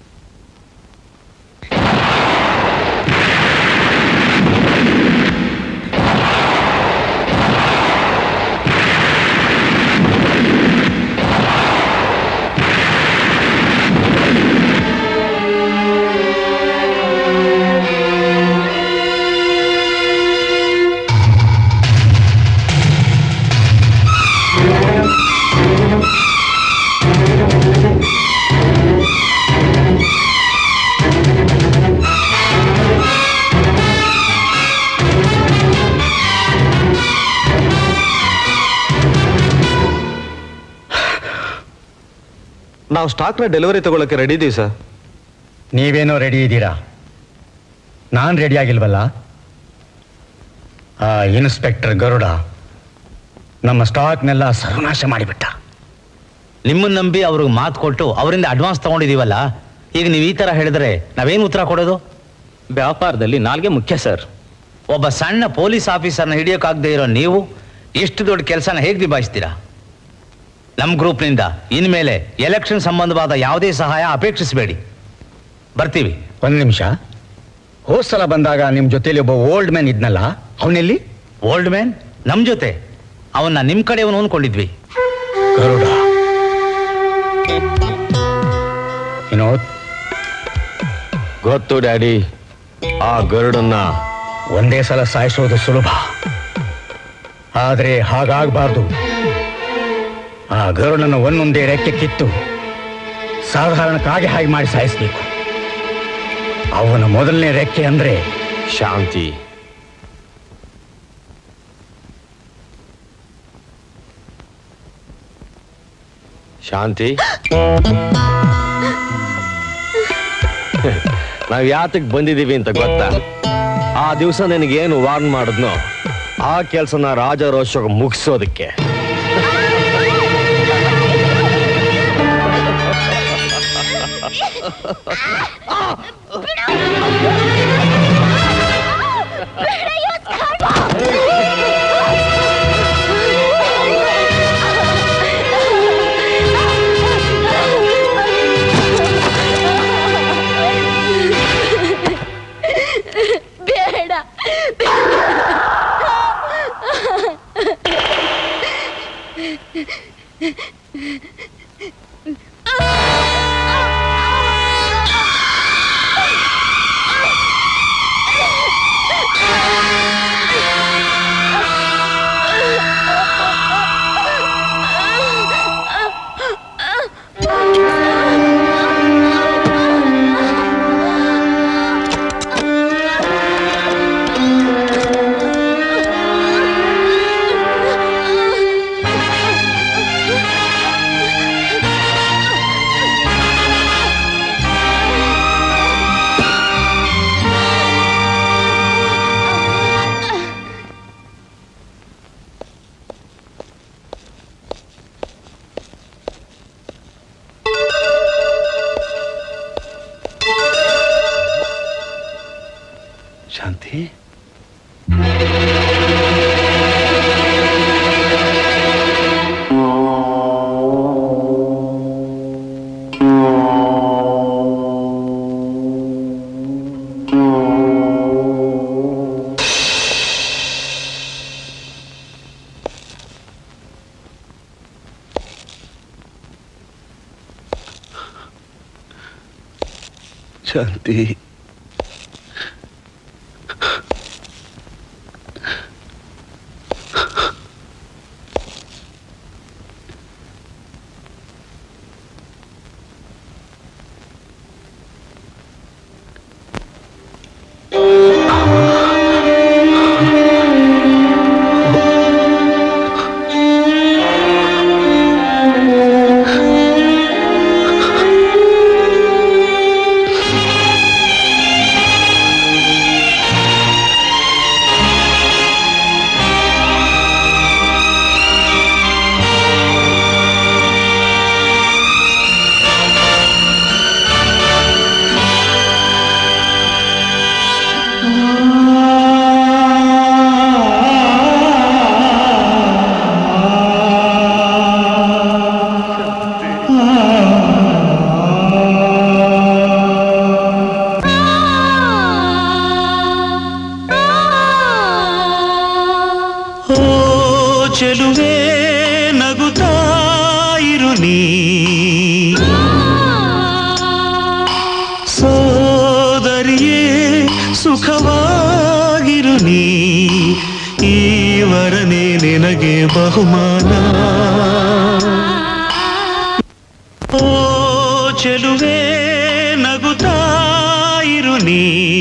[SPEAKER 11] ನಾವು ಸ್ಟಾಕ್ನ ಡೆಲಿವರಿ ತಗೊಳಕ್ಕೆ ರೆಡಿ ಇದೀವಿ ಸರ್
[SPEAKER 18] ನೀವೇನೋ ರೆಡಿ ಇದ್ದೀರಾ ನಾನು ರೆಡಿ ಆಗಿಲ್ವಲ್ಲ ಆ ಇನ್ಸ್ಪೆಕ್ಟರ್ ಗರುಡ ನಮ್ಮ ಸ್ಟಾಕ್ನೆಲ್ಲ ಸರ್ವನಾಶ ಮಾಡಿಬಿಟ್ಟ
[SPEAKER 1] ನಿಮ್ಮನ್ನ ನಂಬಿ ಅವ್ರಿಗೆ ಮಾತು ಕೊಟ್ಟು ಅವರಿಂದ ಅಡ್ವಾನ್ಸ್ ತಗೊಂಡಿದೀವಲ್ಲ ಈಗ ನೀವು ಈ ತರ ಹೇಳಿದ್ರೆ ನಾವೇನು ಉತ್ತರ ಕೊಡೋದು
[SPEAKER 2] ವ್ಯಾಪಾರದಲ್ಲಿ ನಾಲ್ಗೆ ಮುಖ್ಯ ಸರ್
[SPEAKER 1] ಒಬ್ಬ ಸಣ್ಣ ಪೊಲೀಸ್ ಆಫೀಸರ್ನ ಹಿಡಿಯೋಕ್ಕಾಗದೇ ಇರೋ ನೀವು ಎಷ್ಟು ದೊಡ್ಡ ಕೆಲಸನ ಹೇಗೆ ನಿಭಾಯಿಸ್ತೀರಾ ನಮ್ಮ ಗ್ರೂಪ್ನಿಂದ ಇನ್ಮೇಲೆ ಎಲೆಕ್ಷನ್ ಸಂಬಂಧವಾದ ಯಾವುದೇ ಸಹಾಯ ಅಪೇಕ್ಷಿಸಬೇಡಿ ಬರ್ತೀವಿ
[SPEAKER 18] ಒಂದು ನಿಮಿಷ ಹೋದ್ ಸಲ ಬಂದಾಗ ನಿಮ್ಮ ಜೊತೆಲಿ ಒಬ್ಬ ಓಲ್ಡ್ ಮ್ಯಾನ್ ಇದ್ನಲ್ಲ ಅವನೆಲ್ಲಿ
[SPEAKER 1] ಓಲ್ಡ್ ಮ್ಯಾನ್ ನಮ್ಮ ಜೊತೆ ಅವನ್ನ ನಿಮ್ಮ ಕಡೆಯವನು ಅನ್ಕೊಂಡಿದ್ವಿ
[SPEAKER 18] ಗರುಡ ವಿನೋದ್
[SPEAKER 17] ಗೊತ್ತು ಡ್ಯಾಡಿ ಆ ಗರುಡನ್ನ
[SPEAKER 18] ಒಂದೇ ಸಲ ಸಾಯಿಸೋದು ಸುಲಭ ಆದರೆ ಹಾಗಾಗಬಾರ್ದು ಆ ಗರುಡನ ಒಂದೊಂದೇ ರೆಕ್ಕೆ ಕಿತ್ತು ಸಾಧಾರಣ ಕಾಗೆ ಹಾಗೆ ಮಾಡಿ ಸಾಯಿಸಬೇಕು ಅವನ ಮೊದಲನೇ ರೆಕ್ಕೆ ಅಂದ್ರೆ
[SPEAKER 17] ಶಾಂತಿ ಶಾಂತಿ ನಾವ್ ಯಾತಕ್ ಬಂದಿದೀವಿ ಅಂತ ಗೊತ್ತಾ ಆ ದಿವಸ ನಿನಗೇನು ವಾರ್ನ್ ಮಾಡಿದ್ನೋ ಆ ಕೆಲಸನ ರಾಜರೋಷ ಮುಗಿಸೋದಕ್ಕೆ
[SPEAKER 15] ಬೇಡ
[SPEAKER 9] ಶಾಂತಿ ಶಾಂತಿ
[SPEAKER 15] ಆ
[SPEAKER 16] ಸೋದರಿಯೇ ಸುಖವಾಗಿರು ನೀ ಈ ವರನೇ ನಿನಗೆ ಬಹುಮಾನ ಓ ಚೆಲುವೆ ನಗುತ್ತಾ ಇರು ನೀ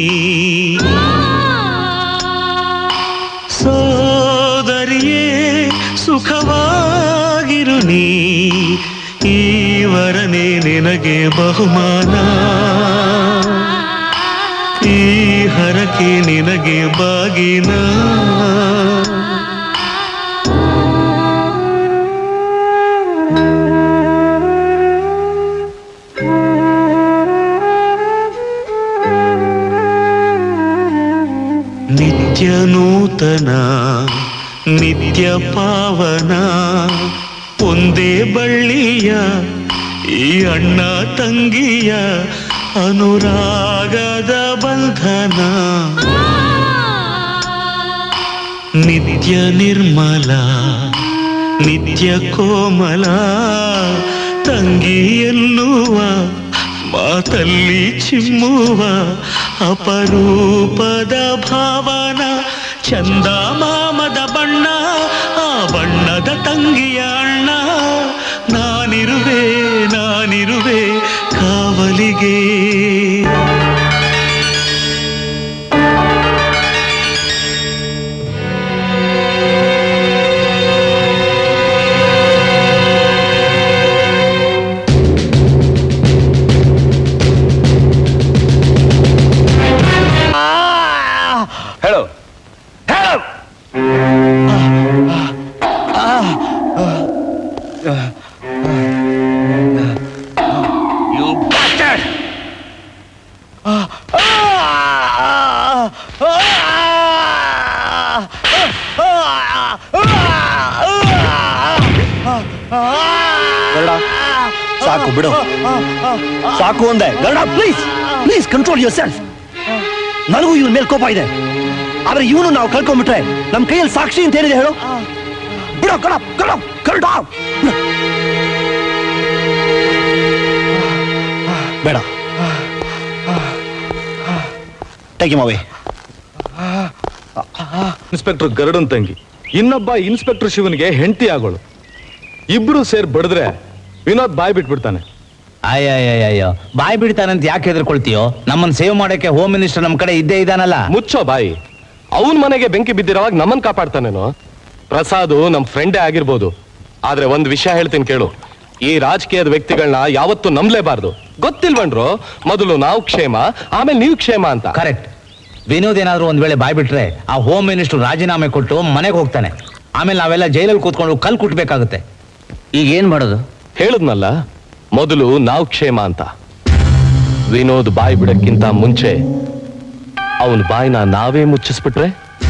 [SPEAKER 16] ಸೋದರಿಯೇ ಸುಖವಾಗಿರು ನೀ ಈ ವರನೇ ನಿನಗೆ ಬಹುಮಾನ ಈ ಹರಕೆ ನಿನಗೆ ಬಾಗಿನ ನಿತ್ಯ ನೂತನ ನಿತ್ಯ ಪಾವನ ಒಂದೇ ಬಳ್ಳಿಯ ಈ ಅಣ್ಣ ತಂಗಿಯ ಅನುರಾಗದ ಬಂಧನ ನಿತ್ಯ ನಿರ್ಮಲ ನಿತ್ಯ ಕೋಮಲ ತಂಗಿ ಎನ್ನುವ ಮಾತಲ್ಲಿ ಚಿಮ್ಮುವ ಅಪರೂಪದ ಭಾವನ ಚಂದ ಮಾಮದ ಬಣ್ಣ ಆ ಬಣ್ಣದ ತಂಗಿಯ ಅಣ್ಣ ನಾನಿರುವೆ ನಾನಿರುವೆ ಕಾವಲಿಗೆ
[SPEAKER 9] ಹೇಳು ಹೇಳು
[SPEAKER 8] You bastard!
[SPEAKER 14] ಗರುಡ ಸಾಕು ಬಿಡು ಸಾಕು ಅಂದೆ Garuda please please control yourself ನನಗೂ ಇವನ ಮೇಲೆ ಕೋಪ ಇದೆ ಆದ್ರೆ ಇವನು ನಾವು ಕಳ್ಕೊಂಡ್ಬಿಟ್ರೆ ನಮ್ ಕೈಯಲ್ಲಿ ಸಾಕ್ಷಿ ಅಂತ ಏನಿದೆ ಹೇಳು ಬಿಡೋ ಕಡ ಕಡ ಕರುಡ ಬೇಡ ಟೇಕ್ ಅವೇ
[SPEAKER 11] ಇನ್ಸ್ಪೆಕ್ಟರ್ ಗರುಡನ್ ತಂಗಿ ಇನ್ನೊಬ್ಬ ಇನ್ಸ್ಪೆಕ್ಟರ್ ಶಿವನ್ಗೆ ಹೆಂಡತಿ ಆಗೋಳು ಇಬ್ರು ಸೇರ್ ಬಡಿದ್ರೆ ವಿನೋದ್ ಬಾಯ್ ಬಿಟ್ಬಿಡ್ತಾನೆ
[SPEAKER 1] ಅಯ್ಯಯ್ಯಯ್ಯೋ ಬಾಯ್ ಬಿಡ್ತಾನಂತ ಯಾಕೆ ಹೆದರ್ಕೊಳ್ತೀಯೋ ನಮ್ಮನ್ನ ಸೇವ್ ಮಾಡಕ್ಕೆ ಹೋಮ್ ಮಿನಿಸ್ಟರ್ ನಮ್ ಕಡೆ ಇದ್ದೇ ಇದಾನಲ್ಲ
[SPEAKER 11] ಮುಚ್ಚೋ ಬಾಯಿ ಅವನ್ ಮನೆಗೆ ಬೆಂಕಿ ಬಿದ್ದಿರೋವಾಗ ನಮ್ಮನ್ ಕಾಪಾಡ್ತಾನೇನೋ ಪ್ರಸಾದ್ ನಮ್ ಫ್ರೆಂಡೇ ಆಗಿರ್ಬೋದು ಆದ್ರೆ ಒಂದ್ ವಿಷಯ ಹೇಳ್ತೀನಿ ಕೇಳು ಈ ರಾಜಕೀಯದ ವ್ಯಕ್ತಿಗಳನ್ನ ಯಾವತ್ತೂ ನಂಬಲೇಬಾರ್ದು ಗೊತ್ತಿಲ್ವನ್ರು ಮೊದಲು ನಾವು ಕ್ಷೇಮ ಆಮೇಲೆ ನೀವು ಕ್ಷೇಮ ಅಂತ
[SPEAKER 1] ಕರೆಕ್ಟ್ ವಿನೋದ್ ಏನಾದ್ರು ಒಂದ್ ವೇಳೆ ಬಾಯ್ ಬಿಟ್ರೆ ಆ ಹೋಮ್ ಮಿನಿಸ್ಟರ್ ರಾಜೀನಾಮೆ ಕೊಟ್ಟು ಮನೆಗೆ ಹೋಗ್ತಾನೆ ಆಮೇಲೆ ನಾವೆಲ್ಲ ಜೈಲಲ್ಲಿ ಕೂತ್ಕೊಂಡು ಕಲ್ ಕುಟ್ಬೇಕಾಗುತ್ತೆ ಈಗ ಏನ್ ಮಾಡೋದು
[SPEAKER 11] ಹೇಳುದ್ನಲ್ಲ ಮೊದಲು ನಾವು ಕ್ಷೇಮ ಅಂತ ವಿನೋದ್ ಬಾಯಿ ಬಿಡಕ್ಕಿಂತ ಮುಂಚೆ ಅವನ ಬಾಯಿನ ನಾವೇ ಮುಚ್ಚಿಸ್ಬಿಟ್ರೆ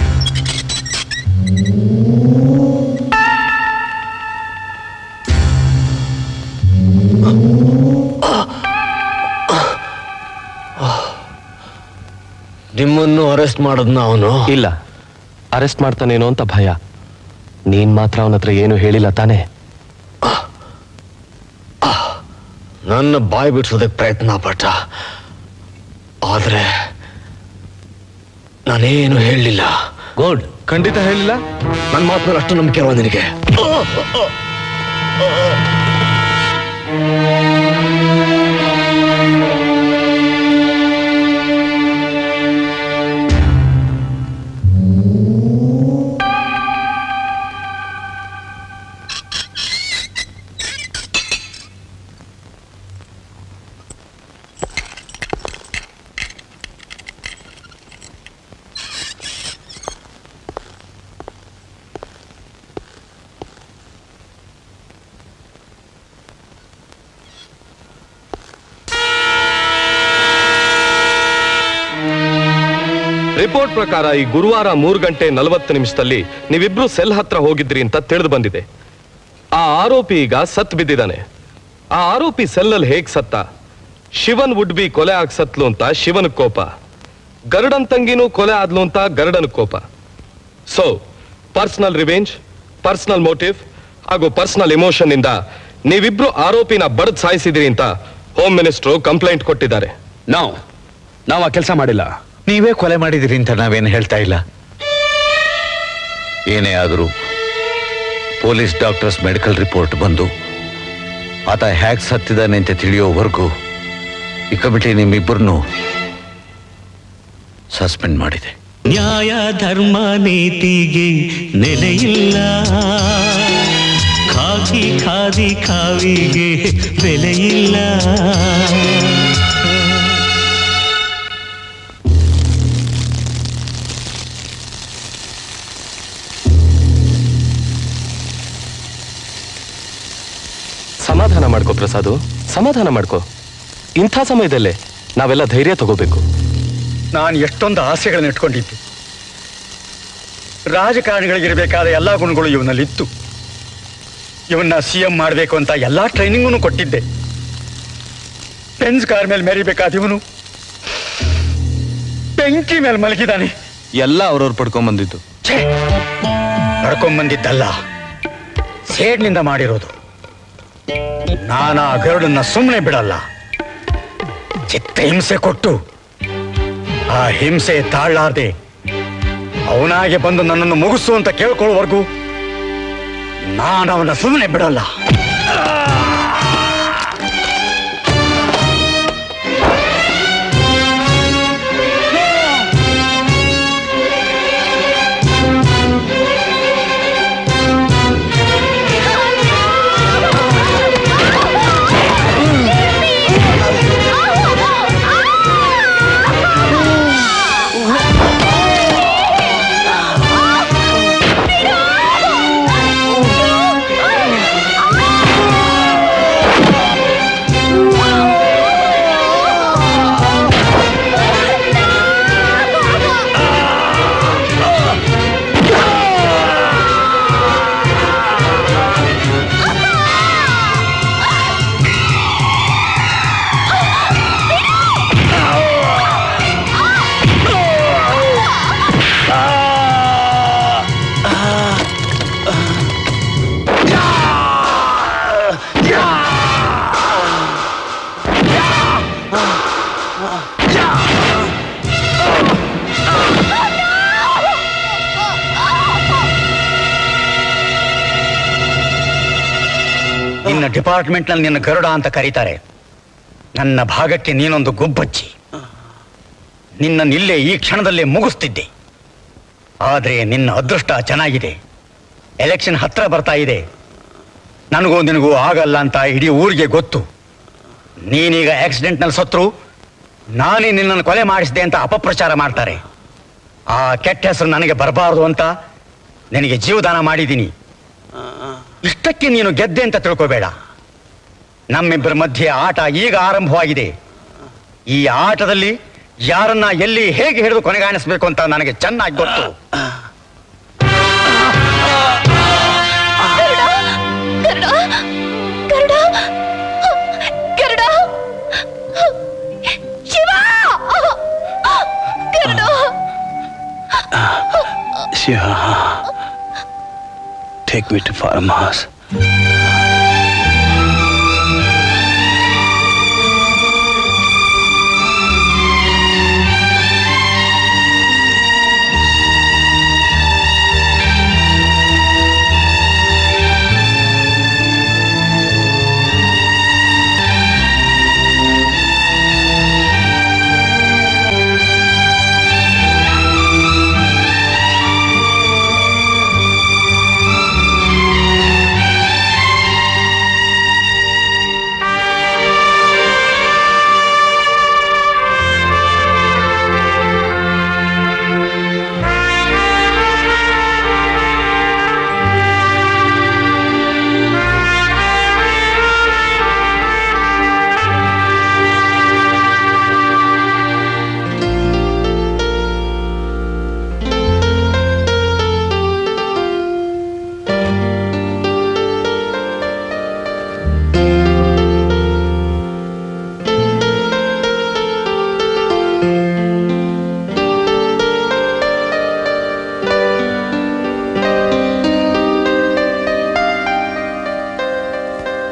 [SPEAKER 17] ನಿಮ್ಮನ್ನು ಅರೆಸ್ಟ್ ಮಾಡೋದ್ನ ಅವನು
[SPEAKER 11] ಇಲ್ಲ ಅರೆಸ್ಟ್ ಮಾಡ್ತಾನೇನೋ ಅಂತ ಭಯ ನೀನ್ ಮಾತ್ರ ಅವನ ಹತ್ರ ಏನು ಹೇಳಿಲ್ಲ ತಾನೇ
[SPEAKER 17] ನನ್ನ ಬಾಯಿ ಬಿಡ್ಸೋದಕ್ಕೆ ಪ್ರಯತ್ನ ಪಟ್ಟ ಆದ್ರೆ ನಾನೇನು ಹೇಳಲಿಲ್ಲ
[SPEAKER 1] ಗುಡ್
[SPEAKER 11] ಖಂಡಿತ ಹೇಳಿಲ್ಲ
[SPEAKER 17] ನನ್ನ ಮಾತಿನಲ್ಲಿ ಅಷ್ಟು ನಂಬಿಕೆ ಇರುವ ನಿನಗೆ
[SPEAKER 11] ರಿಪೋರ್ಟ್ ಪ್ರಕಾರ ಈ ಗುರುವಾರ ಮೂರು ಗಂಟೆ ನಲವತ್ತು ನಿಮಿಷದಲ್ಲಿ ನೀವಿಬ್ರು ಸೆಲ್ ಹತ್ರ ಹೋಗಿದ್ರಿ ಅಂತ ತಿಳಿದು ಬಂದಿದೆ ಆ ಆರೋಪಿ ಈಗ ಸತ್ ಬಿದ್ದಿದ್ದಾನೆ ಆ ಆರೋಪಿ ಸೆಲ್ಲಲ್ಲಿ ಹೇಗ್ ಸತ್ತ ಶಿವನ್ ವುಡ್ ಬಿ ಕೊಲೆ ಆಗ್ ಸತ್ಲು ಅಂತ ಶಿವನ ಕೋಪ ಗರುಡನ್ ತಂಗಿನೂ ಕೊಲೆ ಆದ್ಲು ಅಂತ ಗರುಡನ ಕೋಪ so personal revenge personal motive ಹಾಗೂ ಪರ್ಸನಲ್ ಇಮೋಷನ್ ಇಂದ ನೀವಿಬ್ರು ಆರೋಪಿನ ಬಡದ್ ಸಾಯಿಸಿದಿರಿ ಅಂತ ಹೋಮ್ ಮಿನಿಸ್ಟ್ರು ಕಂಪ್ಲೇಂಟ್ ಕೊಟ್ಟಿದ್ದಾರೆ
[SPEAKER 9] ನಾವು ನಾವು ಆ ಕೆಲಸ ಮಾಡಿಲ್ಲ
[SPEAKER 6] ನೀವೇ ಕೊಲೆ ಮಾಡಿದಿರಿ ಅಂತ ನಾವೇನು ಹೇಳ್ತಾ ಇಲ್ಲ ಏನೇ ಆದರೂ ಪೊಲೀಸ್ ಡಾಕ್ಟರ್ಸ್ ಮೆಡಿಕಲ್ ರಿಪೋರ್ಟ್ ಬಂದು ಆತ ಹ್ಯಾಕ್ ಸತ್ತಿದ್ದಾನೆ ಅಂತ ತಿಳಿಯೋವರೆಗೂ ಈ ಕಮಿಟಿ ನಿಮ್ಮಿಬ್ಬರನ್ನು ಸಸ್ಪೆಂಡ್ ಮಾಡಿದೆ
[SPEAKER 16] ನ್ಯಾಯ ಧರ್ಮ ನೀತಿಗೆ ನೆಲೆಯಿಲ್ಲ ಖಾಕಿ ಖಾದಿ ಖಾವಿಗೆ ಬೆಲೆಯಿಲ್ಲ
[SPEAKER 11] ಸಮಾಧಾನ ಮಾಡ್ಕೋ ಪ್ರಸಾದು ಸಮಾಧಾನ ಮಾಡ್ಕೋ ಇಂಥ ಸಮಯದಲ್ಲೇ ನಾವೆಲ್ಲ ಧೈರ್ಯ ತಗೋಬೇಕು
[SPEAKER 18] ನಾನು ಎಷ್ಟೊಂದು ಆಸೆಗಳನ್ನ ಇಟ್ಕೊಂಡಿದ್ದೆ ರಾಜಕಾರಣಿಗಳಿಗಿರಬೇಕಾದ ಎಲ್ಲ ಗುಣಗಳು ಇವನಲ್ಲಿತ್ತು ಇವನ್ನ ಸಿ ಎಂ ಮಾಡಬೇಕು ಅಂತ ಎಲ್ಲ ಟ್ರೈನಿಂಗೂ ಕೊಟ್ಟಿದ್ದೆ ಬೆಂಜ್ ಕಾರ್ ಮೇಲೆ ಮೆರಿಬೇಕಾದ ಇವನು ಬೆಂಕಿ ಮೇಲೆ ಮಲಗಿದಾನೆ
[SPEAKER 21] ಎಲ್ಲ ಅವ್ರವ್ರು ಪಡ್ಕೊಂಬಂದಿದ್ದು
[SPEAKER 18] ನಡ್ಕೊಂಬಂದಿದ್ದಲ್ಲ ಸೇಡ್ನಿಂದ ಮಾಡಿರೋದು ನಾನು ಆ ಗರುಡನ್ನ ಸುಮ್ಮನೆ ಬಿಡಲ್ಲ ಚಿತ್ತ ಹಿಂಸೆ ಕೊಟ್ಟು ಆ ಹಿಂಸೆ ತಾಳಲಾರ್ದೆ ಅವನಾಗೆ ಬಂದು ನನ್ನನ್ನು ಮುಗಿಸು ಅಂತ ಕೇಳ್ಕೊಳ್ಳೋವರೆಗೂ ನಾನು ಅವನ ಸುಮ್ಮನೆ ಬಿಡಲ್ಲ ನಿನ್ನ ಡಿಪಾರ್ಟ್ಮೆಂಟ್ ನಲ್ಲಿ ನಿನ್ನ ಗರುಡ ಅಂತ ಕರೀತಾರೆ ನನ್ನ ಭಾಗಕ್ಕೆ ನೀನೊಂದು ಗುಬ್ಬಚ್ಚಿ ನಿನ್ನ ಇಲ್ಲೇ ಈ ಕ್ಷಣದಲ್ಲೇ ಮುಗಿಸ್ತಿದ್ದೆ ಆದರೆ ನಿನ್ನ ಅದೃಷ್ಟ ಚೆನ್ನಾಗಿದೆ ಎಲೆಕ್ಷನ್ ಹತ್ರ ಬರ್ತಾ ಇದೆ ನನಗೂ ನಿನಗೂ ಆಗಲ್ಲ ಅಂತ ಇಡೀ ಊರಿಗೆ ಗೊತ್ತು ನೀನೀಗ ಆಕ್ಸಿಡೆಂಟ್ನಲ್ಲಿ ಸತ್ರು ನಾನೇ ನಿನ್ನನ್ನು ಕೊಲೆ ಮಾಡಿಸಿದೆ ಅಂತ ಅಪಪ್ರಚಾರ ಮಾಡ್ತಾರೆ ಆ ಕೆಟ್ಟ ಹೆಸರು ನನಗೆ ಬರಬಾರದು ಅಂತ ನಿನಗೆ ಜೀವದಾನ ಮಾಡಿದ್ದೀನಿ ಇಷ್ಟಕ್ಕೆ ನೀನು ಗೆದ್ದೆ ಅಂತ ತಿಳ್ಕೋಬೇಡ ನಮ್ಮಿಬ್ಬರ ಮಧ್ಯೆ ಆಟ ಈಗ ಆರಂಭವಾಗಿದೆ ಈ ಆಟದಲ್ಲಿ ಯಾರನ್ನ ಎಲ್ಲಿ ಹೇಗೆ ಹಿಡಿದು ಕೊನೆಗಾಣಿಸ್ಬೇಕು ಅಂತ ನನಗೆ ಚೆನ್ನಾಗಿ ಗೊತ್ತು
[SPEAKER 15] Garuda Garuda Garuda Shiva Garuda
[SPEAKER 21] Shiva take me to farmhouse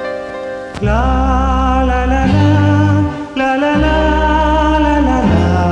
[SPEAKER 15] La la la la la la la la la la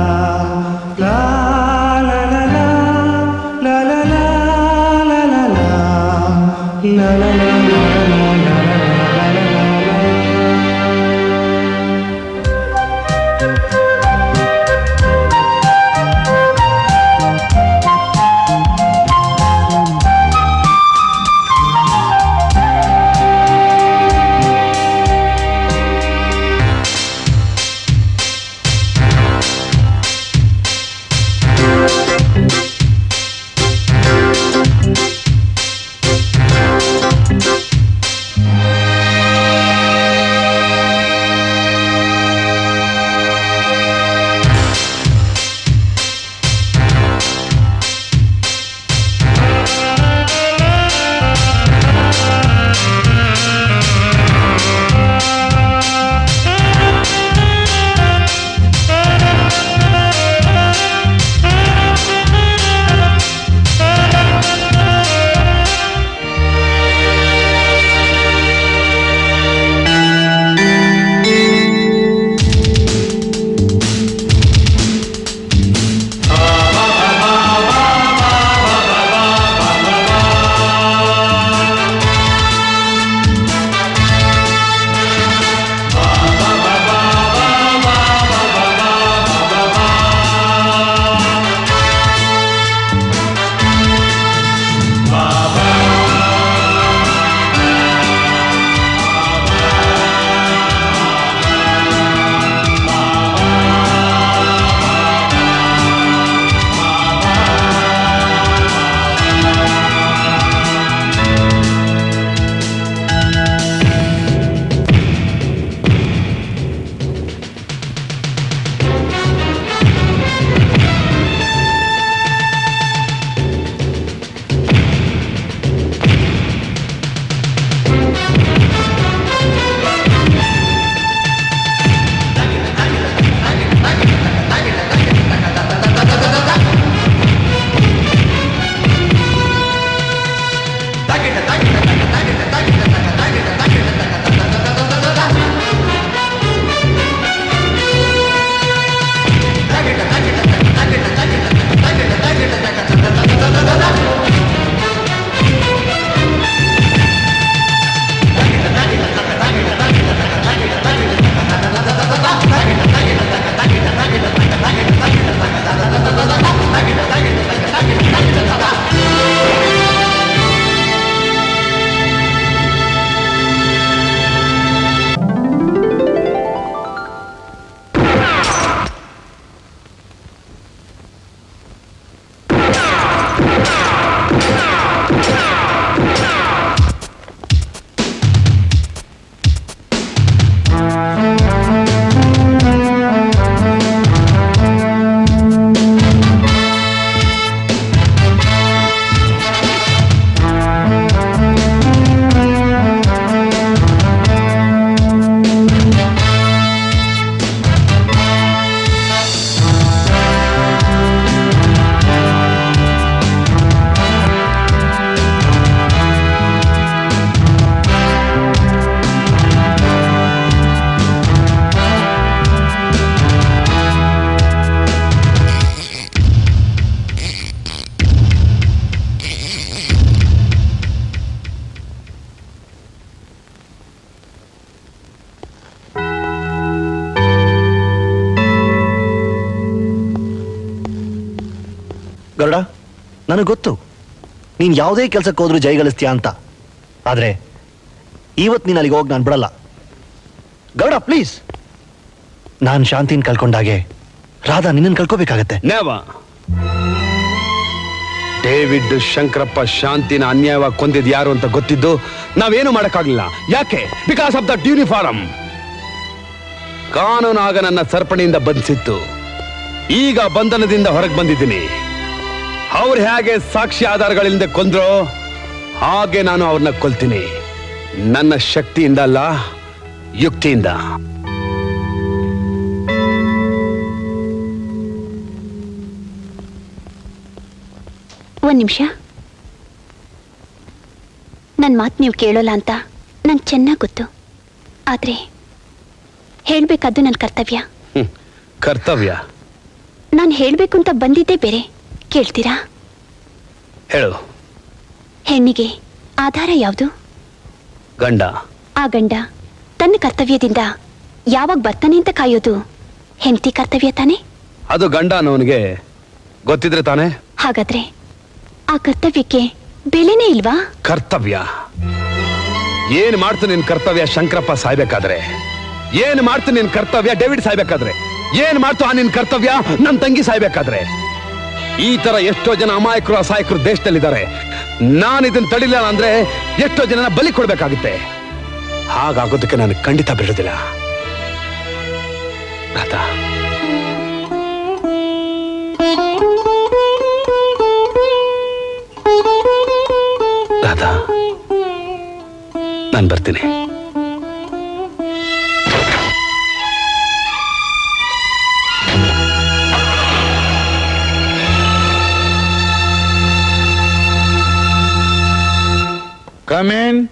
[SPEAKER 10] ನನಗೆ ಗೊತ್ತು ನೀನ್ ಯಾವುದೇ ಕೆಲಸಕ್ಕೆ ಹೋದ್ರೂ ಜೈಗಳಿಸ್ತೀಯ ಅಂತ ಆದ್ರೆ ಇವತ್ತು ನೀನು ಅಲ್ಲಿಗೆ ಹೋಗಿ ನಾನು ಬಿಡಲ್ಲ ಗೌಡ ಪ್ಲೀಸ್ ನಾನು ಶಾಂತಿನ ಕಳ್ಕೊಂಡಾಗೆ ರಾಧಾ ನಿನ್ನನ್ನು ಕಳ್ಕೋಬೇಕಾಗತ್ತೆ
[SPEAKER 9] ನೇವ ಡೇವಿಡ್ ಶಂಕರಪ್ಪ ಶಾಂತಿನ ಅನ್ಯಾಯವಾಗಿ ಕೊಂದಿದ್ ಯಾರು ಅಂತ ಗೊತ್ತಿದ್ದು ನಾವೇನು ಮಾಡಕ್ಕಾಗ್ಲಿಲ್ಲ ಯಾಕೆ ಬಿಕಾಸ್ ಆಫ್ ದಟ್ ಯೂನಿಫಾರ್ಮ್ ಕಾನೂನು ಆಗ ನನ್ನ ಸರಪಣಿಯಿಂದ ಬಂಧಿಸಿತ್ತು ಈಗ ಬಂಧನದಿಂದ ಹೊರಗೆ ಬಂದಿದ್ದೀನಿ ಅವ್ರು ಹೇಗೆ ಸಾಕ್ಷಿ ಆಧಾರಗಳಿಂದ ಕೊಂದ್ರೋ ಹಾಗೆ ನಾನು ಅವ್ರನ್ನ ಕೊಲ್ತೀನಿ ನನ್ನ ಶಕ್ತಿಯಿಂದ ಅಲ್ಲ ಯುಕ್ತಿಯಿಂದ
[SPEAKER 4] ಒಂದ್ ನಿಮಿಷ ನನ್ನ ಮಾತು ನೀವು ಕೇಳೋಲ್ಲ ಅಂತ ನಂಗೆ ಚೆನ್ನಾಗಿ ಗೊತ್ತು ಆದ್ರೆ ಹೇಳ್ಬೇಕಾದ್ದು ನನ್ನ ಕರ್ತವ್ಯ
[SPEAKER 9] ಕರ್ತವ್ಯ
[SPEAKER 4] ನಾನು ಹೇಳ್ಬೇಕು ಅಂತ ಬಂದಿದ್ದೇ ಬೇರೆ ಕೇಳ್ತೀರಾ
[SPEAKER 9] ಹೇಳು
[SPEAKER 4] ಹೆಣ್ಣಿಗೆ ಆಧಾರ ಯಾವುದು
[SPEAKER 9] ಗಂಡ
[SPEAKER 4] ಆ ಗಂಡ ತನ್ನ ಕರ್ತವ್ಯದಿಂದ ಯಾವಾಗ ಬರ್ತಾನೆ ಅಂತ ಕಾಯೋದು ಹೆಂಡತಿ ಕರ್ತವ್ಯ ತಾನೆ
[SPEAKER 9] ಅದು ಗಂಡ ಅನ್ನೋನಿಗೆ ಗೊತ್ತಿದ್ರೆ ತಾನೇ
[SPEAKER 4] ಹಾಗಾದ್ರೆ ಆ ಕರ್ತವ್ಯಕ್ಕೆ ಬೆಲೆನೇ ಇಲ್ವಾ
[SPEAKER 9] ಕರ್ತವ್ಯ ಏನ್ ಮಾಡ್ತು ನಿನ್ ಕರ್ತವ್ಯ ಶಂಕರಪ್ಪ ಸಾಯ್ಬೇಕಾದ್ರೆ ಏನ್ ಮಾಡ್ತು ನಿನ್ ಕರ್ತವ್ಯ ಡೇವಿಡ್ ಸಾಯ್ಬೇಕಾದ್ರೆ ಏನ್ ಮಾಡ್ತು ಆ ನಿನ್ ಕರ್ತವ್ಯ ನನ್ ತಂಗಿ ಸಾಯ್ಬೇಕಾದ್ರೆ ಈ ತರ ಎಷ್ಟೋ ಜನ ಅಮಾಯಕರು ಅಸಹಾಯಕರು ದೇಶದಲ್ಲಿದ್ದಾರೆ ನಾನು ಇದನ್ನ ತಡಿಲಿಲ್ಲ ಅಂದ್ರೆ ಎಷ್ಟೋ ಜನನ ಬಲಿ ಕೊಡ್ಬೇಕಾಗುತ್ತೆ ಹಾಗಾಗೋದಕ್ಕೆ ನಾನು ಖಂಡಿತ ಬಿಡೋದಿಲ್ಲ ರಾಧಾ ರಾಧಾ ನಾನು ಬರ್ತೀನಿ
[SPEAKER 7] ಕಮೇನ್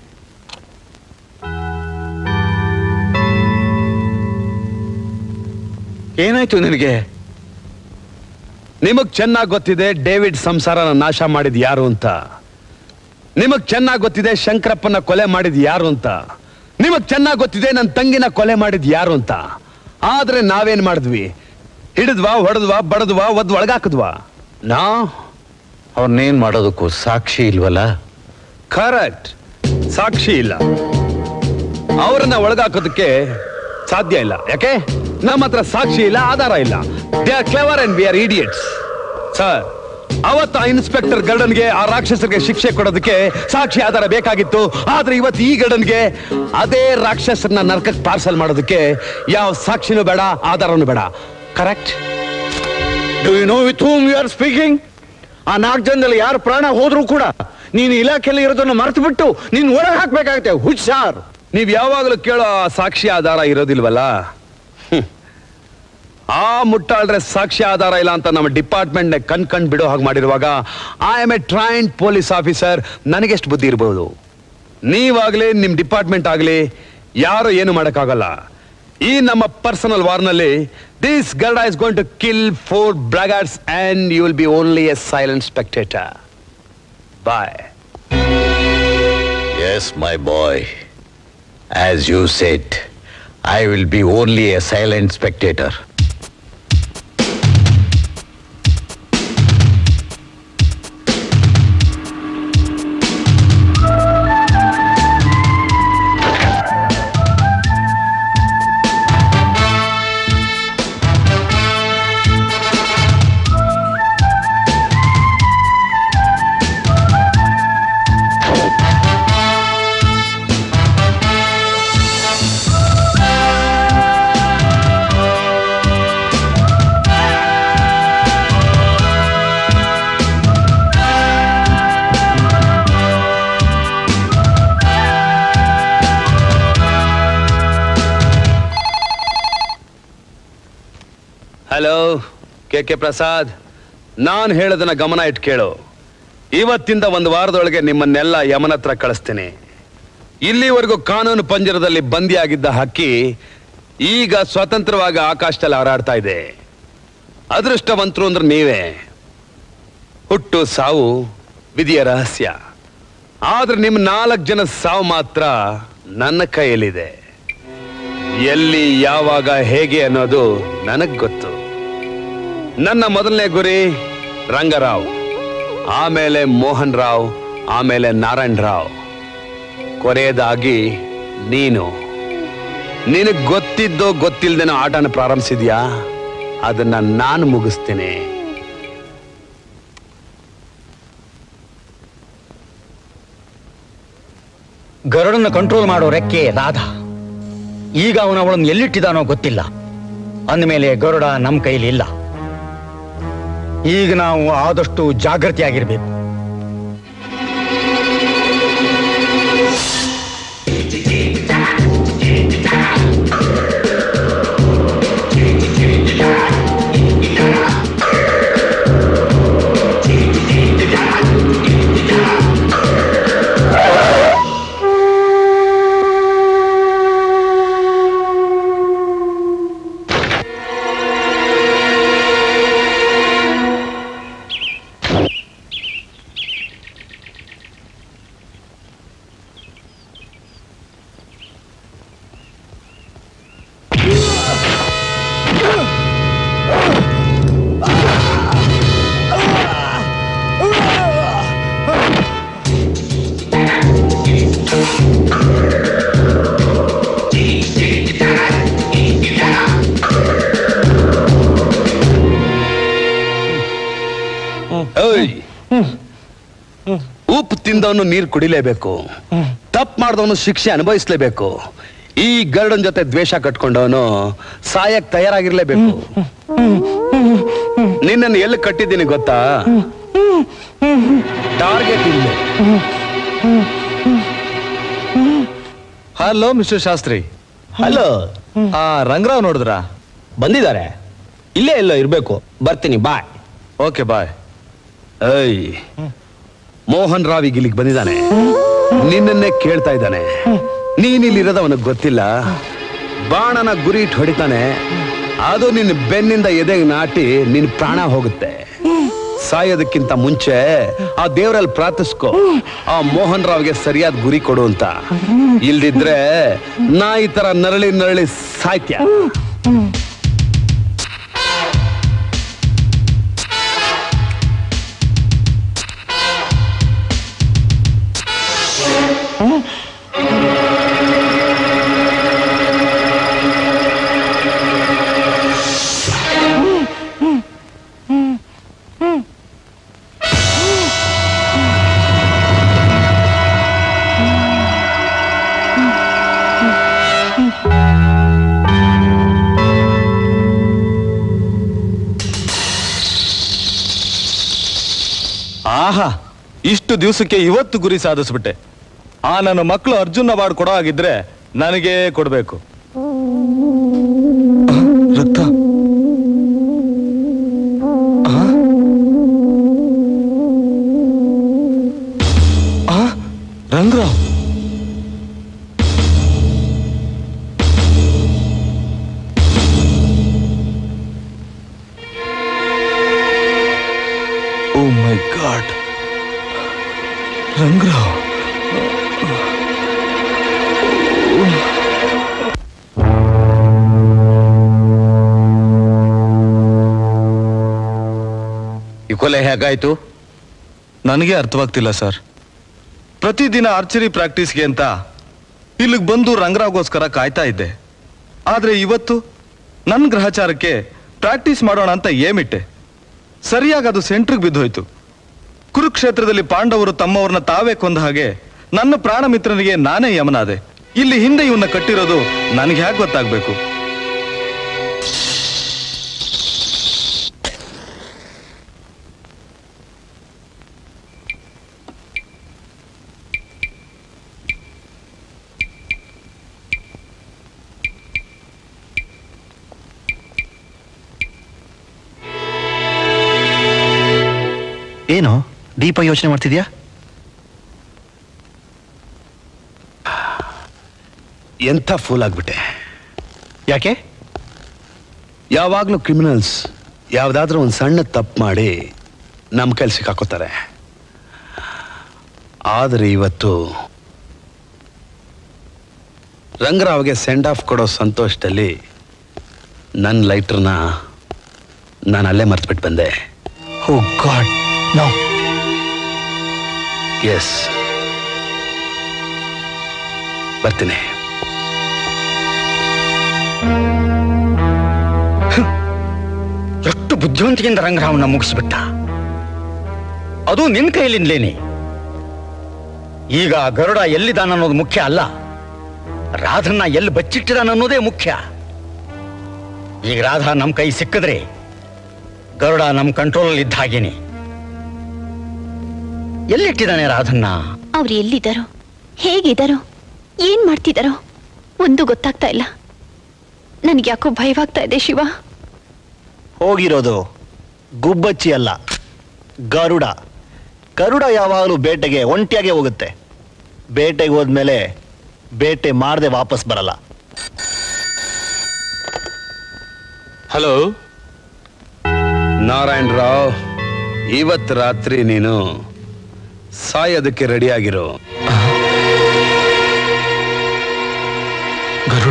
[SPEAKER 9] ಏನಾಯ್ತು ನಿನಗೆ ನಿಮಗ್ ಚೆನ್ನಾಗ್ ಗೊತ್ತಿದೆ ಡೇವಿಡ್ ಸಂಸಾರನ ನಾಶ ಮಾಡಿದ್ ಯಾರು ಅಂತ ನಿಮಗ್ ಚೆನ್ನಾಗ್ ಗೊತ್ತಿದೆ ಶಂಕರಪ್ಪನ ಕೊಲೆ ಮಾಡಿದ್ ಯಾರು ಅಂತ ನಿಮಗ್ ಚೆನ್ನಾಗ್ ಗೊತ್ತಿದೆ ನನ್ನ ತಂಗಿನ ಕೊಲೆ ಮಾಡಿದ್ ಯಾರು ಅಂತ ಆದ್ರೆ ನಾವೇನ್ ಮಾಡಿದ್ವಿ ಹಿಡಿದ್ವಾ ಹೊಡೆದ್ವಾ ಬಡದ್ವಾ ಒದ್ ಒಳಗಾಕದ್ವಾ ನಾ
[SPEAKER 6] ಅವ್ರನ್ನೇನ್ ಮಾಡೋದಕ್ಕೂ ಸಾಕ್ಷಿ ಇಲ್ವಲ್ಲ
[SPEAKER 9] ಕರೆಕ್ಟ್ ಸಾಕ್ಷಿ ಇಲ್ಲ ಅವರನ್ನ ಒಳಗಾಕೋದಕ್ಕೆ ಸಾಧ್ಯ ಇಲ್ಲ ಯಾಕೆ ನಮ್ಮ ಹತ್ರ ಸಾಕ್ಷಿ ಇಲ್ಲ ಆಧಾರ ಇಲ್ಲ they are clever and we are idiots sir ಅವತ್ತು ಆ ಇನ್ಸ್ಪೆಕ್ಟರ್ ಗರ್ಡನ್ಗೆ ಆ ರಾಕ್ಷಸರಿಗೆ ಶಿಕ್ಷೆ ಕೊಡೋದಕ್ಕೆ ಸಾಕ್ಷಿ ಆಧಾರ ಬೇಕಾಗಿತ್ತು ಆದ್ರೆ ಇವತ್ತು ಈ ಗರ್ಡನ್ಗೆ ಅದೇ ರಾಕ್ಷಸರನ್ನ ನರ್ಕಕ್ಕೆ ಪಾರ್ಸಲ್ ಮಾಡೋದಕ್ಕೆ ಯಾವ ಸಾಕ್ಷಿನೂ ಬೇಡ ಆಧಾರನೂ ಬೇಡ correct
[SPEAKER 6] do you know with whom you are speaking ಆ ನಾಲ್ಕು ಜನದಲ್ಲಿ ಯಾರು ಪ್ರಾಣ ಹೋದ್ರೂ ಕೂಡ ನೀನು ಇಲಾಖೆಯಲ್ಲಿ ಇರೋದನ್ನ ಮರೆತು ಬಿಟ್ಟು ನೀನು ಒಳಗೆ ಹಾಕ್ಬೇಕಾಗತ್ತೆ ಹುಷಾರ್
[SPEAKER 9] ನೀವ್ ಯಾವಾಗಲೂ ಕೇಳೋ ಆ ಸಾಕ್ಷಿ ಆಧಾರ ಇರೋದಿಲ್ವಲ್ಲ ಹ್ಮ್. ಆ ಮುಟ್ಟಾಳ್ರೆ ಸಾಕ್ಷಿ ಆಧಾರ ಇಲ್ಲ ಅಂತ ನಮ್ಮ ಡಿಪಾರ್ಟ್ಮೆಂಟ್ ಕಣ್ ಕಣ್ ಬಿಡೋ ಹಾಗೆ ಮಾಡಿರುವಾಗ I am a trained police officer ನನಗೆಷ್ಟು ಬುದ್ಧಿ ಇರ್ಬೋದು ನೀವಾಗ್ಲಿ ನಿಮ್ ಡಿಪಾರ್ಟ್ಮೆಂಟ್ ಆಗ್ಲಿ ಯಾರು ಏನು ಮಾಡಕ್ಕಾಗಲ್ಲ ಈ ನಮ್ಮ ಪರ್ಸನಲ್ ವಾರ್ನಲ್ಲಿ this Garuda is going to kill four braggers and you will be only a silent spectator boy
[SPEAKER 6] yes my boy as you said I will be only a silent spectator
[SPEAKER 9] hello K K Prasad ನಾನು ಹೇಳೋದನ್ನ ಗಮನ ಇಟ್ಟು ಕೇಳು ಇವತ್ತಿಂದ ಒಂದು ವಾರದೊಳಗೆ ನಿಮ್ಮನ್ನೆಲ್ಲ ಯಮನ ಹತ್ರ ಕಳಿಸ್ತೀನಿ ಇಲ್ಲಿವರೆಗೂ ಕಾನೂನು ಪಂಜರದಲ್ಲಿ ಬಂದಿಯಾಗಿದ್ದ ಹಕ್ಕಿ ಈಗ ಸ್ವತಂತ್ರವಾಗಿ ಆಕಾಶದಲ್ಲಿ ಹಾರಾಡ್ತಾ ಇದೆ ಅದೃಷ್ಟವಂತರು ಅಂದ್ರೆ ನೀವೇ ಹುಟ್ಟು ಸಾವು ವಿಧಿಯ ರಹಸ್ಯ ಆದ್ರೆ ನಿಮ್ ನಾಲ್ಕು ಜನ ಸಾವು ಮಾತ್ರ ನನ್ನ ಕೈಯಲ್ಲಿದೆ ಎಲ್ಲಿ ಯಾವಾಗ ಹೇಗೆ ಅನ್ನೋದು ನನಗ್ ಗೊತ್ತು ನನ್ನ ಮೊದಲನೇ ಗುರಿ ರಂಗರಾವ್ ಆಮೇಲೆ ಮೋಹನ್ ರಾವ್ ಆಮೇಲೆ ನಾರಾಯಣ್ ರಾವ್ ಕೊನೆಯದಾಗಿ ನೀನು ನಿನಗ್ ಗೊತ್ತಿದ್ದೋ ಗೊತ್ತಿಲ್ದೇನೋ ಆಟನ ಪ್ರಾರಂಭಿಸಿದ್ಯಾ ಅದನ್ನ ನಾನು ಮುಗಿಸ್ತೀನಿ
[SPEAKER 18] ಗರುಡನ್ನ ಕಂಟ್ರೋಲ್ ಮಾಡೋ ರೆಕ್ಕೆ ರಾಧ ಈಗ ಅವನು ಅವಳನ್ನು ಎಲ್ಲಿಟ್ಟಿದಾನೋ ಗೊತ್ತಿಲ್ಲ ಅಂದಮೇಲೆ ಗರುಡ ನಮ್ಮ ಕೈಲಿ ಇಲ್ಲ ಈಗ ನಾವು ಆದಷ್ಟು ಜಾಗೃತಿಯಾಗಿರ್ಬೇಕು
[SPEAKER 9] ಓಯ್ ಉಪ್ಪು ತಿಂದವನು ನೀರು ಕುಡಿಲೇಬೇಕು ತಪ್ಪು ಮಾಡಿದವನು ಶಿಕ್ಷೆ ಅನುಭವಿಸ್ಲೇಬೇಕು ಈ ಗರುಡನ್ ಜೊತೆ ದ್ವೇಷ ಕಟ್ಕೊಂಡವನು ಸಾಯಕ್ ತಯಾರಾಗಿರ್ಲೇಬೇಕು ನಿನ್ನನ್ನು ಎಲ್ಲಿ ಕಟ್ಟಿದ್ದೀನಿ ಗೊತ್ತಾ ಟಾರ್ಗೆಟ್ ಇಲ್ಲಿ
[SPEAKER 17] ಹಲೋ ಮಿಸ್ಟರ್ ಶಾಸ್ತ್ರಿ ಹಲೋ ಆ ರಂಗರಾವ್ ನೋಡಿದ್ರ
[SPEAKER 3] ಬಂದಿದ್ದಾರೆ ಇಲ್ಲೇ ಎಲ್ಲೋ ಇರ್ಬೇಕು ಬರ್ತೀನಿ ಬಾಯ್
[SPEAKER 17] ಓಕೆ ಬಾಯ್
[SPEAKER 9] ಏಯ್ ಮೋಹನ್ ರಾವ್ ಈಗ ಇಲ್ಲಿಗೆ ಬಂದಿದ್ದಾನೆ ನಿನ್ನನ್ನೇ ಕೇಳ್ತಾ ಇದ್ದಾನೆ ನೀನ್ ಇಲ್ಲಿರೋದು ಅವನಿಗೆ ಗೊತ್ತಿಲ್ಲ ಬಾಣನ ಗುರಿ ಇಟ್ಟು ಹೊಡಿತಾನೆ ಅದು ನಿನ್ನ ಬೆನ್ನಿಂದ ಎದೆಗೆ ನಾಟಿ ನಿನ್ ಪ್ರಾಣ ಹೋಗುತ್ತೆ ಸಾಯೋದಕ್ಕಿಂತ ಮುಂಚೆ ಆ ದೇವರಲ್ಲಿ ಪ್ರಾರ್ಥಿಸ್ಕೋ ಆ ಮೋಹನ್ ರಾವ್ಗೆ ಸರಿಯಾದ ಗುರಿ ಕೊಡು ಅಂತ ಇಲ್ದಿದ್ರೆ ನಾ ಈ ತರ ನರಳಿ ನರಳಿ ಸಾಯ್ತ್ಯ
[SPEAKER 17] ಆಹಾ ಇಷ್ಟು ದಿವಸಕ್ಕೆ ಇವತ್ತು ಗುರಿ ಸಾಧಿಸ್ಬಿಟ್ಟೆ ಆ ನನ್ನ ಮಕ್ಕಳು ಅರ್ಜುನ ಅವಾರ್ಡ್ ಕೊಡೋ ಹಾಗಿದ್ರೆ ನನಗೇ ಕೊಡ್ಬೇಕು ರಕ್ತ ಆ? ಆ? Rangarao oh my God Rangarao
[SPEAKER 9] ಈ ಕೊಲೆ ಹೇಗಾಯ್ತು
[SPEAKER 17] ನನಗೆ ಅರ್ಥವಾಗ್ತಿಲ್ಲ ಸರ್ ಪ್ರತಿದಿನ ಆರ್ಚರಿ ಪ್ರಾಕ್ಟೀಸ್ಗೆ ಅಂತ ಇಲ್ಲಿಗೆ ಬಂದು ರಂಗರಾವ್ಗೋಸ್ಕರ ಕಾಯ್ತಾ ಇದ್ದೆ ಆದ್ರೆ ಇವತ್ತು ನನ್ನ ಗ್ರಹಚಾರಕ್ಕೆ ಪ್ರಾಕ್ಟೀಸ್ ಮಾಡೋಣ ಅಂತ ಏಮಿಟ್ಟೆ ಸರಿಯಾಗಿ ಅದು ಸೆಂಟ್ರಿಗೆ ಬಿದ್ದೋಯ್ತು ಕುರುಕ್ಷೇತ್ರದಲ್ಲಿ ಪಾಂಡವರು ತಮ್ಮವ್ರನ್ನ ತಾವೇ ಕೊಂದ ಹಾಗೆ ನನ್ನ ಪ್ರಾಣ ಮಿತ್ರನಿಗೆ ನಾನೇ ಯಮನಾದೆ ಇಲ್ಲಿ ಹಿಂದೆ ಇವನ್ನ ಕಟ್ಟಿರೋದು ನನಗೆ ಹೇಗೆ ಗೊತ್ತಾಗ್ಬೇಕು
[SPEAKER 10] ಏನು ದೀಪ ಯೋಚನೆ ಮಾಡ್ತಿದ್ಯಾ
[SPEAKER 9] ಎಂಥ ಫೂಲ್ ಆಗ್ಬಿಟ್ಟೆ
[SPEAKER 10] ಯಾಕೆ
[SPEAKER 9] ಯಾವಾಗ್ಲೂ ಕ್ರಿಮಿನಲ್ಸ್ ಯಾವ್ದಾದ್ರೂ ಒಂದು ಸಣ್ಣ ತಪ್ಪು ಮಾಡಿ ನಮ್ಮ ಕೈಲಿ ಸಿಕ್ಕಾಕೋತಾರೆ ಆದರೆ ಇವತ್ತು ರಂಗರಾವ್ಗೆ ಸೆಂಡ್ ಆಫ್ ಕೊಡೋ ಸಂತೋಷದಲ್ಲಿ ನನ್ನ ಲೈಟ್ರನ್ನ ನಾನು ಅಲ್ಲೇ ಮರ್ತ್ಬಿಟ್ಟು ಬಂದೆ
[SPEAKER 10] ಓ ಗಾಡ್ ನೋ
[SPEAKER 9] ಎಸ್ ಬರ್ತೀನಿ
[SPEAKER 18] ಎಷ್ಟು ಬುದ್ಧಿವಂತಿಕೆಯಿಂದ ರಂಗರಾಮನ ಮುಗಿಸ್ಬಿಟ್ಟ ಅದು ನಿನ್ ಕೈಲಿಂದಲೇನೆ ಈಗ ಗರುಡ ಎಲ್ಲಿದ್ದಾನ ಅನ್ನೋದು ಮುಖ್ಯ ಅಲ್ಲ ರಾಧನ್ನ ಎಲ್ಲಿ ಬಚ್ಚಿಟ್ಟಿದಾನ ಅನ್ನೋದೇ ಮುಖ್ಯ ಈಗ ರಾಧಾ ನಮ್ ಕೈ ಸಿಕ್ಕಿದ್ರೆ ಗರುಡ ನಮ್ ಕಂಟ್ರೋಲ್ ಇದ್ದ ಹಾಗೇನೆ ಎಲ್ಲಿಟ್ಟಿದ್ದಾನೆ ರಾಧನ್ನ
[SPEAKER 4] ಅವ್ರು ಎಲ್ಲಿದ್ದಾರೋ ಹೇಗಿದ್ದಾರೋ ಏನ್ ಮಾಡ್ತಿದ್ದಾರೋ ಒಂದು ಗೊತ್ತಾಗ್ತಾ ಇಲ್ಲ ನನ್ಗೆ ಯಾಕೋ ಭಯವಾಗ್ತಾ ಇದೆ ಶಿವ
[SPEAKER 10] ಹೋಗಿರೋದು ಗುಬ್ಬಚ್ಚಿ ಅಲ್ಲ ಗರುಡ ಗರುಡ ಯಾವಾಗಲೂ ಬೇಟೆಗೆ ಒಂಟಿಯಾಗೆ ಹೋಗುತ್ತೆ ಬೇಟೆಗೆ ಹೋದ್ಮೇಲೆ ಬೇಟೆ ಮಾಡದೆ ವಾಪಸ್ ಬರಲ್ಲ
[SPEAKER 9] ಹಲೋ ನಾರಾಯಣ್ ರಾವ್ ಇವತ್ತು ರಾತ್ರಿ ನೀನು ಸಾಯೋದಕ್ಕೆ ರೆಡಿಯಾಗಿರೋ
[SPEAKER 11] ಗರುಡ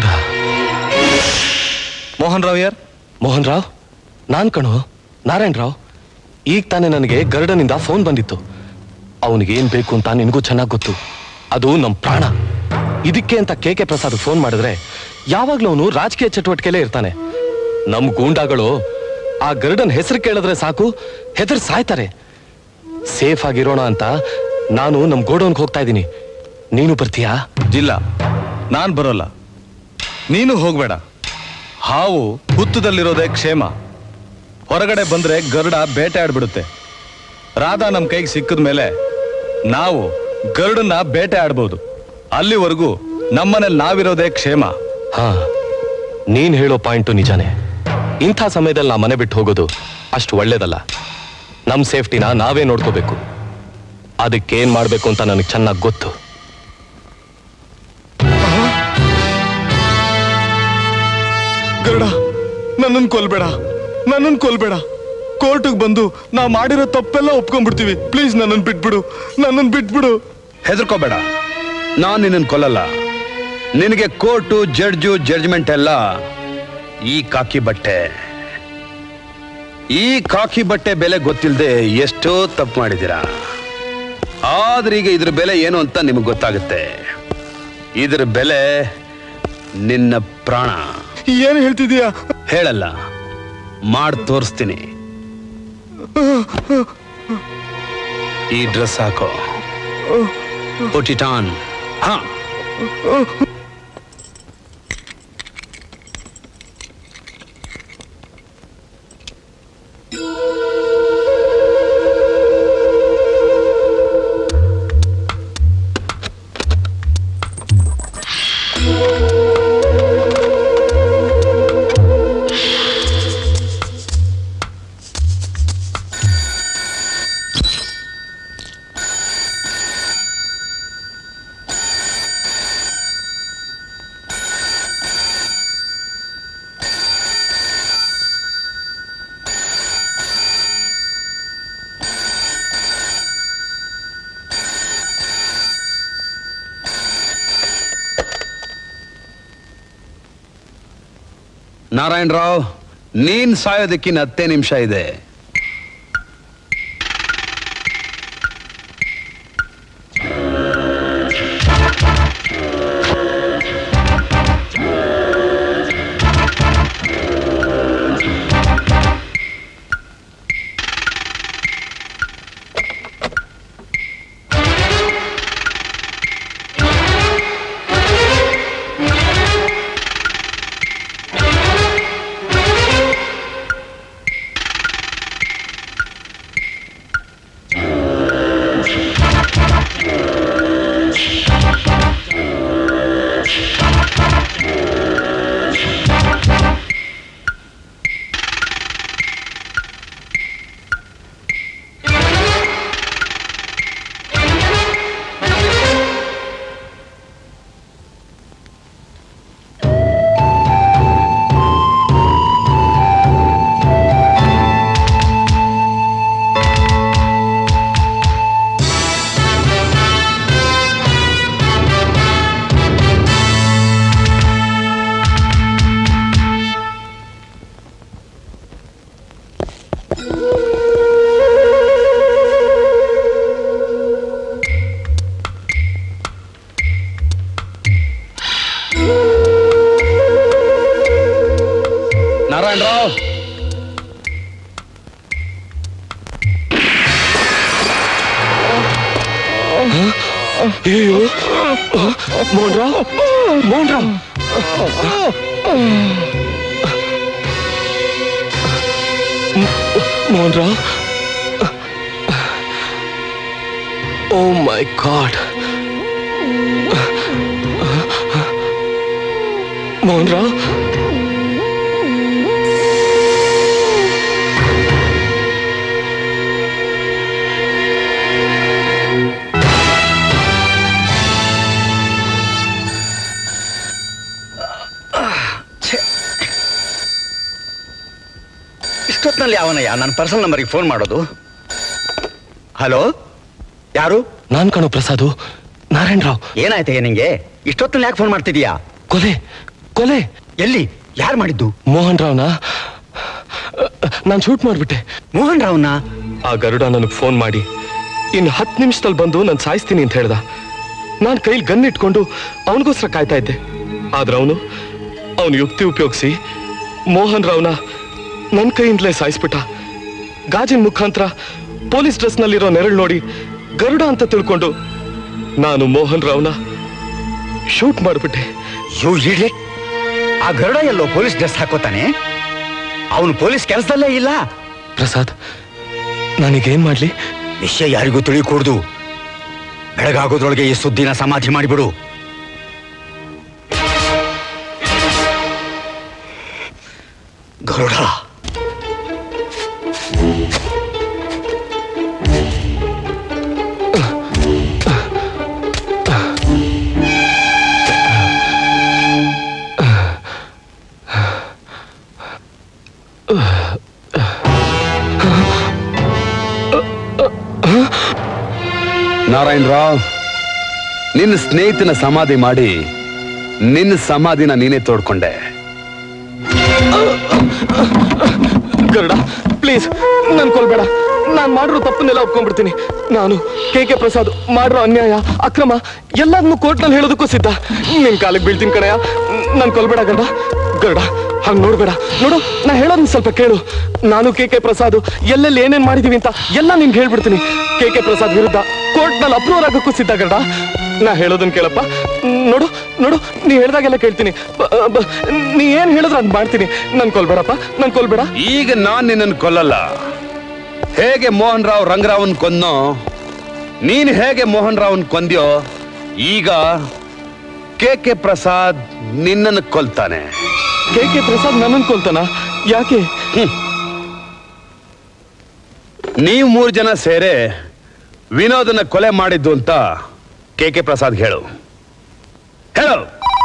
[SPEAKER 11] ಮೋಹನ್ ರಾವ್ ಯಾರ್ ಮೋಹನ್ ರಾವ್ ನಾನ್ ಕಣು ನಾರಾಯಣ್ ರಾವ್ ಈಗ ತಾನೇ ನನಗೆ ಗರುಡನಿಂದ ಫೋನ್ ಬಂದಿತ್ತು ಅವನಿಗೆ ಏನ್ ಬೇಕು ಅಂತ ನಿನಗೂ ಚೆನ್ನಾಗಿ ಗೊತ್ತು ಅದು ನಮ್ ಪ್ರಾಣ ಇದಕ್ಕೆ ಅಂತ ಕೆ ಕೆ ಪ್ರಸಾದ್ ಫೋನ್ ಮಾಡಿದ್ರೆ ಯಾವಾಗ್ಲೂ ಅವನು ರಾಜಕೀಯ ಚಟುವಟಿಕೆಲೇ ಇರ್ತಾನೆ ನಮ್ ಗೂಂಡಾಗಳು ಆ ಗರುಡನ್ ಹೆಸರು ಕೇಳಿದ್ರೆ ಸಾಕು ಹೆದರ್ ಸಾಯ್ತಾರೆ ಸೇಫ್ ಆಗಿರೋಣ ಅಂತ ನಾನು ನಮ್ ಗೋಡೌನ್ಗೆ ಹೋಗ್ತಾ ಇದ್ದೀನಿ ನೀನು ಬರ್ತೀಯಾ
[SPEAKER 21] ಇಲ್ಲ ನಾನ್ ಬರೋಲ್ಲ ನೀನು ಹೋಗ್ಬೇಡ ಹಾವು ಹುತ್ತದಲ್ಲಿರೋದೇ ಕ್ಷೇಮ ಹೊರಗಡೆ ಬಂದ್ರೆ ಗರುಡ ಬೇಟೆ ಆಡ್ಬಿಡುತ್ತೆ ರಾಧಾ ನಮ್ ಕೈಗೆ ಸಿಕ್ಕಿದ ಮೇಲೆ ನಾವು ಗರುಡನ್ನ ಬೇಟೆ ಆಡ್ಬೋದು ಅಲ್ಲಿವರೆಗೂ ನಮ್ಮನೇಲಿ ನಾವಿರೋದೇ ಕ್ಷೇಮ
[SPEAKER 11] ಹಾ ನೀನ್ ಹೇಳೋ ಪಾಯಿಂಟು ನಿಜಾನೇ ಇಂಥ ಸಮಯದಲ್ಲಿ ನಾ ಮನೆ ಬಿಟ್ಟು ಹೋಗೋದು ಅಷ್ಟು ಒಳ್ಳೇದಲ್ಲ ನಮ್ ಸೇಫ್ಟಿನ ನಾವೇ ನೋಡ್ಕೋಬೇಕು ಅದಕ್ಕೇನ್ ಮಾಡ್ಬೇಕು ಅಂತ ನನಗೆ ಚೆನ್ನಾಗಿ ಗೊತ್ತು
[SPEAKER 21] ಗರುಡ ನನ್ನನ್ನು ಕೊಲ್ಬೇಡ ನನ್ನನ್ನು ಕೊಲ್ಬೇಡ ಕೋರ್ಟಿಗೆ ಬಂದು ನಾ ಮಾಡಿರೋ ತಪ್ಪೆಲ್ಲ ಒಪ್ಕೊಂಡ್ಬಿಡ್ತೀವಿ ಪ್ಲೀಸ್ ನನ್ನನ್ನು ಬಿಟ್ಬಿಡು ನನ್ನನ್ನು ಬಿಟ್ಬಿಡು
[SPEAKER 9] ಹೆದರ್ಕೋಬೇಡ ನಾನು ನಿನ್ನನ್ನು ಕೊಲ್ಲಲ್ಲ ನಿನಗೆ ಕೋರ್ಟು ಜಡ್ಜು ಜಡ್ಜ್ಮೆಂಟ್ ಎಲ್ಲ ಈ ಕಾಕಿ ಬಟ್ಟೆ ಈ ಕಾಕಿ ಬಟ್ಟೆ ಬೆಲೆ ಗೊತ್ತಿಲ್ಲದೆ ಎಷ್ಟೋ ತಪ್ಪು ಮಾಡಿದ್ದೀರಾ ಆದ್ರೆ ಈಗ ಇದ್ರ ಬೆಲೆ ಏನು ಅಂತ ನಿಮಗೆ ಗೊತ್ತಾಗುತ್ತೆ ಇದ್ರ ಬೆಲೆ ನಿನ್ನ ಪ್ರಾಣ
[SPEAKER 21] ಏನು ಹೇಳ್ತಿದೀಯಾ
[SPEAKER 9] ಹೇಳಲ್ಲ ಮಾಡಿ ತೋರಿಸ್ತೀನಿ ಈ ಡ್ರೆಸ್ ಹಾಕೋ Put it on. ಹಾ ನಾರಾಯಣ್ ರಾವ್ ನೀನ್ ಸಾಯೋದಕ್ಕಿನ್ನ ಹತ್ತೇ ನಿಮಿಷ ಇದೆ
[SPEAKER 11] ಅಯ್ಯೋ Mohanrao Mohanrao Mohanrao oh my God Mohanrao
[SPEAKER 18] ಇಷ್ಟೊತ್ತಿನಲ್ಲಿ ಅವನಯ್ಯ ನನ್ನ ಪರ್ಸನಲ್ ನಂಬರಿಗೆ ಫೋನ್ ಮಾಡೋದು ಹಲೋ ಯಾರು
[SPEAKER 11] ನಾನ್ ಕಣೋ ಪ್ರಸಾದು ನಾರಾಯಣ್ ರಾವ್
[SPEAKER 18] ಏನಾಯ್ತಯ್ಯ ನಿಂಗೆ ಇಷ್ಟೊತ್ತಿನಲ್ಲಿ ಯಾಕೆ ಫೋನ್ ಮಾಡ್ತಿದೀಯಾ
[SPEAKER 11] ಕೊಲೆ ಕೊಲೆ
[SPEAKER 18] ಎಲ್ಲಿ ಯಾರು ಮಾಡಿದ್ದು
[SPEAKER 11] ಮೋಹನ್ ರಾವ್ನ ನಾನು ಶೂಟ್ ಮಾಡ್ಬಿಟ್ಟೆ
[SPEAKER 18] ಮೋಹನ್ ರಾವ್ನ
[SPEAKER 11] ಆ ಗರುಡ ನನಗೆ ಫೋನ್ ಮಾಡಿ ಇನ್ನು ಹತ್ತು ನಿಮಿಷದಲ್ಲಿ ಬಂದು ನಾನು ಸಾಯಿಸ್ತೀನಿ ಅಂತ ಹೇಳ್ದ ನಾನು ಕೈಲಿ ಗನ್ ಇಟ್ಕೊಂಡು ಅವನಿಗೋಸ್ಕರ ಕಾಯ್ತಾ ಇದ್ದೆ ಆದ್ರೆ ಅವನು ಅವನು ಯುಕ್ತಿ ಉಪಯೋಗಿಸಿ ಮೋಹನ್ ರಾವ್ನ ನನ್ನ ಕೈಯಿಂದಲೇ ಸಾಯಿಸ್ಬಿಟ್ಟ ಗಾಜಿನ ಮುಖಾಂತರ ಪೊಲೀಸ್ ಡ್ರೆಸ್ನಲ್ಲಿರೋ ನೆರಳು ನೋಡಿ ಗರುಡ ಅಂತ ತಿಳ್ಕೊಂಡು ನಾನು ಮೋಹನ್ ರಾವ್ನ ಶೂಟ್ ಮಾಡಿಬಿಟ್ಟೆ
[SPEAKER 18] ಯು ಇಡಿಯಟ್ ಆ ಗರುಡ ಎಲ್ಲೋ ಪೊಲೀಸ್ ಡ್ರೆಸ್ ಹಾಕೋತಾನೆ ಅವನು ಪೊಲೀಸ್ ಕೆಲಸದಲ್ಲೇ ಇಲ್ಲ
[SPEAKER 11] ಪ್ರಸಾದ್ ನನಗೇನ್ ಮಾಡ್ಲಿ
[SPEAKER 18] ವಿಷಯ ಯಾರಿಗೂ ತಿಳಿಯಕೂಡ್ದು ಬೆಳಗಾಗೋದ್ರೊಳಗೆ ಈ ಸುದ್ದಿನ ಸಮಾಧಿ ಮಾಡಿಬಿಡು ಗರುಡ
[SPEAKER 9] ನಾರಾಯಣ್ ರಾವ್ ನಿನ್ನ ಸ್ನೇಹಿತನ ಸಮಾಧಿ ಮಾಡಿ ನಿನ್ನ ಸಮಾಧಿನ ನೀನೇ ತೋಡ್ಕೊಂಡೆ
[SPEAKER 11] ಗರುಡ ಪ್ಲೀಸ್ ನನ್ ಕೊಲ್ಬೇಡ ನಾನ್ ಮಾಡಿರೋ ತಪ್ಪನ್ನೆಲ್ಲ ಒಪ್ಕೊಂಡ್ಬಿಡ್ತೀನಿ ನಾನು ಕೆ ಕೆ ಪ್ರಸಾದ್ ಮಾಡಿರೋ ಅನ್ಯಾಯ ಅಕ್ರಮ ಎಲ್ಲದನ್ನು ಕೋರ್ಟ್ನಲ್ಲಿ ಹೇಳೋದಕ್ಕೂ ಸಿದ್ಧ ನಿನ್ ಕಾಲಿಗೆ ಬೀಳ್ತೀನಿ ಕಣಯ್ಯ ನನ್ ಕೊಲ್ಬೇಡ ಗರುಡ ಗರುಡ ಹಂಗ್ ನೋಡ್ಬೇಡ ನೋಡು ನಾ ಹೇಳೋದನ್ನ ಸ್ವಲ್ಪ ಕೇಳು ನಾನು ಕೆ ಕೆ ಪ್ರಸಾದ್ ಎಲ್ಲೆಲ್ಲಿ ಏನೇನ್ ಮಾಡಿದೀವಿ ಅಂತ ಎಲ್ಲ ನಿನ್ಗೆ ಹೇಳ್ಬಿಡ್ತೀನಿ ಕೆ ಕೆ ಪ್ರಸಾದ್ ವಿರುದ್ಧ ಕೋರ್ಟ್ನಲ್ಲಿ ಅಪ್ರೂವ್ ಆಗಕ್ಕೂ ಸಿದ್ಧ ಗರುಡ ನಾ ಹೇಳೋದನ್ನ ಕೇಳಪ್ಪ ನೋಡು ನೋಡು ನೀ ಹೇಳ್ದಾಗೆಲ್ಲ ಕೇಳ್ತೀನಿ ಬ- ಬ- ನೀ ಏನ್ ಹೇಳಿದ್ರೆ ಅದ್ ಮಾಡ್ತೀನಿ ನನ್ ಕೊಲ್ಬೇಡಪ್ಪ ನನ್ ಕೊಲ್ಬೇಡ
[SPEAKER 9] ಈಗ ನಾನ್ ನಿನ್ನನ್ನು ಕೊಲ್ಲಲ್ಲ ಹೇಗೆ ಮೋಹನ್ ರಾವ್ ರಂಗರಾವನ್ ಕೊಂದೋ ನೀನ್ ಹೇಗೆ ಮೋಹನ್ ರಾವ್ನ್ ಕೊಂದ್ಯೋ ಈಗ ಕೆ ಕೆ ಪ್ರಸಾದ್ ನಿನ್ನನ್ನು ಕೊಲ್ತಾನೆ
[SPEAKER 11] ಕೆ ಕೆ ಪ್ರಸಾದ್ ನನ್ನನ್ ಕೊಲ್ತಾನ ಯಾಕೆ
[SPEAKER 9] ನೀವು ಮೂರು ಜನ ಸೇರೆ ವಿನೋದನ ಕೊಲೆ ಮಾಡಿದ್ದು ಅಂತ ಕೆ ಕೆ ಪ್ರಸಾದ್ ಹೇಳು ಹೇಳು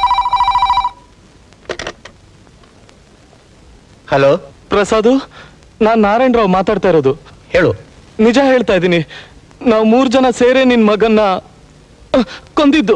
[SPEAKER 18] ಹಲೋ
[SPEAKER 11] ಪ್ರಸಾದು ನಾನ್ ನಾರಾಯಣ್ ರಾವ್ ಮಾತಾಡ್ತಾ ಇರೋದು
[SPEAKER 18] ಹೇಳು
[SPEAKER 11] ನಿಜ ಹೇಳ್ತಾ ಇದ್ದೀನಿ ನಾವು ಮೂರ್ ಜನ ಸೇರೆ ನಿನ್ ಮಗನ್ನ ಅಹ್, ಕೊಂದಿದ್ದು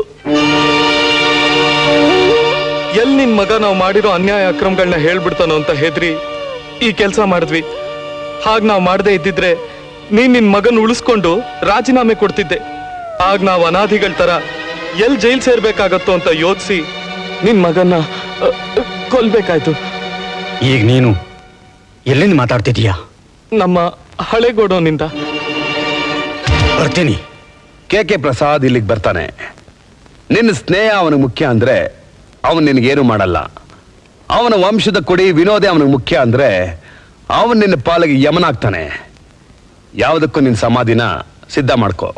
[SPEAKER 11] ಎಲ್ ನಿನ್ ಮಗ ನಾವು ಮಾಡಿರೋ ಅನ್ಯಾಯ ಅಕ್ರಮಗಳನ್ನ ಹೇಳ್ಬಿಡ್ತಾನೋ ಅಂತ ಹೆದ್ರಿ ಈ ಕೆಲಸ ಮಾಡಿದ್ವಿ ಹಾಗ್ ನಾವ್ ಮಾಡದೇ ಇದ್ದಿದ್ರೆ ನೀನ್ ನಿನ್ ಮಗನ್ ಉಳಿಸ್ಕೊಂಡು ರಾಜೀನಾಮೆ ಕೊಡ್ತಿದ್ದೆ ಆಗ ನಾವ್ ಅನಾದಿಗಳ ತರ ಎಲ್ ಜೈಲ್ ಸೇರ್ಬೇಕಾಗತ್ತೋ ಅಂತ ಯೋಚಿಸಿ ನಿನ್ ಮಗನ್ನ ಅಹ್, ಅಹ್, ಕೊಲ್ಬೇಕಾಯ್ತು
[SPEAKER 18] ಈಗ ನೀನು ಎಲ್ಲಿಂದ ಮಾತಾಡ್ತಿದೀಯಾ
[SPEAKER 11] ನಮ್ಮ ಹಳೆ ಗೋಡೋನಿಂದ
[SPEAKER 18] ಬರ್ತೀನಿ
[SPEAKER 9] ಕೆ ಕೆ ಪ್ರಸಾದ್ ಇಲ್ಲಿಗೆ ಬರ್ತಾನೆ ನಿನ್ನ ಸ್ನೇಹ ಅವನಿಗೆ ಮುಖ್ಯ ಅಂದ್ರೆ ಅವನು ನಿನಗೇನು ಮಾಡಲ್ಲ ಅವನ ವಂಶದ ಕೊಡಿ ವಿನೋದೇ ಅವನಿಗೆ ಮುಖ್ಯ ಅಂದ್ರೆ ಅವನ್ ನಿನ್ನ ಪಾಲಿಗೆ ಯಮನಾಗ್ತಾನೆ ಯಾವುದಕ್ಕೂ ನಿನ್ನ ಸಮಾಧಿನ ಸಿದ್ಧ ಮಾಡ್ಕೋ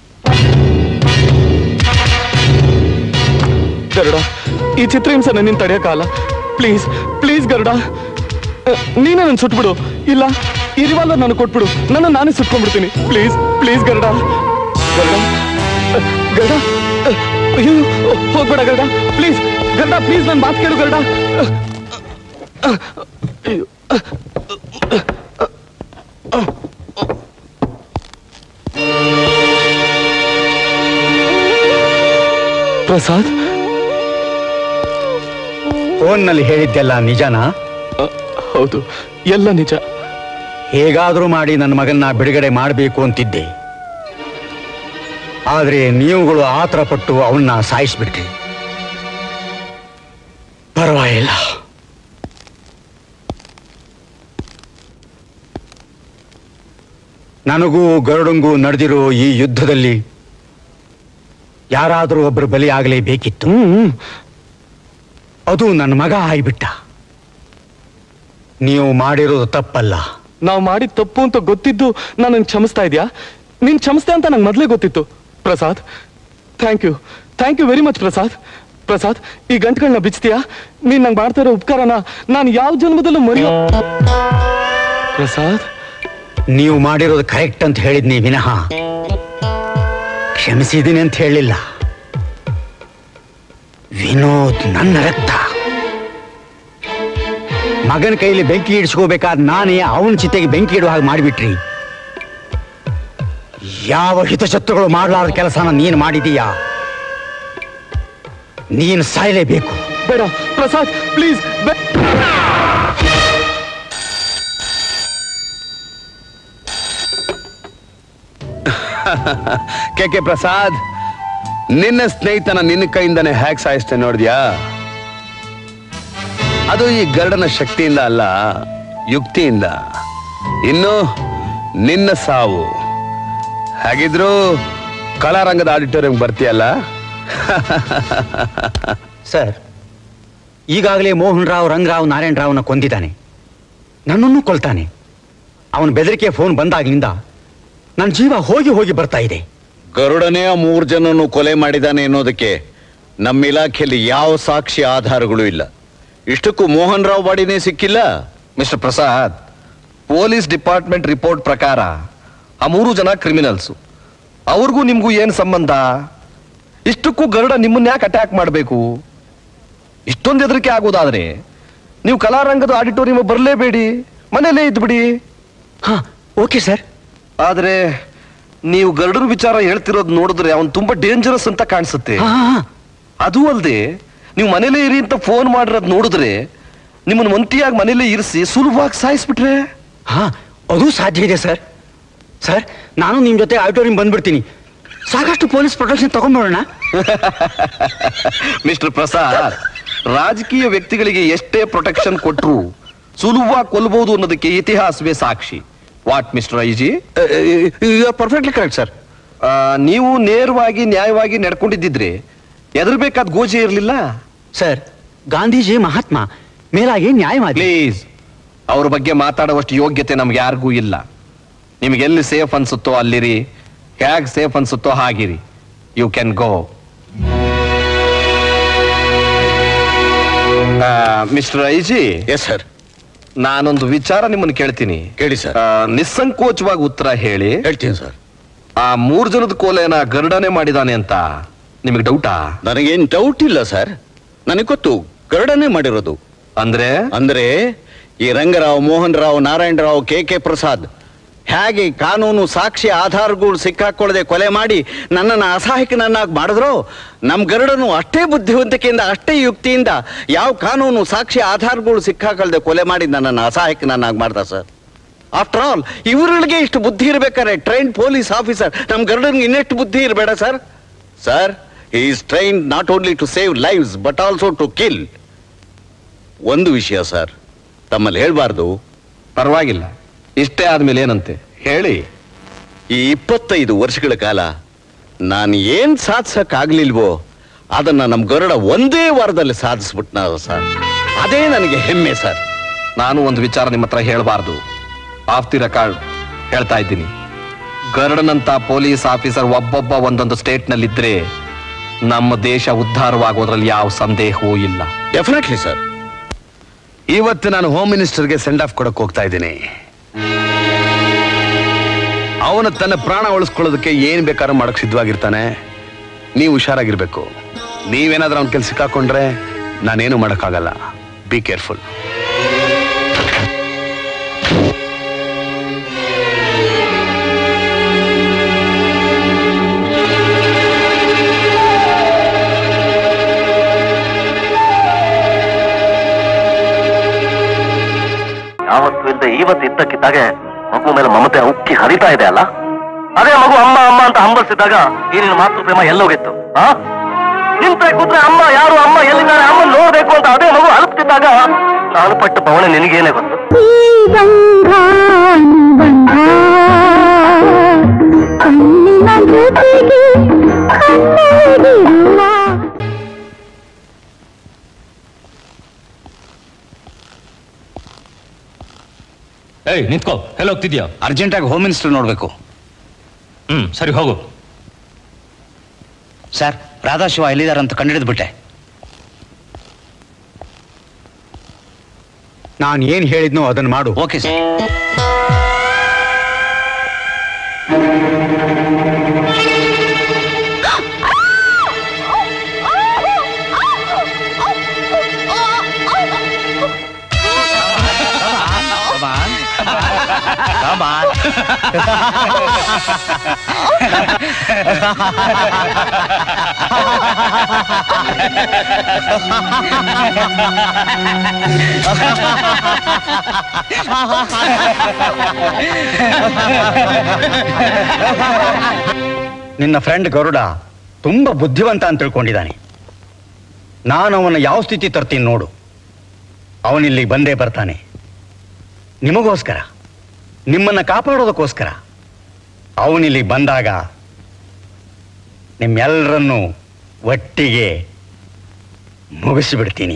[SPEAKER 11] ಗರುಡ ಈ ಚಿತ್ರಹಿಂಸನ ನೀನ್ ತಡೆಯಕ್ಕಾಗಲ್ಲ ಪ್ಲೀಸ್ ಪ್ಲೀಸ್ ಗರುಡ ಅಹ್, ನೀನೇ ನನ್ ಸುಟ್ಬಿಡು ಇಲ್ಲ ಈ ರಿವಾಲ್ವರ್ ನಾನು ಕೊಟ್ಬಿಡು ನನ್ನ ನಾನೇ ಸುಟ್ಕೊಂಡ್ಬಿಡ್ತೀನಿ ಪ್ಲೀಸ್ ಪ್ಲೀಸ್ ಗರುಡ ಗರುಡ ಅಹ್, ಗರುಡ ಅಹ್, ಅಯ್ಯೋ ಹೋಗ್ಬೇಡ ಗರುಡ ಪ್ಲೀಸ್ ಗರುಡ ಪ್ಲೀಸ್ ನನ್ ಮಾತು ಕೇಳು ಗರುಡ ಅಹ್, ಅಹ್, ಅಯ್ಯೋ, ಅಹ್, ಅಹ್, ಅಹ್. ಪ್ರಸಾದ್
[SPEAKER 18] ಫೋನ್ನಲ್ಲಿ ಹೇಳಿದ್ದೆಲ್ಲ ನಿಜನಾ
[SPEAKER 11] ಹೌದು ಎಲ್ಲ ನಿಜ
[SPEAKER 18] ಹೇಗಾದ್ರೂ ಮಾಡಿ ನನ್ನ ಮಗನ್ನ ಬಿಡುಗಡೆ ಮಾಡಬೇಕು ಅಂತಿದ್ದೆ ಆದ್ರೆ ನೀವುಗಳು ಆತರ ಪಟ್ಟು ಅವನ್ನ ಸಾಯಿಸ್ಬಿಟ್ರಿ ಪರವಾಗಿಲ್ಲ ನನಗೂ ಗರುಡಂಗೂ ನಡೆದಿರೋ ಈ ಯುದ್ಧದಲ್ಲಿ ಯಾರಾದರೂ ಒಬ್ಬರು ಬಲಿಯಾಗಲೇಬೇಕಿತ್ತು ಅದು ನನ್ನ ಮಗ ಆಯ್ಬಿಟ್ಟ ನೀವು ಮಾಡಿರೋದು ತಪ್ಪಲ್ಲ
[SPEAKER 11] ನಾವು ಮಾಡಿದ ತಪ್ಪು ಅಂತ ಗೊತ್ತಿದ್ದು ನಾನು ಕ್ಷಮಿಸ್ತಾ ಇದೆಯಾ ನೀನ್ ಕ್ಷಮಿಸ್ತೆ ಅಂತ ನಂಗೆ ಮೊದಲೇ ಗೊತ್ತಿತ್ತು Prasad thank you thank you very much Prasad Prasad ಈ ಗಂಟುಗಳನ್ನ ಬಿಚ್ತೀಯಾ ನೀನ್ ನಂಗೆ ಮಾಡ್ತಾ ಇರೋ ಉಪಕಾರನ ನಾನು ಯಾವ ಜನ್ಮದಲ್ಲೂ ಮರೆಯೋ ಪ್ರಸಾದ್
[SPEAKER 18] ನೀವು ಮಾಡಿರೋದು ಕರೆಕ್ಟ್ ಅಂತ ಹೇಳಿದ್ನಿ ವಿನಃ ಕ್ಷಮಿಸಿದ್ದೀನಿ ಅಂತ ಹೇಳಿಲ್ಲ ವಿನೋದ್ ನನ್ನ ರಕ್ತ ಮಗನ ಕೈಲಿ ಬೆಂಕಿ ಇಡಿಸ್ಕೋಬೇಕಾದ ನಾನೇ ಅವನ ಚಿತೆಗೆ ಬೆಂಕಿ ಇಡುವ ಹಾಗೆ ಮಾಡಿಬಿಟ್ರಿ ಯಾವ ಹಿತಶತ್ರುಗಳು ಮಾಡಲಾರದ ಕೆಲಸನ ನೀನು ಮಾಡಿದೀಯಾ ನೀನು ಸಾಯಲೇಬೇಕು
[SPEAKER 11] ಬೇಡ Prasad please
[SPEAKER 9] K K Prasad ನಿನ್ನ ಸ್ನೇಹಿತನ ನಿನ್ನ ಕೈಯಿಂದಾನೆ ಹ್ಯಾಕ್ ಸಾಯಿಸ್ತೇನೆ ನೋಡಿದ್ಯಾ ಅದು ಈ ಗರುಡನ ಶಕ್ತಿಯಿಂದ ಅಲ್ಲ ಯುಕ್ತಿಯಿಂದ ಇನ್ನು ನಿನ್ನ ಸಾವು ಹಾಗಿದ್ರು ಕಲಾರಂಗದ ಆಡಿಟೋರಿಯಂ ಬರ್ತೀಯಲ್ಲ
[SPEAKER 18] ಸರ್ ಈಗಾಗಲೇ ಮೋಹನ್ ರಾವ್ ರಂಗರಾವ್ ನಾರಾಯಣ ರಾವ್ನ ಕೊಂದಿದ್ದಾನೆ ನನ್ನನ್ನು ಕೊಲ್ತಾನೆ ಅವನ ಬೆದರಿಕೆ ಫೋನ್ ಬಂದಾಗಿನಿಂದ ನನ್ನ ಜೀವ ಹೋಗಿ ಹೋಗಿ ಬರ್ತಾ ಇದೆ
[SPEAKER 6] ಗರುಡನೇ ಆ ಮೂರು ಜನನು ಕೊಲೆ ಮಾಡಿದಾನೆ ಅನ್ನೋದಕ್ಕೆ ನಮ್ಮ ಇಲಾಖೆಯಲ್ಲಿ ಯಾವ ಸಾಕ್ಷಿ ಆಧಾರಗಳು ಇಲ್ಲ ಇಷ್ಟಕ್ಕೂ ಮೋಹನ್ ರಾವ್ ಬಾಡಿನೇ ಸಿಕ್ಕಿಲ್ಲ
[SPEAKER 20] mister Prasad police department report ಪ್ರಕಾರ ಆ ಮೂರು ಜನ ಕ್ರಿಮಿನಲ್ಸು ಅವ್ರಿಗೂ ನಿಮ್ಗೂ ಏನ್ ಸಂಬಂಧ ಇಷ್ಟಕ್ಕೂ ಗರುಡ ನಿಮ್ಮನ್ನ ಯಾಕೆ ಅಟ್ಯಾಕ್ ಮಾಡಬೇಕು ಇಷ್ಟೊಂದು ಹೆದರಿಕೆ ಆಗೋದಾದ್ರೆ ನೀವು ಕಲಾರಂಗದ ಆಡಿಟೋರಿಯಂ ಬರಲೇಬೇಡಿ ಮನೇಲೇ ಇದ್ಬಿಡಿ
[SPEAKER 18] ಹಾ ಓಕೆ ಸರ್
[SPEAKER 20] ಆದ್ರೆ ನೀವು ಗರುಡನ ವಿಚಾರ ಹೇಳ್ತಿರೋದು ನೋಡಿದ್ರೆ ಅವನ್ ತುಂಬಾ ಡೇಂಜರಸ್ ಅಂತ ಕಾಣಿಸುತ್ತೆ ಅದು ಅಲ್ಲದೆ ನೀವು ಮನೇಲೇ ಇರಿ ಅಂತ ಫೋನ್ ಮಾಡಿರೋದು ನೋಡಿದ್ರೆ ನಿಮ್ಮನ್ನ ಒಂಟಿಯಾಗಿ ಮನೇಲೇ ಇರಿಸಿ ಸುಲಭವಾಗಿ ಸಾಯಿಸ್ಬಿಟ್ರೆ
[SPEAKER 18] ಹಾ ಅದು ಸಾಧ್ಯ ಇದೆ ಸರ್ ಸರ್ ನಾನು ನಿಮ್ ಜೊತೆ ಆಡಿಟೋರಿಯಂ ಬಂದ್ಬಿಡ್ತೀನಿ ಸಾಕಷ್ಟು ಪೊಲೀಸ್ ಪ್ರೊಟೆಕ್ಷನ್ ತಗೊಂಡ್ಬರೋಣ
[SPEAKER 20] ಮಿಸ್ಟರ್ ಪ್ರಸಾದ್ ರಾಜಕೀಯ ವ್ಯಕ್ತಿಗಳಿಗೆ ಎಷ್ಟೇ ಪ್ರೊಟೆಕ್ಷನ್ ಕೊಟ್ರು ಸುಲಭವಾಗಿ ಕೊಲ್ಬಹುದು ಅನ್ನೋದಕ್ಕೆ ಇತಿಹಾಸವೇ ಸಾಕ್ಷಿ what mister IG
[SPEAKER 6] perfectly correct sir
[SPEAKER 20] ನೀವು ನೇರವಾಗಿ ನ್ಯಾಯವಾಗಿ ನಡ್ಕೊಂಡಿದ್ದಿದ್ರೆ ಎದರ್ಬೇಕಾದ ಗೋಜಿ ಇರಲಿಲ್ಲ
[SPEAKER 18] ಸರ್ ಗಾಂಧೀಜಿ ಮಹಾತ್ಮ ಮೇಲಾಗಿ ನ್ಯಾಯವಾದಿ
[SPEAKER 20] ಪ್ಲೀಸ್ ಅವ್ರ ಬಗ್ಗೆ ಮಾತಾಡುವಷ್ಟು ಯೋಗ್ಯತೆ ನಮ್ಗೆ ಯಾರಿಗೂ ಇಲ್ಲ ನಿಮ್ಗೆ ಎಲ್ಲಿ ಸೇಫ್ ಅನ್ಸುತ್ತೋ ಅಲ್ಲಿರಿ ಹೇಗ್ ಸೇಫ್ ಅನ್ಸುತ್ತೋ ಹಾಗಿರಿ you can go mister IG
[SPEAKER 6] yes sir
[SPEAKER 20] ನಾನೊಂದು ವಿಚಾರ ನಿಮ್ಮನ್ನು ಕೇಳ್ತೀನಿ
[SPEAKER 6] ಕೇಳಿ ಸರ್
[SPEAKER 20] ನಿಸ್ಸಂಕೋಚವಾಗಿ ಉತ್ತರ ಹೇಳಿ
[SPEAKER 6] ಹೇಳ್ತೀನಿ ಸರ್
[SPEAKER 20] ಆ ಮೂರ್ ಜನದ ಕೋಲೆನ ಗರುಡನೆ ಮಾಡಿದಾನೆ ಅಂತ ನಿಮಗೆ ಡೌಟಾ
[SPEAKER 6] ನನಗೇನ್ ಡೌಟ್ ಇಲ್ಲ ಸರ್ ನನಗೆ ಗೊತ್ತು ಗರುಡನೇ ಮಾಡಿರೋದು
[SPEAKER 20] ಅಂದ್ರೆ
[SPEAKER 6] ಅಂದ್ರೆ ಈ ರಂಗರಾವ್ ಮೋಹನ್ ರಾವ್ ನಾರಾಯಣ ರಾವ್ ಕೆ ಕೆ ಪ್ರಸಾದ್ ಹೇಗೆ ಕಾನೂನು ಸಾಕ್ಷಿ ಆಧಾರಗಳು ಸಿಕ್ಕಾಕೊಳ್ಳದೆ ಕೊಲೆ ಮಾಡಿ ನನ್ನನ್ನು ಅಸಹಾಯಕನನ್ನಾಗಿ ಮಾಡಿದ್ರು ನಮ್ಮ ಗರುಡನು ಅಷ್ಟೇ ಬುದ್ಧಿವಂತಿಕೆಯಿಂದ ಅಷ್ಟೇ ಯುಕ್ತಿಯಿಂದ ಯಾವ ಕಾನೂನು ಸಾಕ್ಷಿ ಆಧಾರಗಳು ಸಿಕ್ಕಾಕೊಳ್ಳದೆ ಕೊಲೆ ಮಾಡಿ ನನ್ನನ್ನು ಅಸಹಾಯಕನನ್ನಾಗಿ ಮಾಡ್ದ ಸರ್ ಆಫ್ಟರ್ ಆಲ್ ಇವರುಗಳಿಗೆ ಇಷ್ಟು ಬುದ್ಧಿ ಇರ್ಬೇಕಾದ್ರೆ ಟ್ರೈನ್ ಪೊಲೀಸ್ ಆಫೀಸರ್ ನಮ್ಮ ಗರುಡನ್ಗೆ ಇನ್ನೆಷ್ಟು ಬುದ್ಧಿ ಇರಬೇಡ sir sir is train not only to save lives but also to kill ಒಂದು ವಿಷಯ ಸರ್ ತಮ್ಮಲ್ಲಿ ಹೇಳ್ಬಾರ್ದು
[SPEAKER 20] ಪರವಾಗಿಲ್ಲ ಇಷ್ಟೇ ಆದ್ಮೇಲೆ ಏನಂತೆ ಹೇಳಿ
[SPEAKER 6] ಈ ಇಪ್ಪತ್ತೈದು ವರ್ಷಗಳ ಕಾಲ ನಾನು ಏನ್ ಸಾಧಿಸಕ್ಕಾಗ್ಲಿಲ್ವೋ ಅದನ್ನ ನಮ್ ಗರುಡ ಒಂದೇ ವಾರದಲ್ಲಿ ಸಾಧಿಸ್ಬಿಟ್ನ ಸರ್ ಅದೇ ನನಗೆ ಹೆಮ್ಮೆ ಸರ್
[SPEAKER 20] ನಾನು ಒಂದು ವಿಚಾರ ನಿಮ್ಮ ಹತ್ರ ಹೇಳಬಾರ್ದು ಆಫ್ ದಿ ರೆಕಾರ್ಡ್ ಹೇಳ್ತಾ ಇದ್ದೀನಿ ಗರುಡನಂತ ಪೊಲೀಸ್ ಆಫೀಸರ್ ಒಬ್ಬೊಬ್ಬ ಒಂದೊಂದು ಸ್ಟೇಟ್ ನಲ್ಲಿದ್ರೆ ನಮ್ಮ ದೇಶ ಉದ್ಧಾರವಾಗೋದ್ರಲ್ಲಿ ಯಾವ ಸಂದೇಹವೂ ಇಲ್ಲ
[SPEAKER 6] ಡೆಫಿನೆಟ್ಲಿ ಸರ್
[SPEAKER 9] ಇವತ್ತು ನಾನು ಹೋಮ್ ಮಿನಿಸ್ಟರ್ಗೆ ಸೆಂಡ್ ಆಫ್ ಕೊಡಕ್ ಹೋಗ್ತಾ ಇದ್ದೀನಿ ಅವನು ತನ್ನ ಪ್ರಾಣ ಉಳಿಸ್ಕೊಳ್ಳೋದಕ್ಕೆ ಏನ್ ಬೇಕಾದ್ರೂ ಮಾಡಕ್ ಸಿದ್ಧವಾಗಿರ್ತಾನೆ ನೀವು ಹುಷಾರಾಗಿರ್ಬೇಕು ನೀವೇನಾದ್ರೂ ಅವ್ನ ಕೆಲ್ಸ ಸಿಕ್ಕಾಕೊಂಡ್ರೆ ನಾನೇನು ಮಾಡಕ್ಕಾಗಲ್ಲ ಬಿ ಕೇರ್ಫುಲ್
[SPEAKER 12] ಯಾವತ್ತು ಇಲ್ಲದೆ ಇವತ್ತು ಇದ್ದಕ್ಕಿದ್ದಾಗೆ ಮಗು ಮೇಲೆ ಮಮತೆ ಉಕ್ಕಿ ಹರಿತಾ ಇದೆ ಅಲ್ಲ ಅದೇ ಮಗು ಅಮ್ಮ ಅಮ್ಮ ಅಂತ ಹಂಬಲಿಸಿದಾಗ ಈ ನಿನ್ನ ಮಾತೃ ಪ್ರೇಮ ಎಲ್ಲೋಗಿತ್ತು ಆ ನಿಂತೆ ಕೂತ್ರೆ ಅಮ್ಮ ಯಾರು ಅಮ್ಮ ಎಲ್ಲಿದ್ದಾರೆ ಅಮ್ಮ ನೋಡ್ಬೇಕು ಅಂತ ಅದೇ ಮಗು ಅಲುಪ್ತಿದ್ದಾಗ ನಾನು ಪಟ್ಟ ಪವನೆ ನಿನಗೇನೆ ಗೊತ್ತು
[SPEAKER 15] ಕಣ್ಣಿನ ಜೊತೆಗೆ ಕಣ್ಣಾಗಿ
[SPEAKER 2] ಏಯ್ ನಿಂತ್ಕೋ ಎಲ್ಲಿ ಹೋಗ್ತಿದ್ಯಾ
[SPEAKER 18] ಅರ್ಜೆಂಟಾಗಿ ಹೋಮ್ ಮಿನಿಸ್ಟರ್ ನೋಡಬೇಕು
[SPEAKER 2] ಹ್ಮ್ ಸರಿ ಹೋಗು
[SPEAKER 18] ಸರ್ ರಾಧಾಶಿವ ಎಲ್ಲಿದ್ದಾರೆ ಅಂತ ಕಂಡಿಡಿದು ಬಿಟ್ಟೆ ನಾನು ಏನು ಹೇಳಿದ್ನೋ ಅದನ್ನು ಮಾಡು ಓಕೆ ಸರ್ ನಿನ್ನ ಫ್ರೆಂಡ್ ಗರುಡ ತುಂಬಾ ಬುದ್ಧಿವಂತ ಅಂತ ತಿಳ್ಕೊಂಡಿದ್ದಾನೆ ನಾನು ಅವನ ಯಾವ ಸ್ಥಿತಿ ತರ್ತೀನಿ ನೋಡು ಅವನಿಲ್ಲಿ ಬಂದೇ ಬರ್ತಾನೆ ನಿಮಗೋಸ್ಕರ ನಿಮ್ಮನ್ನ ಕಾಪಾಡೋದಕ್ಕೋಸ್ಕರ ಅವನಿಲ್ಲಿ ಬಂದಾಗ ನಿಮ್ಮೆಲ್ಲರನ್ನೂ ಒಟ್ಟಿಗೆ ಮುಗಿಸಿಬಿಡ್ತೀನಿ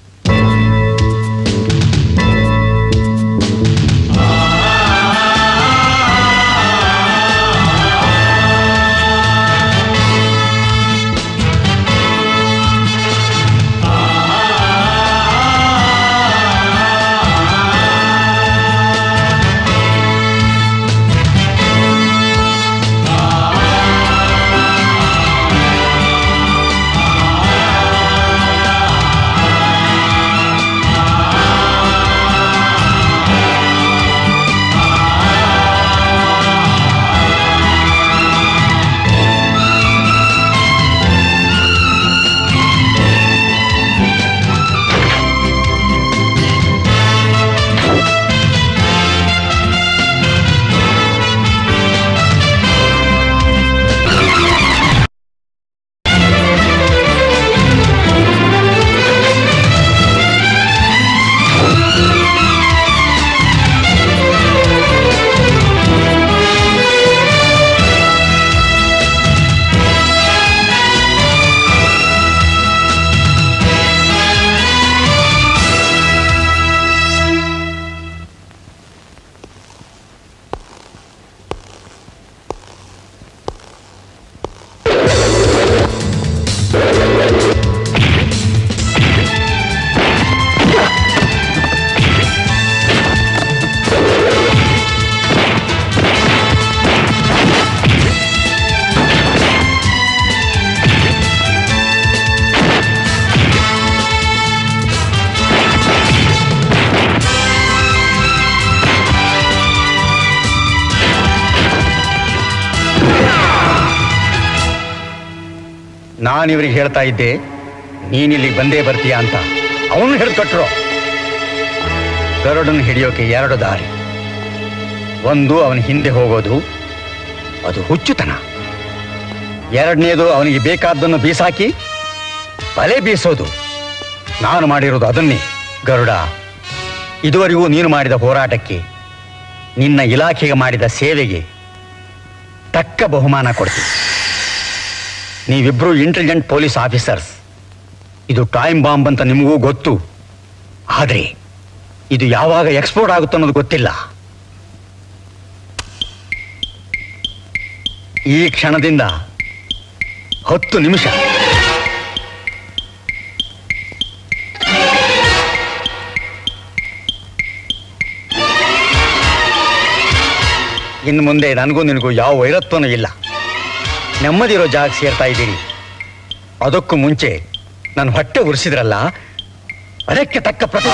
[SPEAKER 18] ನಾನು ಇವ್ರಿಗೆ ಹೇಳ್ತಾ ಇದ್ದೆ ನೀನಿಲ್ಲಿ ಬಂದೇ ಬರ್ತೀಯ ಅಂತ ಅವನು ಹಿಡ್ಕೊಟ್ರು ಗರುಡನ್ನು ಹಿಡಿಯೋಕೆ ಎರಡು ದಾರಿ ಒಂದು ಅವನ ಹಿಂದೆ ಹೋಗೋದು ಅದು ಹುಚ್ಚುತನ ಎರಡನೇದು ಅವನಿಗೆ ಬೇಕಾದ್ದನ್ನು ಬೀಸಾಕಿ ಬಲೆ ಬೀಸೋದು ನಾನು ಮಾಡಿರೋದು ಅದನ್ನೇ ಗರುಡ ಇದುವರೆಗೂ ನೀನು ಮಾಡಿದ ಹೋರಾಟಕ್ಕೆ ನಿನ್ನ ಇಲಾಖೆಗೆ ಮಾಡಿದ ಸೇವೆಗೆ ತಕ್ಕ ಬಹುಮಾನ ಕೊಡ್ತೀನಿ ನೀವಿಬ್ರು ಇಂಟೆಲಿಜೆಂಟ್ ಪೊಲೀಸ್ ಆಫೀಸರ್ಸ್ ಇದು ಟೈಮ್ ಬಾಂಬ್ ಅಂತ ನಿಮಗೂ ಗೊತ್ತು ಆದರೆ ಇದು ಯಾವಾಗ ಎಕ್ಸ್ಪೋರ್ಟ್ ಆಗುತ್ತೆ ಅನ್ನೋದು ಗೊತ್ತಿಲ್ಲ ಈ ಕ್ಷಣದಿಂದ ಹತ್ತು ನಿಮಿಷ ಇನ್ನು ಮುಂದೆ ನನಗೂ ನಿನಗೂ ಯಾವ ವೈರತ್ವನೂ ಇಲ್ಲ ನೆಮ್ಮದಿರೋ ಜಾಗ ಸೇರ್ತಾ ಇದ್ದೀರಿ ಅದಕ್ಕೂ ಮುಂಚೆ ನನ್ನ ಹೊಟ್ಟೆ ಉರಿಸಿದ್ರಲ್ಲ ಅದಕ್ಕೆ ತಕ್ಕ ಪ್ರತಿ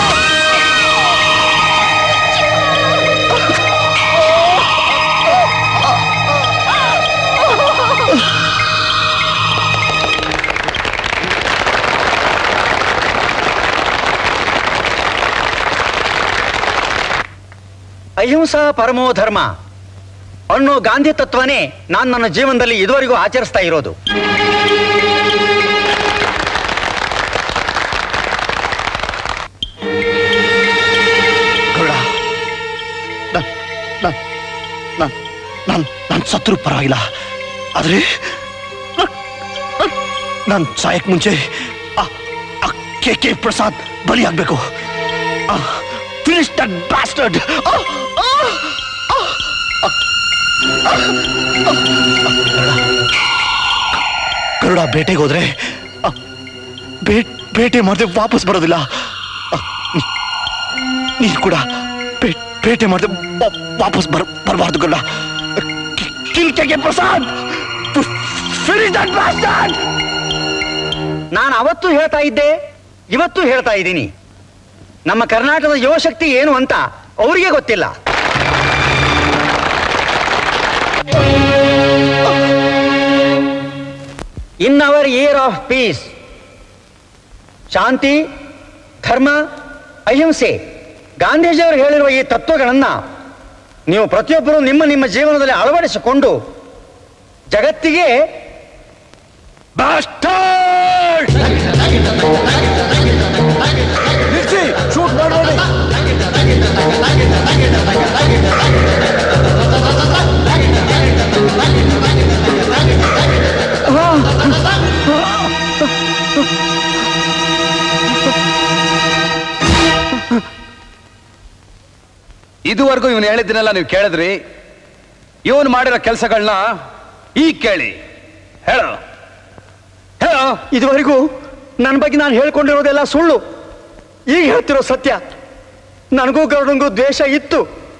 [SPEAKER 18] ಅಹಿಂಸಾ ಪರಮೋ ಧರ್ಮ ಅನ್ನೋ ಗಾಂಧಿ ತತ್ವನೇ ನಾನು ನನ್ನ ಜೀವನದಲ್ಲಿ ಇದುವರೆಗೂ ಆಚರಿಸ್ತಾ ಇರೋದು
[SPEAKER 14] ನಾನು ನಾನು ಸತ್ರು ಪರವಾಗಿಲ್ಲ ಆದ್ರೆ ನಾನು ಸಾಯಕ್ ಮುಂಚೆ ಆ ಆ ಕೆ ಕೆ ಪ್ರಸಾದ್ ಬಲಿ ಆಗ್ಬೇಕು ಫಿನಿಶ್ ದಟ್ ಬಾಸ್ಟರ್ಡ್ ಬೇಟೆಗೆ ಹೋದ್ರೆ ಆ, ಬೇ- ಬೇಟೆ ಮಾಡಿದ್ರೆ ವಾಪಸ್ ಬರೋದಿಲ್ಲ ಆ, ನೀ- ನೀನ್ ಕೂಡ ಬೇ- ಬೇಟೆ ಮಾಡಿದ್ರೆ ವಾ- ವಾಪಸ್ ಬರ್ ಬರಬಾರ್ದು Garuda ಕಿಲ್ಕೆಗೆ Prasad finish that bastard!
[SPEAKER 18] ನಾನು ಅವತ್ತು ಹೇಳ್ತಾ ಇದ್ದೆ ಇವತ್ತು ಹೇಳ್ತಾ ಇದ್ದೀನಿ ನಮ್ಮ ಕರ್ನಾಟಕದ ಯುವಶಕ್ತಿ ಏನು ಅಂತ ಅವರಿಗೆ ಗೊತ್ತಿಲ್ಲ in our year of peace ಶಾಂತಿ ಧರ್ಮ ಅಹಿಂಸೆ ಗಾಂಧೀಜಿಯವರು ಹೇಳಿರುವ ಈ ತತ್ವಗಳನ್ನ ನೀವು ಪ್ರತಿಯೊಬ್ಬರು ನಿಮ್ಮ ನಿಮ್ಮ ಜೀವನದಲ್ಲಿ ಅಳವಡಿಸಿಕೊಂಡು ಜಗತ್ತಿಗೆ
[SPEAKER 14] ಶೂಟ್ ಮಾಡಬೇಡಿ
[SPEAKER 9] ಇದುವರೆಗೂ ಇವನು ಹೇಳಿದ್ದನ್ನೆಲ್ಲ ನೀವು ಕೇಳಿದ್ರಿ ಇವನು ಮಾಡಿರೋ ಕೆಲಸಗಳನ್ನ ಈಗ ಕೇಳಿ ಹೇಳೋ ಹೇಳೋ
[SPEAKER 18] ಇದುವರೆಗೂ ನನ್ನ ಬಗ್ಗೆ ನಾನು ಹೇಳ್ಕೊಂಡಿರೋದೆಲ್ಲ ಸುಳ್ಳು ಈಗ ಹೇಳ್ತಿರೋ ಸತ್ಯ ನನಗೂ ಗರುಡಂಗೂ ದ್ವೇಷ ಇತ್ತು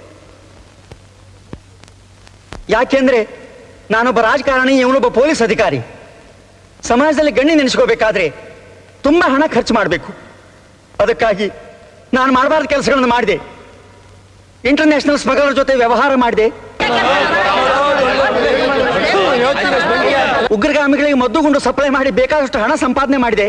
[SPEAKER 18] ಯಾಕೆಂದ್ರೆ ನಾನೊಬ್ಬ ರಾಜಕಾರಣಿ ಇವನೊಬ್ಬ ಪೊಲೀಸ್ ಅಧಿಕಾರಿ ಸಮಾಜದಲ್ಲಿ ಗಣ್ಣಿ ನೆನೆಸ್ಕೋಬೇಕಾದ್ರೆ ತುಂಬಾ ಹಣ ಖರ್ಚು ಮಾಡಬೇಕು ಅದಕ್ಕಾಗಿ ನಾನು ಮಾಡಬಾರ್ದ ಕೆಲಸಗಳನ್ನು ಮಾಡಿದೆ ಇಂಟರ್ನ್ಯಾಷನಲ್ ಸ್ಮಗ್ಲರ್ ಜೊತೆ ವ್ಯವಹಾರ ಮಾಡಿದೆ ಉಗ್ರಗಾಮಿಗಳಿಗೆ ಮದ್ದುಗುಂಡು ಸಪ್ಲೈ ಮಾಡಿ ಬೇಕಾದಷ್ಟು ಹಣ ಸಂಪಾದನೆ ಮಾಡಿದೆ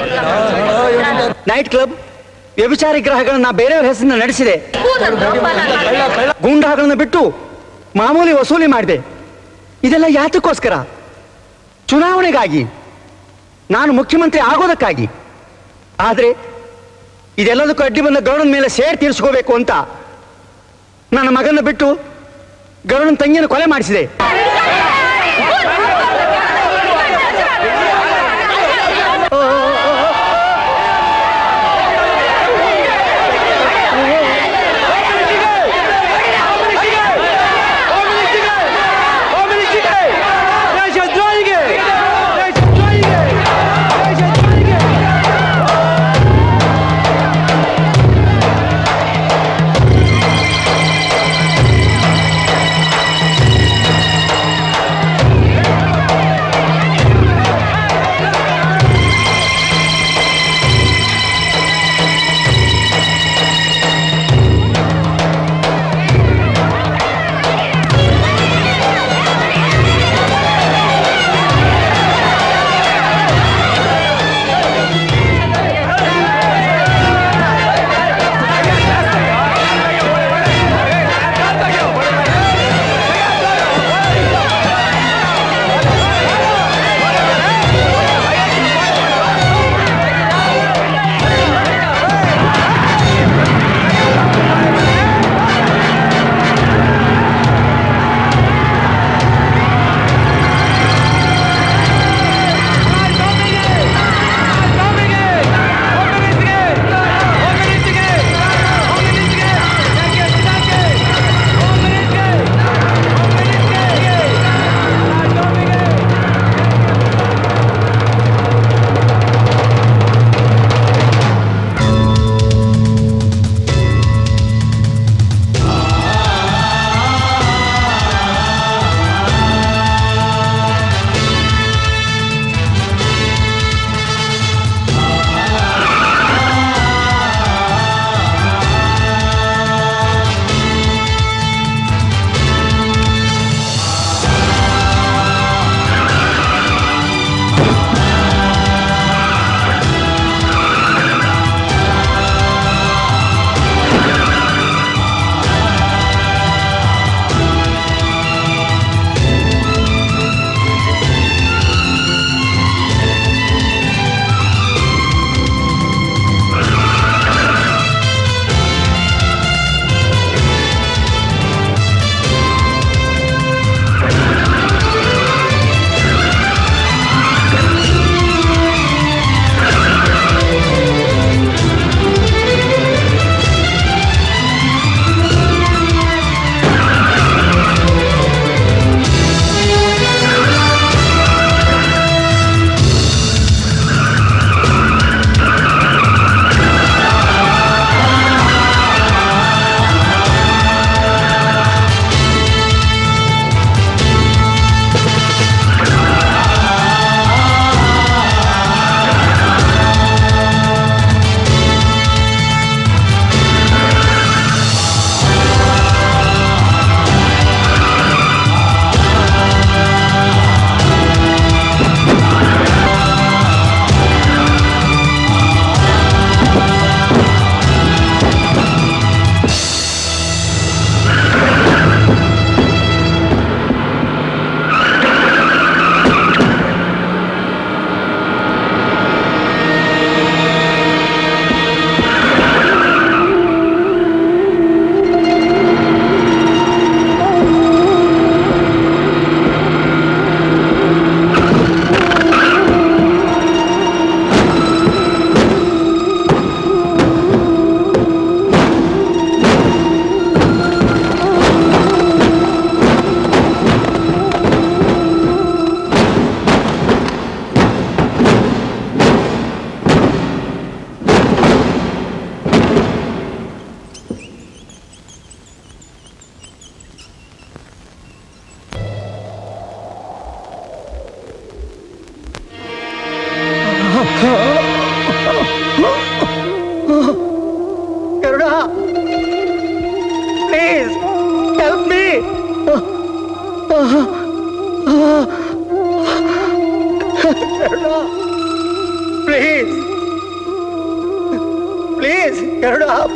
[SPEAKER 18] ನೈಟ್ ಕ್ಲಬ್ ವ್ಯಭಿಚಾರಿ ಗ್ರಹಗಳನ್ನ ಬೇರೆಯವ್ರ ಹೆಸರಿನ ನಡೆಸಿದೆ ಗೂಂಡಾಗಳನ್ನ ಬಿಟ್ಟು ಮಾಮೂಲಿ ವಸೂಲಿ ಮಾಡಿದೆ ಇದೆಲ್ಲ ಯಾತಕ್ಕೋಸ್ಕರ ಚುನಾವಣೆಗಾಗಿ ನಾನು ಮುಖ್ಯಮಂತ್ರಿ ಆಗೋದಕ್ಕಾಗಿ ಆದ್ರೆ ಇದೆಲ್ಲದಕ್ಕೂ ಅಡ್ಡಿ ಬಂದ ಗರುಡನ ಮೇಲೆ ಸೇರ್ ತೀರಿಸ್ಕೋಬೇಕು ಅಂತ ನನ್ನ ಮಗನ ಬಿಟ್ಟು ಗರುಡನ ತಂಗಿಯನ್ನು ಕೊಲೆ ಮಾಡಿಸಿದೆ
[SPEAKER 14] ಆ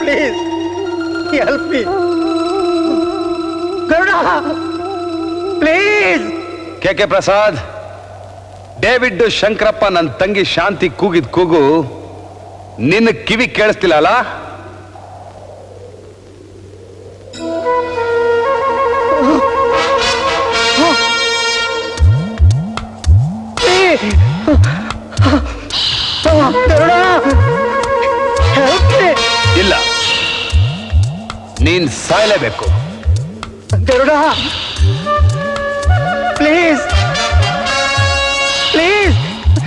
[SPEAKER 8] please help me Garuda please
[SPEAKER 9] K K Prasad David Shankarappa ನನ್ನ ತಂಗಿ ಶಾಂತಿ ಕೂಗಿದ್ ಕೂಗು ನಿನ್ನ ಕಿವಿ ಕೇಳಿಸ್ತಿಲ್ಲ ಅಲ್ಲ
[SPEAKER 8] ಗರುಡ ಹೆಲ್ಪ್ ಮೀ
[SPEAKER 9] ಇಲ್ಲ ನೀನ್ ಸಾಯ್ಲೇಬೇಕು
[SPEAKER 8] Garuda please please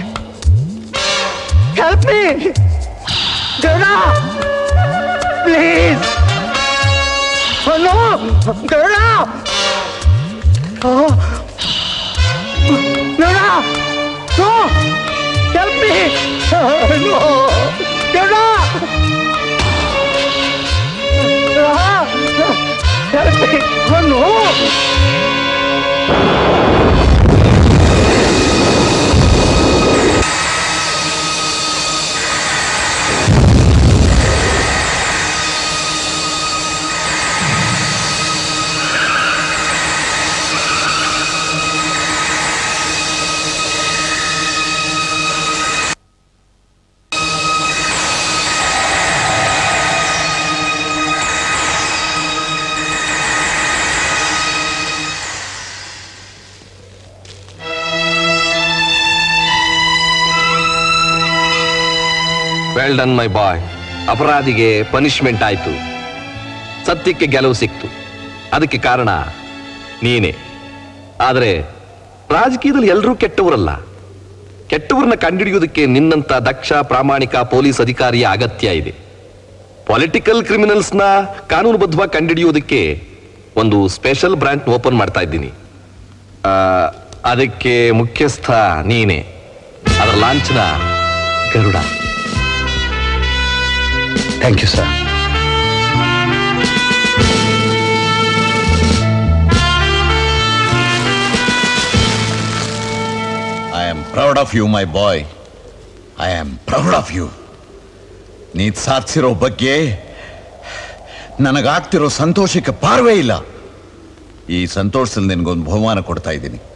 [SPEAKER 8] help me Garuda please no Garuda Garuda no help me no Garuda Help me! Oh no!
[SPEAKER 20] Well done my boy ಅಪರಾಧಿಗೆ ಪನಿಷ್ಮೆಂಟ್ ಆಯ್ತು ಸತ್ಯಕ್ಕೆ ಗೆಲುವು ಸಿಕ್ತು ಅದಕ್ಕೆ ಕಾರಣ ನೀನೇ ಆದರೆ ರಾಜಕೀಯದಲ್ಲಿ ಎಲ್ಲರೂ ಕೆಟ್ಟವರಲ್ಲ ಕೆಟ್ಟವರನ್ನ ಕಂಡುಹಿಡಿಯೋದಕ್ಕೆ ನಿನ್ನಂತ ದಕ್ಷ ಪ್ರಾಮಾಣಿಕ ಪೊಲೀಸ್ ಅಧಿಕಾರಿಯ ಅಗತ್ಯ ಇದೆ ಪೊಲಿಟಿಕಲ್ ಕ್ರಿಮಿನಲ್ಸ್ನ ಕಾನೂನುಬದ್ಧವಾಗಿ ಕಂಡುಹಿಡಿಯೋದಕ್ಕೆ ಒಂದು ಸ್ಪೆಷಲ್ ಬ್ರಾಂಚ್ ಓಪನ್ ಮಾಡ್ತಾ ಇದ್ದೀನಿ ಆ, ಅದಕ್ಕೆ ಮುಖ್ಯಸ್ಥ ನೀನೇ ಅದರ ಲಾಂಛನ Garuda
[SPEAKER 9] thank you sir
[SPEAKER 13] I am proud of you my boy I am proud of you ನೀ ಸಾಧಿಸಿರೋ ಬಗ್ಗೆ ನನಗಾಗ್ತಿರೋ ಸಂತೋಷಕ್ಕೆ ಪಾರ್ವೇ ಇಲ್ಲ ಈ ಸಂತೋಷದಲ್ಲಿ ನಿನಗೊಂದು ಬಹುಮಾನ ಕೊಡ್ತಾ ಇದ್ದೀನಿ